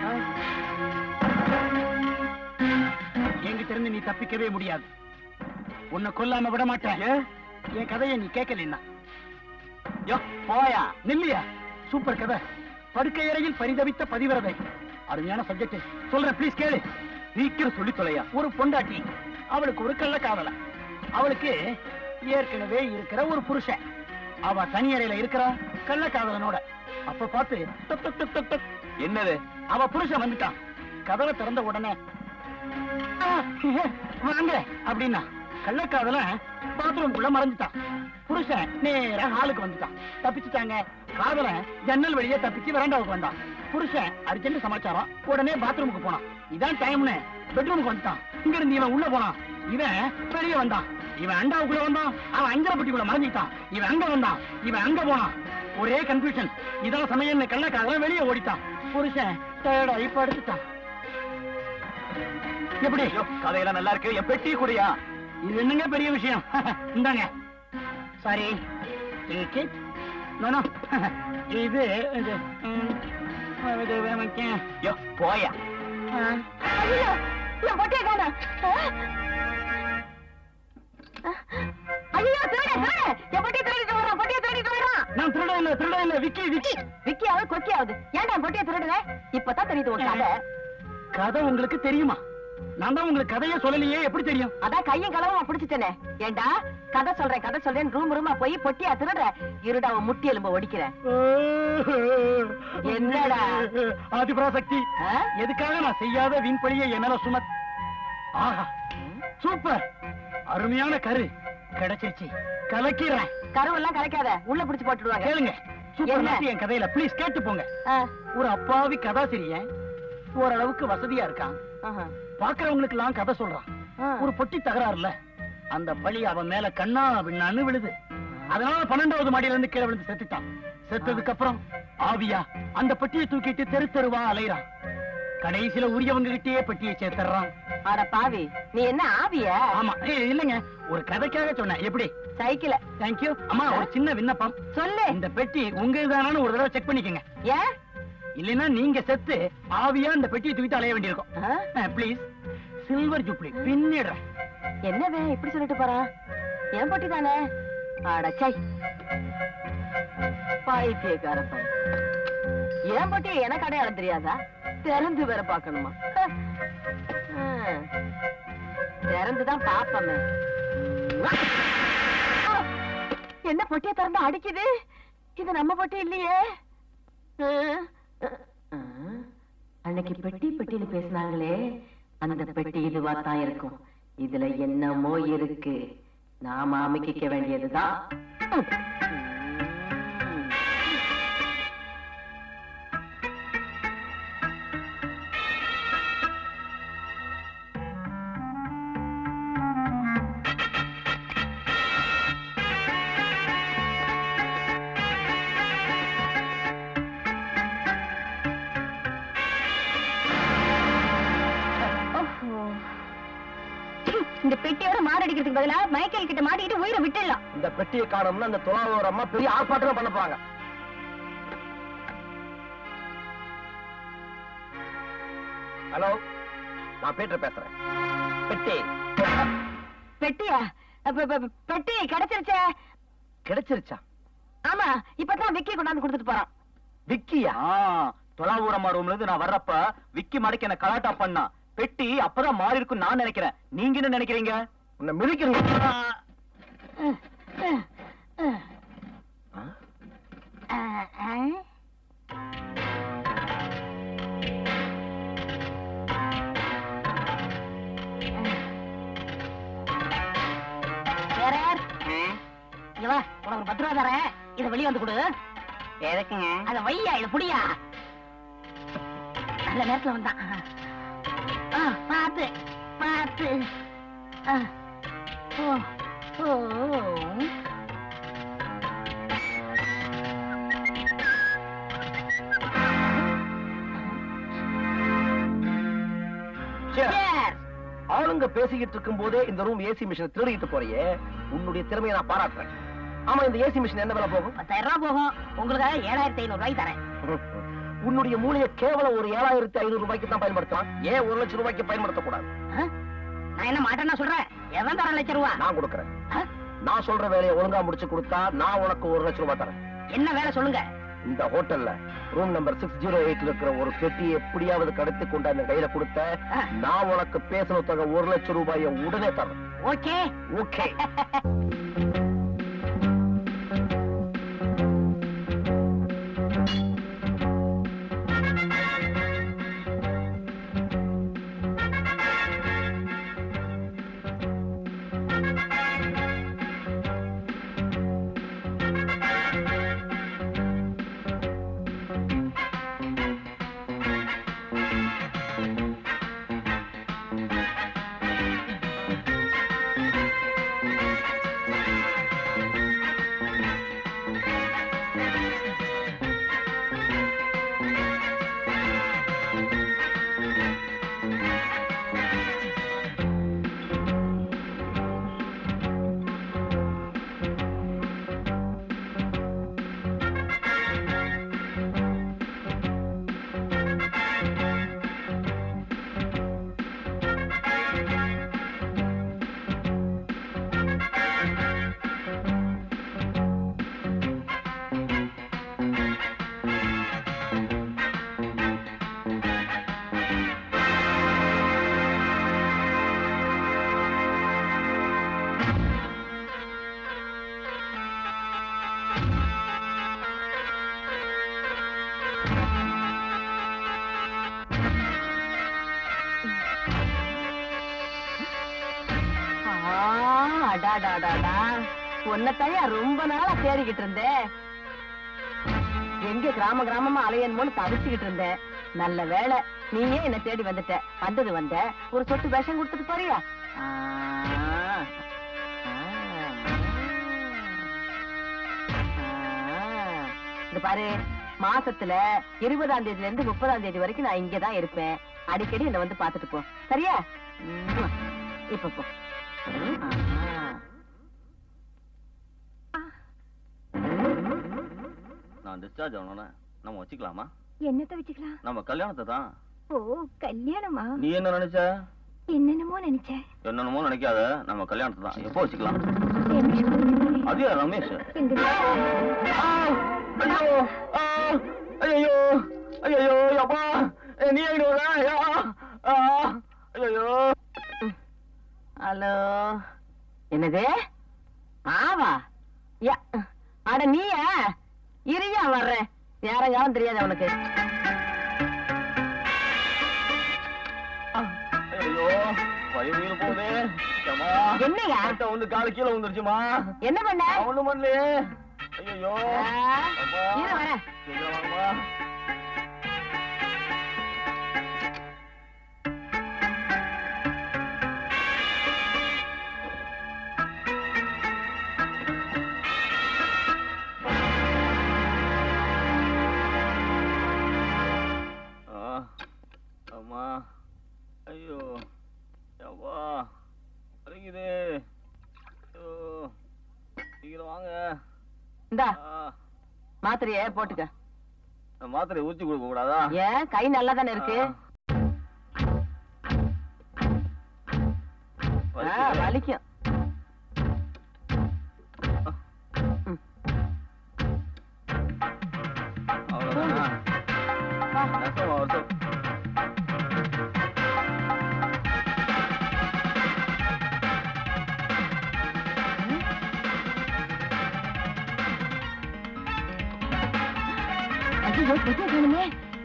என்கிட்ட இருந்து நீ தப்பிக்கவே முடியாது உன்னை கொல்லாம விட மாட்டேன் என் கதையை நீ கேட்கலன்னா யோ, போயா நில்லியா சூப்பர் கதை படுக்கை அறையில் பரிதவித்த பதிவிரதை அருமையான சப்ஜெக்ட் சொல்றேன் ப்ளீஸ் கேளு சீக்கிரம் சொல்லி தொலையா ஒரு பொண்டாட்டி அவளுக்கு ஒரு கள்ள காதல அவளுக்கு ஏற்கனவே இருக்கிற ஒரு புருஷன் அவ தனி அறையில இருக்கிறா கள்ள காதலனோட அப்ப பார்த்து டக் டக் டக் டக் டக். என்னது அவ புருஷன் வந்துட்டான் கதவை திறந்த உடனே "ஆ, வாங்க அப்படின்னா கள்ளக்காதலன் பாத்ரூம்குள்ள மறைஞ்சிட்டான் புருஷன் நேரா ஹாலுக்கு வந்துட்டான் தப்பிச்சுட்டாங்க காதலன் ஜன்னல் வழியா தப்பிச்சு வெராண்டாவுக்கு வந்தான் புருஷன் அர்ஜென்ட் சமாச்சாரம் உடனே பாத்ரூமுக்கு போனான் இதான் டைம்னு பெட்ரூமுக்கு வந்துட்டான் இங்க இருந்து இவன் உள்ள போனான் இவன் வெளியே வந்தான் இவன் அண்டாவுக்குள்ள வந்தான் அவன் அஞ்சரப்பட்டிக்குள்ள மறைஞ்சிட்டான் இவன் அங்க வந்தான் இவன் அங்க போனான் ஒரே கன்ஃபியூஷன் இதான் சமயம் கள்ளக்காதலன் வெளியே ஓடிட்டான் புருஷன் டயர்டாகி படுத்துட்டான் எப்படி கதையெல்லாம் நல்லா இருக்கு என் பெட்டி கூடயா இது என்னங்க பெரிய விஷயம் இந்தாங்க sorry take it no no இது இது ம், இது வைக்கேன் யோ போயா ஐயோ, என் பொட்டியை காணோம். ஆ? ஐயோ, திருடன், திருடன். என் பொட்டியை திருடிட்டு வர்றான், பொட்டியை திருடிட்டு வர்றான். நான் திருட இல்ல திருட இல்ல விக்கி விக்கி விக்கியாவது கொக்கியாவது ஏன்டா என் பொட்டியை திருடுற இப்பதான் தெரியுது உன் கதை கதை உங்களுக்கு தெரியுமா நான் தான் உங்களுக்கு கதையே சொல்லலையே எப்படி தெரியும் அதான் கையும் களவமா பிடிச்சிட்டேனே ஏண்டா கதை சொல்றேன் கதை சொல்றேன் ரூம் ரூமா போய் பொட்டியா திருடுற இருடா உன் முட்டி எலும்ப ஒடிக்கிறேன் என்னடா? ஆதிபராசக்தி ஆ? எதுக்காக நான் செய்யாத வீண்பழியை என் மேல சுமத் ஆஹா சூப்பர் அருமையான கரு கிடைச்சிருச்சு கலக்கிறேன் கருவெல்லாம் கலைக்காத உள்ள பிடிச்சு போட்டுடுவாங்க கேளுங்க சூப்பர் என்ன? நாட்டி என் கதையில ப்ளீஸ் கேட்டு போங்க ஆ, ஒரு அப்பாவி கதாசிரியன் ஓரளவுக்கு வசதியா இருக்கான் ஆஹா. பாக்குறவங்களுக்கு எல்லாம் கதை சொல்றான் ஆ. ஒரு பொட்டி தகராறுல அந்த பழி அவன் மேல கண்ணா பின்னான்னு விழுது அதனால பன்னெண்டாவது மாடியில இருந்து கீழே விழுந்து செத்துட்டான் செத்ததுக்கு அப்புறம் ஆவியா அந்த பெட்டியை தூக்கிட்டு தெரு தெருவா அலையறான் கடைசியில உரியவங்க கிட்டயே பெட்டியை சேர்த்துறான் அட பாவி நீ என்ன ஆவிய ஆமா ஏய், இல்லைங்க ஒரு கதைக்காக சொன்னேன் எப்படி சைக்கிள தேங்க்யூ அம்மா ஒரு சின்ன விண்ணப்பம் சொல்லு இந்த பெட்டி உங்க இதுதானான்னு ஒரு தடவை செக் பண்ணிக்கங்க ஏன் இல்லைன்னா நீங்க செத்து ஆவியா இந்த பெட்டியை தூக்கிட்டு அலைய வேண்டியிருக்கும் ஆ? ப்ளீஸ் சில்வர் ஜூப்ளி பின்னிடுறேன் என்னவே இப்படி சொல்லிட்டு போறான் என் பொட்டி தானே அடச்சை பைத்தியக்கார பையன் என் பொட்டியை எனக்கு அடையாளம் தெரியாதா திறந்து வேற பார்க்கணுமா ஆ. திறந்துதான் பாப்பமே என்ன பொட்டியை திறந்து அடிக்குது இது நம்ம பொட்டி இல்லையே ஆ. ஆ. அன்னைக்கு பெட்டி பெட்டியில பேசினாங்களே அந்த பெட்டி இதுவா தான் இருக்கும் இதுல என்னமோ இருக்கு நாம அமைக்க வேண்டியதுதான் ம். இந்த பெட்டியோட மாரடிக்கிறதுக்கு பதிலா மைக்கேல் கிட்ட மாட்டிக்கிட்டு உயிரை விட்டுடலாம் இந்த பெட்டியை காணோம்னா அந்த துலாவோர அம்மா பெரிய ஆர்ப்பாட்டம் பண்ண போறாங்க ஹலோ நான் பீட்டர் பேசுறேன் பெட்டி பெட்டியா அப்ப, அப்ப, அப்ப, பெட்டி கிடைச்சிருச்சே கிடைச்சிருச்சா ஆமா இப்பதான் விக்கி கொண்டாந்து கொடுத்துட்டு போறான் விக்கியா தொலாவூரம்மா ரூம்ல இருந்து நான் வர்றப்ப விக்கி மடக்க என்ன கலாட்டா பண்ணா பெட்டி அப்பதான் மாறி இருக்கும் நான் நினைக்கிறேன் நீங்க என்ன நினைக்கிறீங்க உன்னை மிதிக்கிறீங்க வேற இங்க வா உனக்கு ஒரு பத்து ரூபா தரேன் இதை வெளியே வந்து கொடு எதுக்குங்க அத வையா இத புடியா நல்ல நேரத்துல வந்தான் ஆ, பாத்து பாத்து ஆ. ஓ ஓ Cheers. ஆளுங்க பேசிக்கிட்டு இருக்கும் போதே இந்த ரூம் ஏசி மிஷின் திருடிட்டு போறியே உன்னுடைய திறமையை நான் பாராட்டுறேன் ஆமா இந்த ஏசி மிஷின் என்ன விலை போகும் பத்தாயிரம் ரூபாய் போகும் உங்களுக்காக ஏழாயிரத்தி ஐநூறு ரூபாய்க்கு தரேன் உன்னுடைய மூளையை கேவலம் ஒரு ஏழாயிரத்தி ஐநூறு ரூபாய்க்கு தான் பயன்படுத்தலாம் ஏன் ஒரு லட்சம் ரூபாய்க்கு பயன்படுத்தக்கூடாது ஆ? நான் என்ன மாட்டேன்னா சொல்றேன் எவன் தர லட்சம் ரூபா நான் கொடுக்கறேன் ஆ? நான் சொல்ற வேலையை ஒழுங்கா முடிச்சு கொடுத்தா நான் உனக்கு ஒரு லட்சம் ரூபாய் தரேன் என்ன வேலை சொல்லுங்க இந்த ஹோட்டல்ல ரூம் நம்பர் சிக்ஸ் ஜீரோ எயிட்ல இருக்கிற ஒரு பெட்டியை எப்படியாவது கடத்தி கொண்டு அந்த கையில கொடுத்த ஆ. நான் உனக்கு பேசின தொகை ஒரு லட்சம் ரூபாயை உடனே தரேன் ஓகே ஓகே அடாடாடாடா உன்னைத்தையா ரொம்ப நாளா தேடிக்கிட்டு இருந்தேன் எங்க கிராம கிராமமா அலையணுமோன்னு தவிச்சுக்கிட்டு இருந்தேன் நல்ல வேளை நீயே என்ன தேடி வந்துட்ட வந்தது வந்த ஒரு சொட்டு விஷம் கொடுத்துட்டு போறியா ஆ, ஆ, ஆ. இந்த பாரு மாசத்துல இருபதாம் தேதியில இருந்து முப்பதாம் தேதி வரைக்கும் நான் இங்கதான் இருப்பேன் அடிக்கடி என்ன வந்து பாத்துட்டு போ சரியா ம்ம். இப்ப போ ஆ. நான் டிஸ்சார்ஜ் ஆகணும்னா நம்ம வச்சுக்கலாமா என்னத்த வச்சுக்கலாம் நம்ம கல்யாணத்தை தான் ஓ கல்யாணமா நீ என்ன நினைச்ச என்னென்னமோ நினைச்சேன் என்னென்னமோ நினைக்காத நம்ம கல்யாணத்தை தான் எப்போ வச்சுக்கலாம் ரமேஷ் கூப்பிட்டு அது யார் ரமேஷ் எங்க ஐயோ ஐயோ ஐயோ அப்பா நீ ஐநூறு ஐயோ ஹலோ என்னது ஆவா யா அட நீயா இரியா வர்றேன் யாரங்காலும் தெரியாது அவனுக்கு ஐயோ வயிறு போகுதே ஏம்மா. என்னய்யா? அட்டை வந்து காலு கீழே வந்துருச்சுமா என்ன பண்ண ஒண்ணும் பண்ணலையே ஐயோ ஆ, அப்பா. இரு வரேன் சீக்கிரம் வாங்கம்மா. ஆ, அம்மா ஐயோ அப்பா இந்தா மாத்திரைய போட்டுக்க மாத்திரை ஊத்தி கொடுக்க கூடாதா ஏன் கை நல்லா தானே இருக்கு ஆ, வலிக்கும் ம். அவ்வளவுதானா? நெசமா வருஷம். ஐயோ பெட்டியை காணுமே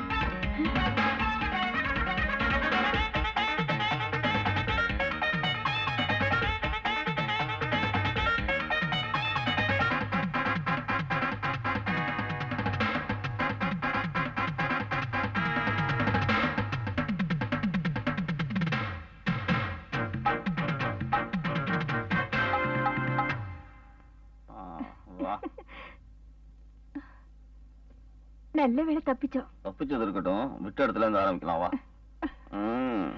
ஆ, வா நல்ல வேலை தப்பிச்சோம் தப்பிச்சது இருக்கட்டும் விட்ட இடத்துல இருந்து ஆரம்பிக்கலாம் வா ம்.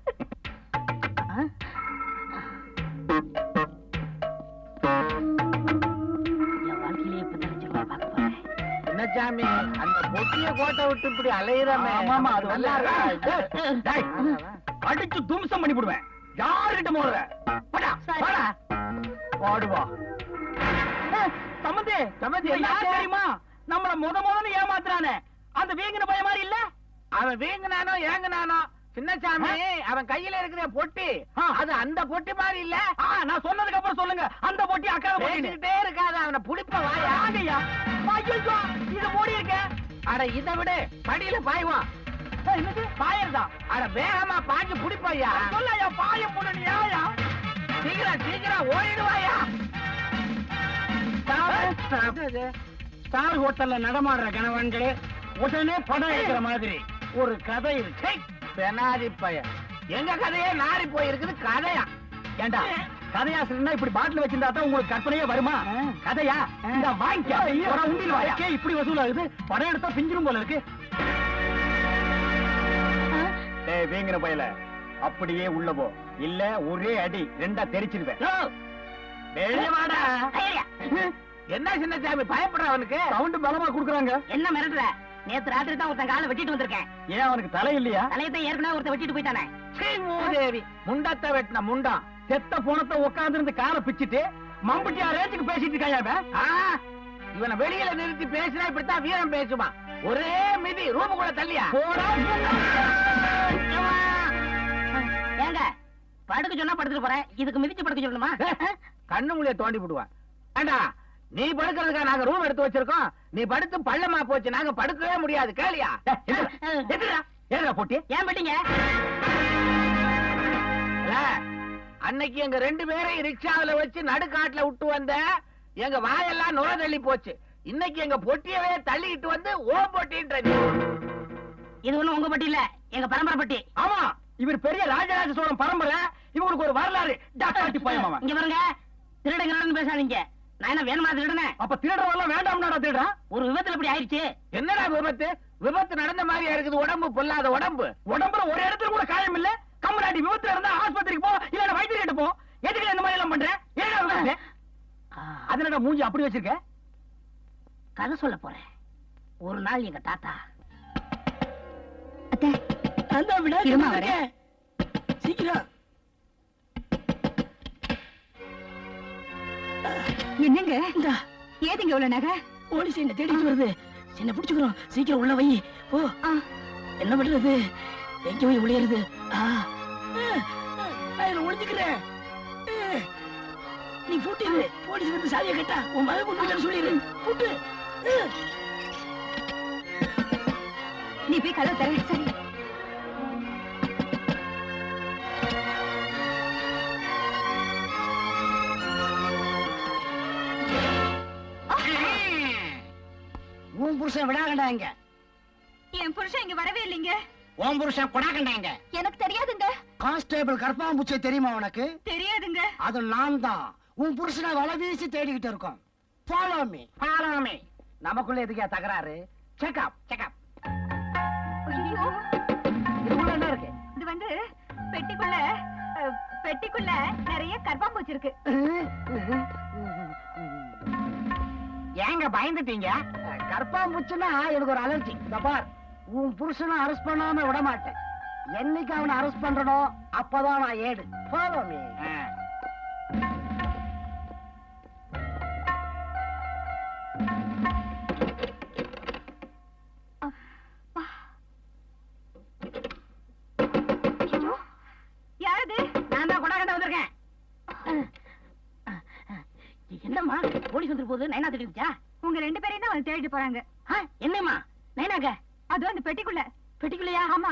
என் வாழ்க்கையிலே இப்ப தெரிஞ்சுமா பார்க்க போறேன் சின்னசாமி அந்த பொட்டிய கோட்டை விட்டு இப்படி அலையிறமே ஆமாமா, அது நல்லா நல்லா இருக்கா? டேய், டேய், அடிச்சு தும்சம் பண்ணி விடுவேன் யாருகிட்ட மோதுற படா படா பாடுவா சம்பந்தி சம்பந்தி, இவன் யார் என்னாச்சு? தெரியுமா நம்மள முத முதல்ல ஏமாத்துறானே அந்த வீங்கின பய மாதிரி இல்ல அவன் வீங்கினானோ ஏங்கினானோ சின்னசாமி அவன் கையில இருக்கிற பொட்டி ஆ. அது அந்த பொட்டி மாதிரி இல்ல ஆ, நான் சொன்னதுக்கு அப்புறம் சொல்லுங்க அந்த போட்டி அக்கா போட்டி பேசிக்கிட்டே இருக்காத அவனை புடிப்ப வாயா ஆகையா ஐயோ இது ஓடி இருக்க அட இதை விடு படியில பாய்வான் என்னது பாயர்தா அட வேகமா பாஞ்சு புடிப்பையா சொல்லாயா பாய முடனியாயா சீக்கிரம் சீக்கிரம் ஓடிடுவாயா ஸ்டார் ஹோட்டல்ல நடமாடுற கணவன்களே உடனே படம் எடுக்கிற மாதிரி ஒரு கதை இருக்கு பெனாதி பையன் எங்க கதையே நாரி போயிருக்குது கதையா ஏண்டா கதையாசிரியர்னா இப்படி பாட்டில் வச்சிருந்தா தான் உங்களுக்கு கற்பனையே வருமா கதையா இந்த வாங்கிக்க ஒரு உண்டில் வாயா இப்படி வசூல் ஆகுது படம் எடுத்தா பிஞ்சிரும் போல இருக்கு டேய் வேங்கின பயல அப்படியே உள்ள போ இல்ல ஒரே அடி ரெண்டா தெரிச்சிருவேன் வெளிய வாடா என்ன சின்னசாமி பயப்படுற அவனுக்கு சவுண்ட் பலமா குடுக்குறாங்க என்ன மிரட்டுற நேத்து ராத்திரி தான் ஒருத்தன் காலை வெட்டிட்டு வந்திருக்கேன் ஏன் அவனுக்கு தலை இல்லையா தலையத்தை ஏற்கனவே ஒருத்தன் வெட்டிட்டு போயிட்டானே சீ, மூதேவி முண்டத்தை வெட்டின முண்டம் செத்த போனத்தை உட்கார்ந்து இருந்து காலை பிச்சிட்டு மம்பட்டியா ரேஞ்சுக்கு பேசிட்டு இருக்காயா அவன்? ஆ, இவனை வெளியில நிறுத்தி பேசினா இப்படித்தான் வீரம் பேசுவான் ஒரே மிதி ரூமுக்குள்ள தள்ளியா போடா ஏங்க படுக்க சொன்னா படுத்துட்டு போறேன் இதுக்கு மிதிச்சு படுக்க சொல்லணுமா கண்ணு முடிய தோண்டி விடுவான் ஏண்டா நீ படுக்கிறதுக்கா நாங்க ரூம் எடுத்து வச்சிருக்கோம் நீ படுத்து பள்ளமா போச்சு நாங்க படுக்கவே முடியாது கேளியா எதுடா ஏடா போட்டி ஏன் பட்டீங்க இல்ல, அன்னைக்கு எங்க ரெண்டு பேரையும் ரிக்ஷாவுல வச்சு நடுக்காட்டுல விட்டு வந்த எங்க வாயெல்லாம் நுர தள்ளி போச்சு இன்னைக்கு எங்க பொட்டியவே தள்ளிக்கிட்டு வந்து ஓ பொட்டின்ற நீ. இது ஒண்ணும் உங்க பட்டி இல்ல எங்க பரம்பரை பட்டி ஆமா இவர் பெரிய ராஜராஜ சோழன் பரம்பரை இவங்களுக்கு ஒரு வரலாறு டாக்டாட்டி பயம் அவன் இங்க பாருங்க திருடங்கிறன்னு பேசாதீங்க நான் என்ன வேணுமா திருடனே அப்ப திருடுறவெல்லாம் வேண்டாம்னாடா திருடுறான் ஒரு விபத்துல இப்படி ஆயிடுச்சு என்னடா விபத்து விபத்து நடந்த மாதிரியா இருக்குது உடம்பு பொல்லாத உடம்பு உடம்புல ஒரு இடத்துல கூட காயம் இல்ல கம்மநாட்டி விபத்துல இருந்தா ஆஸ்பத்திரிக்கு போ இல்ல வைத்தியர்கிட்ட போ எதுக்கு இந்த மாதிரி எல்லாம் பண்ற ஏடா விபத்து அதனடா மூஞ்சி அப்படி வச்சிருக்க கதை சொல்ல போறேன் ஒரு நாள் எங்க தாத்தா அத்தை அந்த விட இருமா வரேன். சீக்கிரம் என்னங்க ஏதுங்க இவ்வளவு நகை போலீஸ் என்ன தேடிட்டு வருது என்ன பிடிச்சுக்கிறோம் சீக்கிரம் உள்ள வை போ ஆ. என்ன பண்றது எங்க போய் ஒளியறது ஆ. ஆ. நான் இதுல ஒளிஞ்சுக்கிறேன் ஆ. நீ பூட்டிடு போலீஸ் வந்து சாவியை கேட்டா உன் மகன் கொண்டு போய் சொல்லிடு பூட்டு ஆ. நீ போய் கதவை தர சரி உன் புருஷன் விடாகண்டாங்க என் புருஷன் இங்க வரவே இல்லைங்க உன் புருஷன் கொடாகண்டாங்க எனக்கு தெரியாதுங்க கான்ஸ்டேபிள் கற்பாம்பூச்சி தெரியுமா உனக்கு தெரியாதுங்க அது நான் தான் உன் புருஷனை வலை வீசி தேடிக்கிட்டு இருக்கோம் ஃபாலோ மீ பாலாமே நமக்குள்ள எதுக்கா தகராறு செக்அப் செக்அப் ஐயோ இதுக்குள்ள என்ன இருக்கு இது வந்து பெட்டிக்குள்ள அஹ், பெட்டிக்குள்ள நிறைய கர்ப்பாம்பூச்சி இருக்கு ஏங்க பயந்துட்டீங்க கற்பாம்பூச்சுன்னா எனக்கு ஒரு அலர்ஜி இந்த பார் உன் புருஷனை அரெஸ்ட் பண்ணாம விட மாட்டேன் என்னைக்கு அவனை அரெஸ்ட் பண்றனோ அப்பதான் நான் ஏடு ஃபாலோ மீ ஆ. யாரது நான் தான் கொண்டாட வந்திருக்கேன் என்னம்மா போலீஸ் வந்துட்டு போகுது நைனா திட்டிருச்சா உங்க ரெண்டு பேரையும் தான் வந்து தேடிட்டு போறாங்க என்னம்மா நைனாங்க அதுவும் அந்த பெட்டிக்குள்ள பெட்டிக்குள்ளையா ஆமா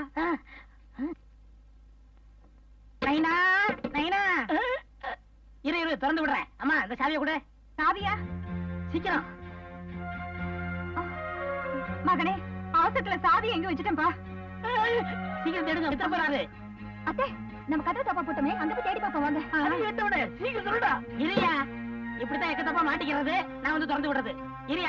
நைனா நைனா இரு இரு திறந்து விடுறேன் அம்மா இந்த சாவியை கூட சாவியா சீக்கிரம் மகனே அவசரத்துல சாவி எங்க வச்சுட்டேன்பா சீக்கிரம் தேடுங்க எத்தனை போறாரு அத்தே நம்ம கதை தப்பா போட்டோமே அங்க போய் தேடி பாப்போம் வாங்க விட சீக்கிரம் சொல்லுடா இரியா இப்படித்தான் எக்க தப்பா மாட்டிக்கிறது நான் வந்து திறந்து விடுறது இரியா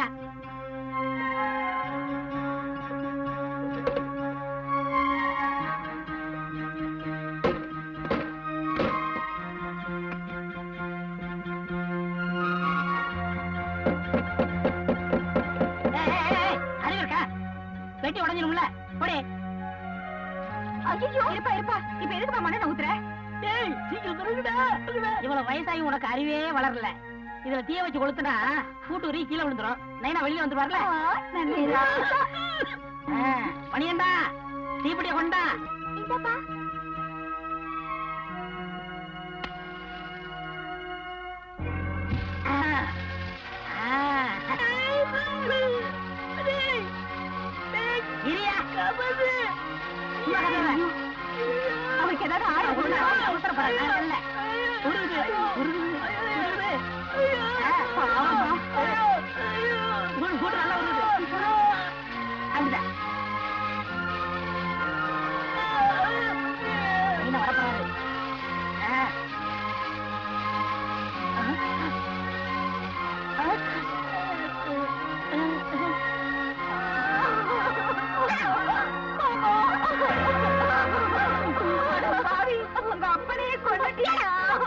ஏய், ஏய், ஏய், அறிவு இருக்கா பெட்டி உடஞ்சிரும்ல போடே ஐயோ இருப்பா இருப்பா இப்ப எதுக்குப்பா மண்ணை ஊத்துற ஏய் சீக்கிரம் சொல்லுடா இவ்வளவு வயசாகி உனக்கு அறிவே வளரல இதுல தீய வச்சு கொளுத்துனா கூட்டு உரி கீழே விழுந்துரும் நைனா வெளியில வந்துருவார்ல நன்றா ஆ, மணியண்டா தீப்பெட்டிய கொண்டா இந்தப்பா ஆ, ஆ. இரியா சும்மா கதவை. அவருக்கு ஏதாவது ஆயிரம் உள்ள, அவசரப்படாத, நான் இல்ல. உருகுது, உருகுது, உருகுது. ஆ, பாவம்ப்பா. கூடு, கூடு நல்லா உருகுது. அங்கதான். மீனா வரப்போறாரு. ஆ. பாவி உங்க அப்பனையே கொண்டுட்டியா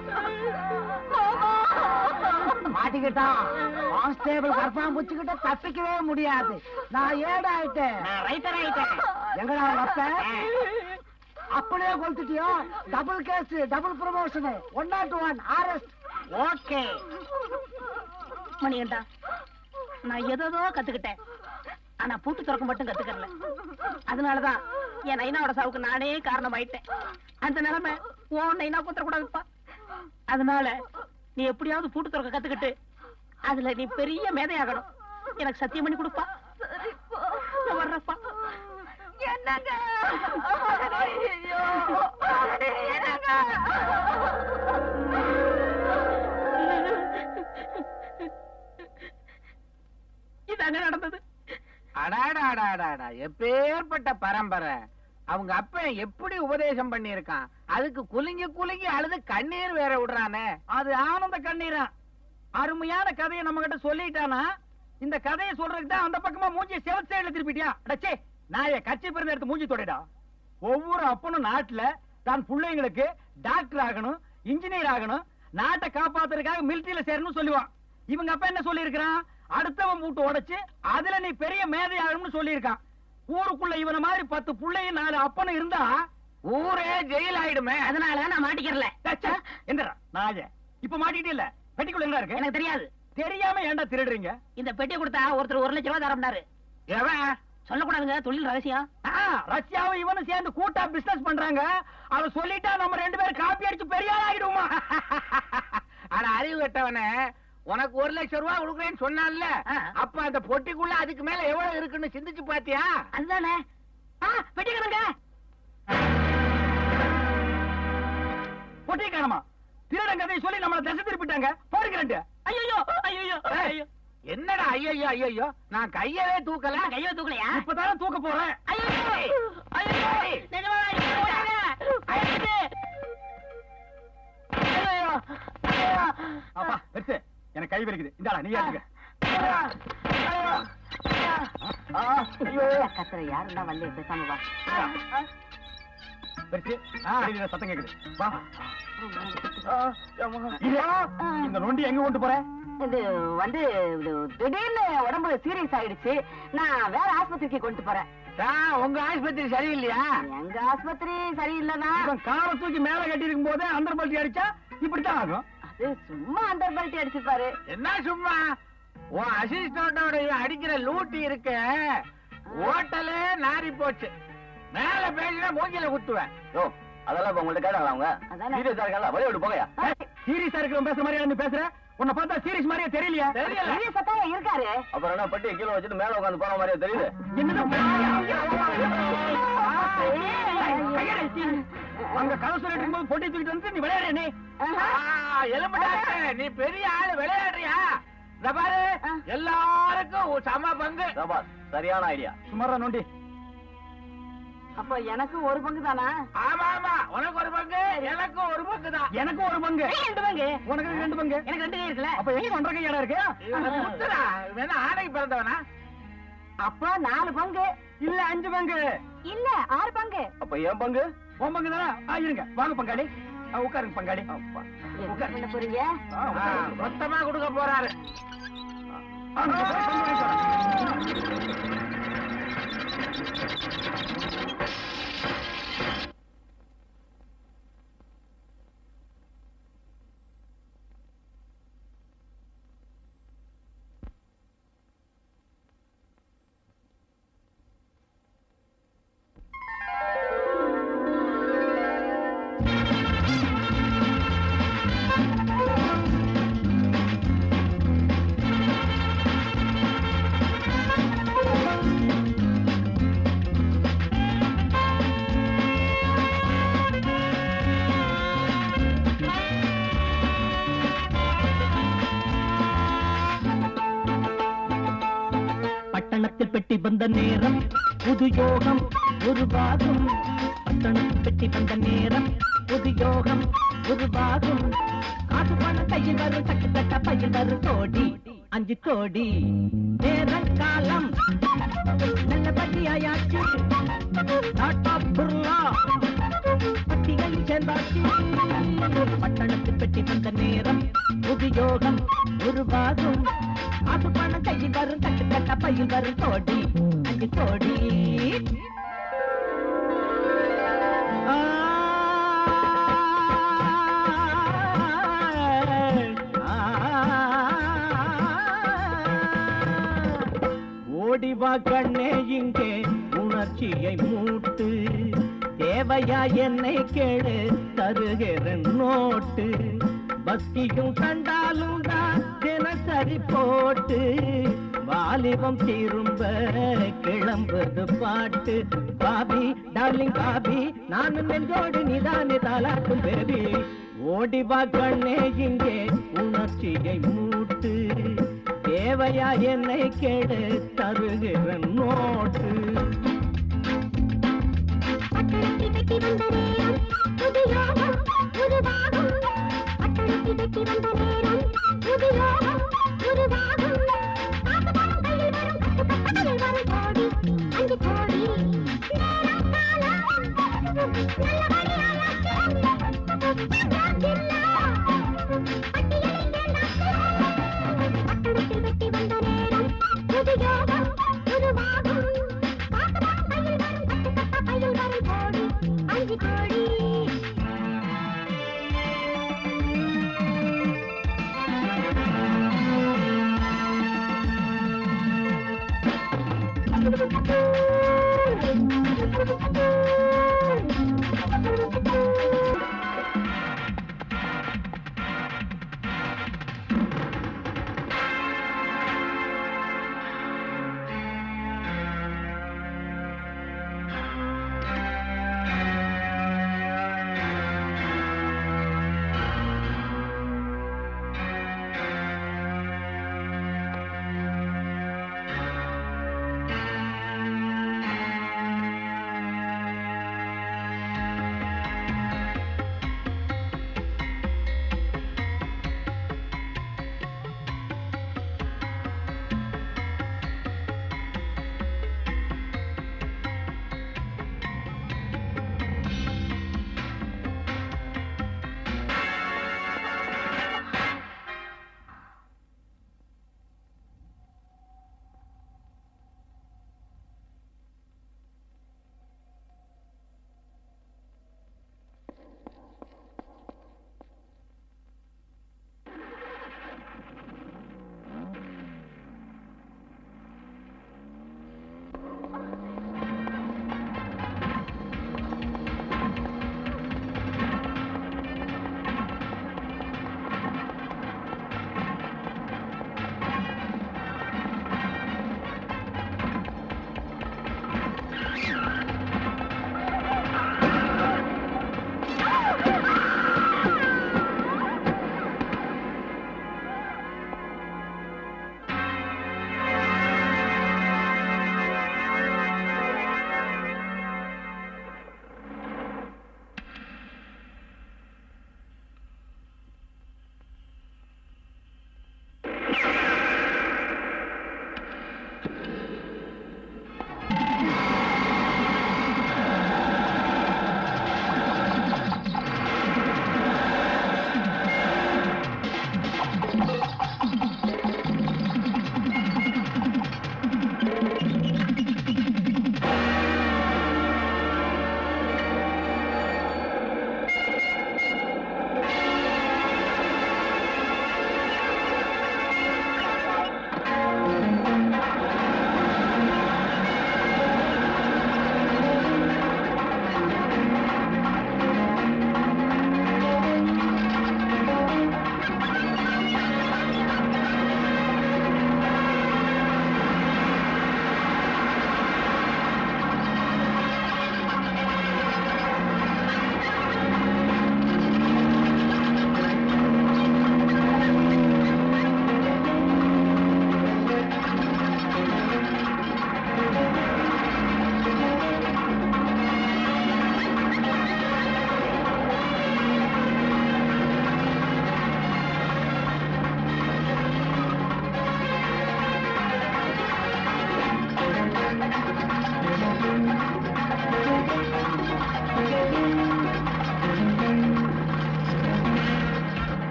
மாட்டிக்கிட்டான் கான்ஸ்டேபிள் கர்ப்பாம்பூச்சிக்கிட்ட தப்பிக்கவே முடியாது நான் ஏடு ஆயிட்டேன் நான் ரைட்டர் ஆயிட்டேன் எங்கடா வப்ப அப்படியே கொளுத்துட்டியோ double case double promotion one not one ஆர்எஸ்ட் ஓகே மணிகண்டா நான் ஏதோ கத்துக்கிட்டேன் ஆனா பூட்டு திறக்க மட்டும் கத்துக்கறல அதனாலதான் என் நைனாவோட சாவுக்கு நானே காரணம் ஆயிட்டேன் அந்த நிலைமை உன் நைனா குத்துற கூடாதுப்பா அதனால நீ எப்படியாவது பூட்டு திறக்க கத்துக்கிட்டு அதுல நீ பெரிய மேதையாகணும் எனக்கு சத்தியம் பண்ணி கொடுப்பா நான் வர்றப்பா என்னங்க ஐயோ என்னங்க இதாங்க நடந்தது அடாடாடாடாடா எப்பேற்பட்ட பரம்பரை அவங்க அப்பன் எப்படி உபதேசம் பண்ணியிருக்கான் அதுக்கு குலுங்கி குலுங்கி அழுது கண்ணீர் வேற விடுறானே அது ஆனந்த கண்ணீரா அருமையான கதையை நம்ம கிட்ட சொல்லிட்டானா இந்த கதையை சொல்றதுக்கு தான் அந்த பக்கமா மூஞ்சி செவத் சைடுல திருப்பிட்டியா அடச்சே நாய கட்சி பிறந்த எடுத்து மூஞ்சி தொடைடா ஒவ்வொரு அப்பனும் நாட்டுல தான் பிள்ளைங்களுக்கு டாக்டர் ஆகணும் இன்ஜினியர் ஆகணும் நாட்டை காப்பாத்துறதுக்காக மிலிட்டரியில சேரணும்னு சொல்லுவான் இவங்க அப்பா என்ன சொல்லியிருக்கிறான் அடுத்தவன் மூட்டு உடைச்சு அதுல நீ பெரிய மேதை ஆகணும்னு சொல்லியிருக்கான் ஊருக்குள்ள இவன மாதிரி பத்து புள்ளையும் நாலு அப்பனும் இருந்தா ஊரே ஜெயில் ஆயிடுமே அதனால நான் மாட்டிக்கிறல ச்சே, எந்திரா நாய இப்ப மாட்டிட்டே இல்ல பெட்டிக்குள்ள என்ன இருக்கு எனக்கு தெரியாது தெரியாம ஏன்டா திருடுறீங்க இந்த பெட்டியை கொடுத்தா ஒருத்தர் ஒரு லட்சம் ரூபாய் தரம்னாரு எவன் சொல்லக்கூடாதுங்க தொழில் ரகசியம் ஆ, ரஷ்யாவும் இவனும் சேர்ந்து கூட்டா பிசினஸ் பண்றாங்க அத சொல்லிட்டா நம்ம ரெண்டு பேரும் காப்பி அடிச்சு பெரிய ஆள் ஆகிடுவோமா ஆனா அறிவு கட்டவனே உனக்கு ஒரு லட்சம் ரூபாய் கொடுக்குறேன்னு சொன்னான்ல ஆ. அப்ப அந்த பொட்டிக்குள்ள அதுக்கு மேல எவ்வளவு இருக்குன்னு சிந்திச்சு பாத்தியா அதுதானே ஆ பெட்டி கணங்க பொட்டி காணமா திருடன் கதையை சொல்லி நம்மள திசை திருப்பிட்டாங்க போடுங்க ரெண்டு ஐயோ ஐயோ ஐயோ என்னடா ஐயோ ஐயோ நான் கையவே தூக்கல நான் கையை தூக்கலையா இப்பதானே தூக்க போறேன் ஐயோ ஐயோ நிஜமா ஐயோ ஐயோ அப்பா எடுத்து எனக்கு கை வலிக்குது இந்தாடா நீ ஏத்துக்க கத்துற யாருன்னா வந்து பேசாம வா பெருசு வெளியில சத்தம் கேக்குது வா இது, இந்த நொண்டி எங்க கொண்டு போற இது வந்து இது திடீர்னு உடம்பு சீரியஸ் ஆயிடுச்சு நான் வேற ஆஸ்பத்திரிக்கு கொண்டு போறேன் ஆ, உங்க ஆஸ்பத்திரி சரியில்லையா எங்க ஆஸ்பத்திரி சரியில்லைனா இவன் காரை தூக்கி மேல கட்டி இருக்கும் போதே அந்த பல்ட்டி அடிச்சா இப்படித்தான் ஆகும் அது சும்மா அந்த பல்ட்டி அடிச்சிருப்பாரு என்ன சும்மா உன் அசிஸ்டண்டோட அடிக்கிற லூட்டி இருக்க ஹோட்டலே நாரி போச்சு மேல பேசினா மூஞ்சில குத்துவேன் யோ அதெல்லாம் இப்ப உங்கள்ட்ட கேட்டாங்களா அவங்க அதானே. சீரியஸா இருக்கல வழி விட்டு போகையா சீரியஸா இருக்கிறவன் பேசுற மாதிரியா நீ பேசுற உன்னை பார்த்தா சீரியஸ் மாதிரியே தெரியலையா தெரியல சீரியஸா தான் இருக்காரு அப்புறம் என்ன பட்டியை கீழே வச்சுட்டு மேல உட்காந்து போன மாதிரியே தெரியுது அங்க கதை சொல்லிட்டு இருக்கும்போது பொட்டி தூக்கிட்டு வந்து நீ விளையாடுற நீ ஆ, எலும்பு டாக்டர், நீ பெரிய ஆளு விளையாடுறியா இந்த பாரு எல்லாருக்கும் ஒரு சம பங்கு சபாஸ் சரியான ஐடியா சுமாரா நோண்டி அப்ப எனக்கு ஒரு பங்கு தானா ஆமா ஆமா உனக்கு ஒரு பங்கு எனக்கும் ஒரு பங்கு தான் எனக்கு ஒரு பங்கு ரெண்டு பங்கு உனக்கு ரெண்டு பங்கு எனக்கு ரெண்டு கை இருக்குல்ல அப்ப எங்க ஒன்றரை கையாடா இருக்கு இவனை குத்துடா வேணா ஆணைக்கு பிறந்தவனா அப்ப நாலு பங்கு இல்ல அஞ்சு பங்கு இல்ல ஆறு பங்கு அப்ப என் பங்கு உன் பங்கு தானே ஆ, இருங்க வாங்க பங்காளி ஆ, உட்காருங்க பங்காளி என்ன பண்ண போறீங்க ஆ, ஆ, உட்காருங்க. மொத்தமா கொடுக்க போறாரு ஆ, நீங்க போய் பங்கு வாங்கிட்டு வாங்க. பட்டணத்தில் பெட்டி வந்த நேரம் புது யோகம் உருவாகும் பட்டணத்தில் பெட்டி வந்த நேரம் புது யோகம் உருவாகும் காசு பணம் கையில் வரும் தட்டு தட்ட பையில் வரும் கோடி அஞ்சு கோடி நேரம் காலம் நல்லபடியாயாச்சு டாட்டா புர்லா பட்டிகள் சேர்ந்தாச்சு பட்டணத்தில் பெட்டி வந்த நேரம் புது யோகம் உருவாகும் காசு பணம் கையில் வரும் தட்டு தட்ட பையில் வரும் கோடி அஞ்சு கோடி ஆ, ஓடி வா கண்ணே இங்கே உணர்ச்சியை மூட்டு தேவையா என்னை கேடு தருகிற நோட்டு பக்தியும் கண்டாலும் தான் தினசரி போட்டு வாலிபம் திரும்ப கிளம்புது பாட்டு பாபி டார்லிங் பாபி நானும் நெஞ்சோடு நிதானி தாளாட்டும் பேபி ஓடி வா கண்ணே இங்கே உணர்ச்சியை மூட்டு தேவையா என்னை கேடு தருகிற நோட்டு பட்டணத்தில் வெட்டி வந்த நேரம் புது யோகம் உருவாகும் பட்டணத்தில் வெட்டி வந்த நேரம் புது யோகம் உருவாகும் காசு பணம் கையில் வரும் கட்டு கட்டத்தில் வரும் கோடி அஞ்சு கோடி நேரம் காலம் பட்டணத்தில் வெட்டி வந்த நேரம் புது யோகம் உருவாகும் காசு பணம் கையில் வரும் கட்டு கட்ட பையில் வரும் கோடி அஞ்சு கோடி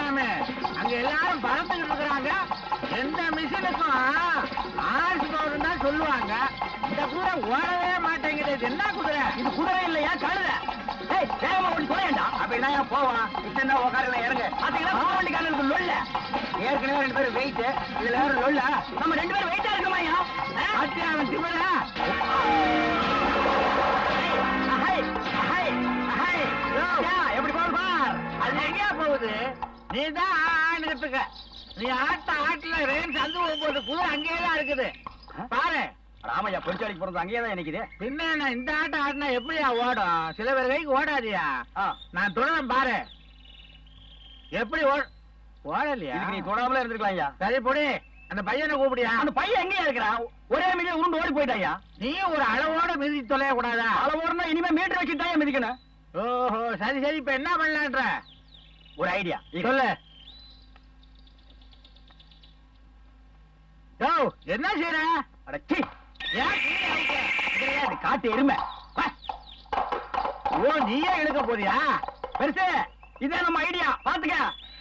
சின்னசாமி அங்க எல்லாரும் பறந்துகிட்டு இருக்கிறாங்க எந்த மிஷினுக்கும் ஆர்ஸ் பவர் தான் சொல்லுவாங்க இந்த குதிரை ஓடவே மாட்டேங்குது இது என்ன குதிரை இது குதிரை இல்லையா கழுத ஏய் வேகமா ஓடி போயேண்டா அப்ப என்ன போவான் இத்தனை உட்காரல இறங்க பாத்தீங்களா வண்டி காரனுக்கு லொல்ல ஏற்கனவே ரெண்டு பேரும் வெயிட் இதுல வேற லொல்ல நம்ம ரெண்டு பேரும் வெயிட்டா இருக்கமாயா பாத்தியா அவன் திமிரா எப்படி போகுது பார் அது எங்கேயா போகுது நீ தான் ஆண்டுகிட்டு நீ ஆட்ட ஆட்டுல ரேஞ்ச் அந்து போகும்போது குதிரை அங்கேயே தான் இருக்குது பாரு ராமையா பொறிச்சாலிக்கு பிறந்த அங்கேயே தான் நிக்குது பின்ன நான் இந்த ஆட்டம் ஆடினா எப்படியா ஓடும் சில பேர் கைக்கு ஓடாதியா ஆ, நான் தொடரேன் பாரு எப்படி ஓ ஓடலையா இதுக்கு நீ தொடாமலே இருந்திருக்கலாம் ஐயா சரி பொடி அந்த பையனை கூப்பிடியா அந்த பையன் எங்கேயா இருக்கிறான் ஒரே மீதிய உருண்டு ஓடி போயிட்டாயா நீ ஒரு அளவோட மிதி தொலைய கூடாதா அளவோடனா இனிமே மீட்டர் வச்சுட்டு தான் மிதிக்கணும் ஓஹோ சரி சரி இப்ப என்ன பண்ணலான்ற ஒரு ஐடியா சொல்லு யோ என்ன செய்யற அடச்சி ஏன் கீழே அவுக்க? கிடையாது காட்டு எருமை வா. ஓ நீயே இழுக்க போறியா பெருசு இதே நம்ம ஐடியா பாத்துக்க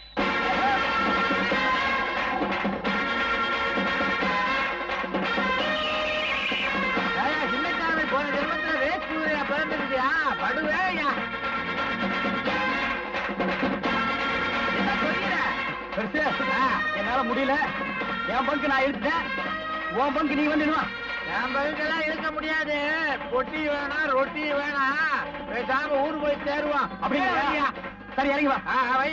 ஏய், சின்னச்சாமி போன ஜென்மத்துல ரேஸ் குதிரையா பிறந்திருக்கியா படுவேயா என்ன சொல்லிற பெருசு என்னால முடியல என் பங்கு நான் எடுத்துட்டேன் உன் பங்கு நீ வந்துடுவா என் பகுதியெல்லாம் இருக்க முடியாது பொட்டி வேணாம் ரொட்டி வேணாம் பேசாம ஊர் போய் சேருவான் அப்படியே வையா சரி இறங்கி வா ஆ வை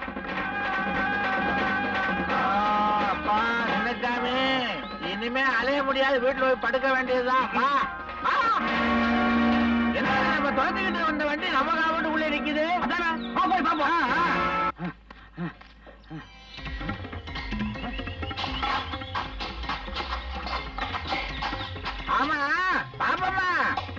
ஆ, அப்பா சின்னச்சாமி இனிமே அலைய முடியாது வீட்டுல போய் படுக்க வேண்டியதுதான் வா, வா. என்ன நம்ம துரத்திக்கிட்டு வந்த வண்டி நம்ம காவட்டுக்குள்ளே நிக்குது அதானே வா போய் பாப்போம் ஆ, ஆ. ஆமா பாப்பம்மா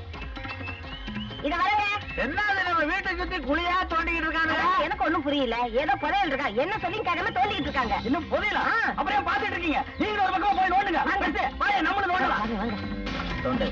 இத வரங்க என்னது நம்ம வீட்டை சுத்தி குழியா தோண்டிக்கிட்டு இருக்காங்க எனக்கு ஒண்ணும் புரியல ஏதோ புதையல் இருக்கா என்ன சொல்லி கேட்காம தோண்டிட்டு இருக்காங்க இன்னும் புரியல அப்புறம் பாத்துட்டு இருக்கீங்க நீங்க ஒரு பக்கம் போய் நோண்டுங்க பெருசு வாங்க நம்மளும் நோண்டலாம் வாங்க வாங்க நோண்டு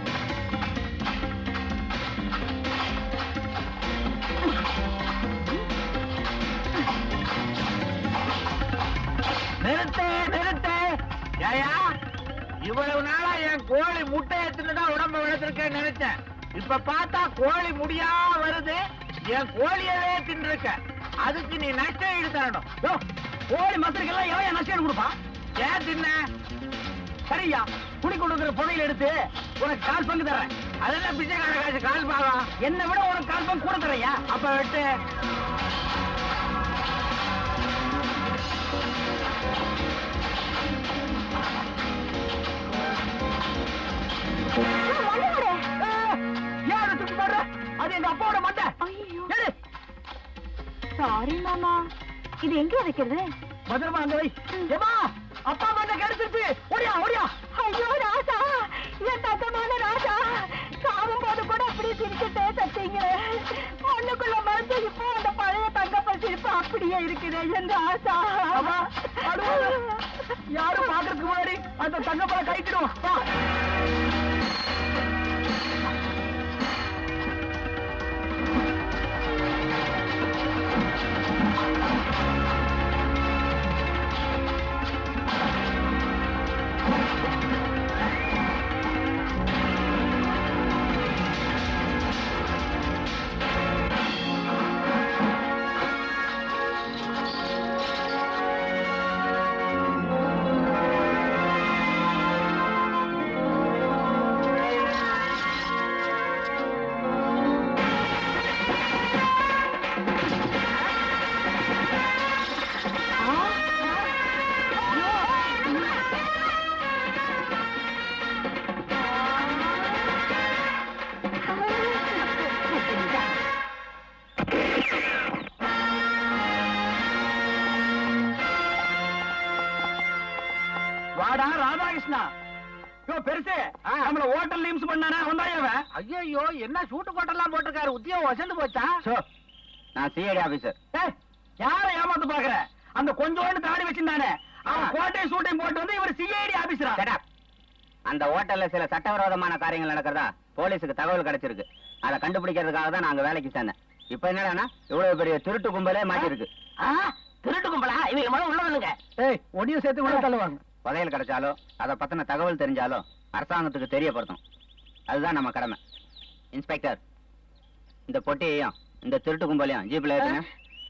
நிறுத்து நிறுத்து ஏயா இவ்வளவு நாளா என் கோழி முட்டை எடுத்துட்டு உடம்ப வளர்த்திருக்கேன்னு நினைச்சேன் இப்ப பார்த்தா கோழி முடியா வருது என் கோழியவே தின்றுருக்க அதுக்கு நீ நஷ்டம் ஈடு தரணும் யோ, கோழி மசருக்கெல்லாம் எவன் நஷ்டம் கொடுப்பான் ஏன் தின்ன சரியா குடி கொடுக்குற புதையில எடுத்து உனக்கு கால் பங்கு தர்றேன் அதெல்லாம் பிச்சைக்கார காசு கால் பாவம் என்னை விட உனக்கு கால் பங்கு கூட தரையா அப்ப வெட்டு ஏன் அதை தூக்கி போடுற அது எங்க அப்பாவோட மட்டை ஐயோ எடு சாரி மாமா இது எங்க வைக்கிறது பத்திரமா அங்க வை ஏமா அப்பா மட்டை கிடைச்சிருச்சு ஓடியா ஓடியா ஐயோ ராசா என் தங்கமான ராசா சாகும் போது கூட அப்படி சிரிச்சுட்டே தச்சீங்க ஒண்ணுக்குள்ள மறைஞ்சு இப்போ அந்த பழைய தங்கப்பல் சிரிப்பு அப்படியே இருக்குது என் ராசா அம்மா, அழுவாத. யாரும் பாக்குறதுக்கு முன்னாடி அந்த தங்கப்பழம் கைக்கிடும் வா வாடா ராதாகிருஷ்ணா யோ பெருசு நம்மள ஹோட்டல் லீம்ஸ் பண்ணானே வந்தாயா அவன் ஐயோ என்ன சூட்டு கோட்டெல்லாம் போட்டிருக்காரு உத்தியோகம் வசந்து போச்சா நான் சிஐடி ஆபீசர் யார ஏமாத்து பாக்குற அந்த கொஞ்சோண்டு தாடி வச்சிருந்தானே அவன் கோட்டையும் சூட்டையும் போட்டு வந்து இவர் சிஐடி ஆபீசரா அந்த ஹோட்டல்ல சில சட்டவிரோதமான காரியங்கள் நடக்கிறதா போலீஸுக்கு தகவல் கிடைச்சிருக்கு அதை கண்டுபிடிக்கிறதுக்காக தான் நாங்க வேலைக்கு சேர்ந்தேன் இப்ப என்னடான்னா இவ்வளவு பெரிய திருட்டு கும்பலே மாட்டிருக்கு இவங்க மனம் உள்ளவனுங்க ஏய் ஒடியும் சேர்த்து உள்ள தள்ளுவாங்க புதையல் கிடைச்சாலோ அதை பத்தின தகவல் தெரிஞ்சாலோ அரசாங்கத்துக்கு தெரியப்படுத்தும் அதுதான் நம்ம கடமை இன்ஸ்பெக்டர் இந்த பொட்டியையும் இந்த திருட்டு கும்பலையும் ஜீப்ல ஏத்துங்க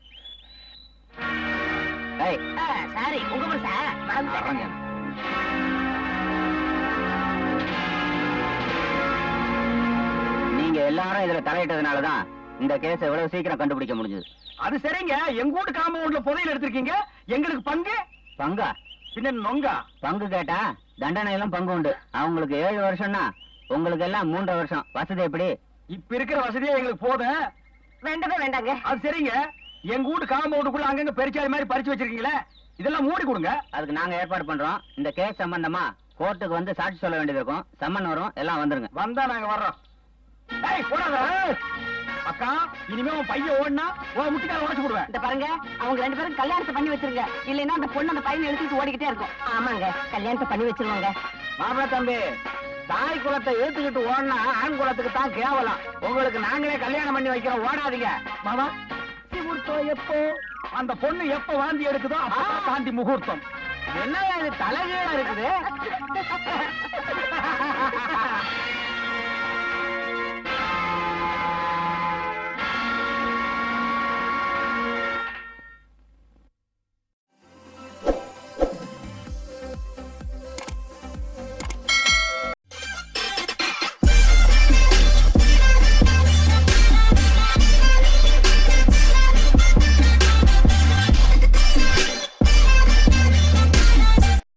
ஏய் சாரி உங்க மனசா மறந்துட்டேன் அரஞ்சன் நீங்க எல்லாரும் இதுல தலையிட்டதுனாலதான் இந்த கேஸ் எவ்வளவு சீக்கிரம் கண்டுபிடிக்க முடிஞ்சது அது சரிங்க எங்க வீட்டு காம்பவுண்ட்ல புதையல் எடுத்திருக்கீங்க எங்களுக்கு பங்கு பங்கா பின்ன நொங்கா பங்கு கேட்டா தண்டனையிலும் பங்கு உண்டு அவங்களுக்கு ஏழு வருஷம்னா உங்களுக்கு எல்லாம் மூன்றரை வருஷம் வசதி எப்படி இப்ப இருக்கிற வசதியே எங்களுக்கு போதும் வேண்டவே வேண்டாங்க அது சரிங்க எங்க வீட்டு காம்பவுண்டுக்குள்ள அங்கங்க பெருச்சாலி மாதிரி பறிச்சு வச்சிருக்கீங்களே இதெல்லாம் மூடி கொடுங்க அதுக்கு நாங்க ஏற்பாடு பண்றோம் இந்த கேஸ் சம்பந்தமா கோர்ட்டுக்கு வந்து சாட்சி சொல்ல வேண்டியது இருக்கும் சம்மன் வரும் எல்லாம் வந்துருங்க வந்தா நாங்க வர்றோம் ஏய் போடாத அக்கா இனிமே உன் பையன் ஓடினா உன் முட்டிக்கார உடச்சு போடுவேன் இந்த பாருங்க அவங்க ரெண்டு பேரும் கல்யாணத்தை பண்ணி வச்சிருங்க இல்லைன்னா அந்த பொண்ணு அந்த பையனை எடுத்துட்டு ஓடிக்கிட்டே இருக்கும் ஆமாங்க கல்யாணத்தை பண்ணி வச்சிருவாங்க மாப்பிள தம்பி தாய் குலத்தை ஏத்துக்கிட்டு ஓடினா ஆண் குலத்துக்கு தான் கேவலம் உங்களுக்கு நாங்களே கல்யாணம் பண்ணி வைக்கிறோம் ஓடாதீங்க மாமா முகூர்த்தம் எப்போ அந்த பொண்ணு எப்ப வாந்தி எடுக்குதோ அப்பதான் தாண்டி முகூர்த்தம் என்ன இது தலைகீழ இருக்குது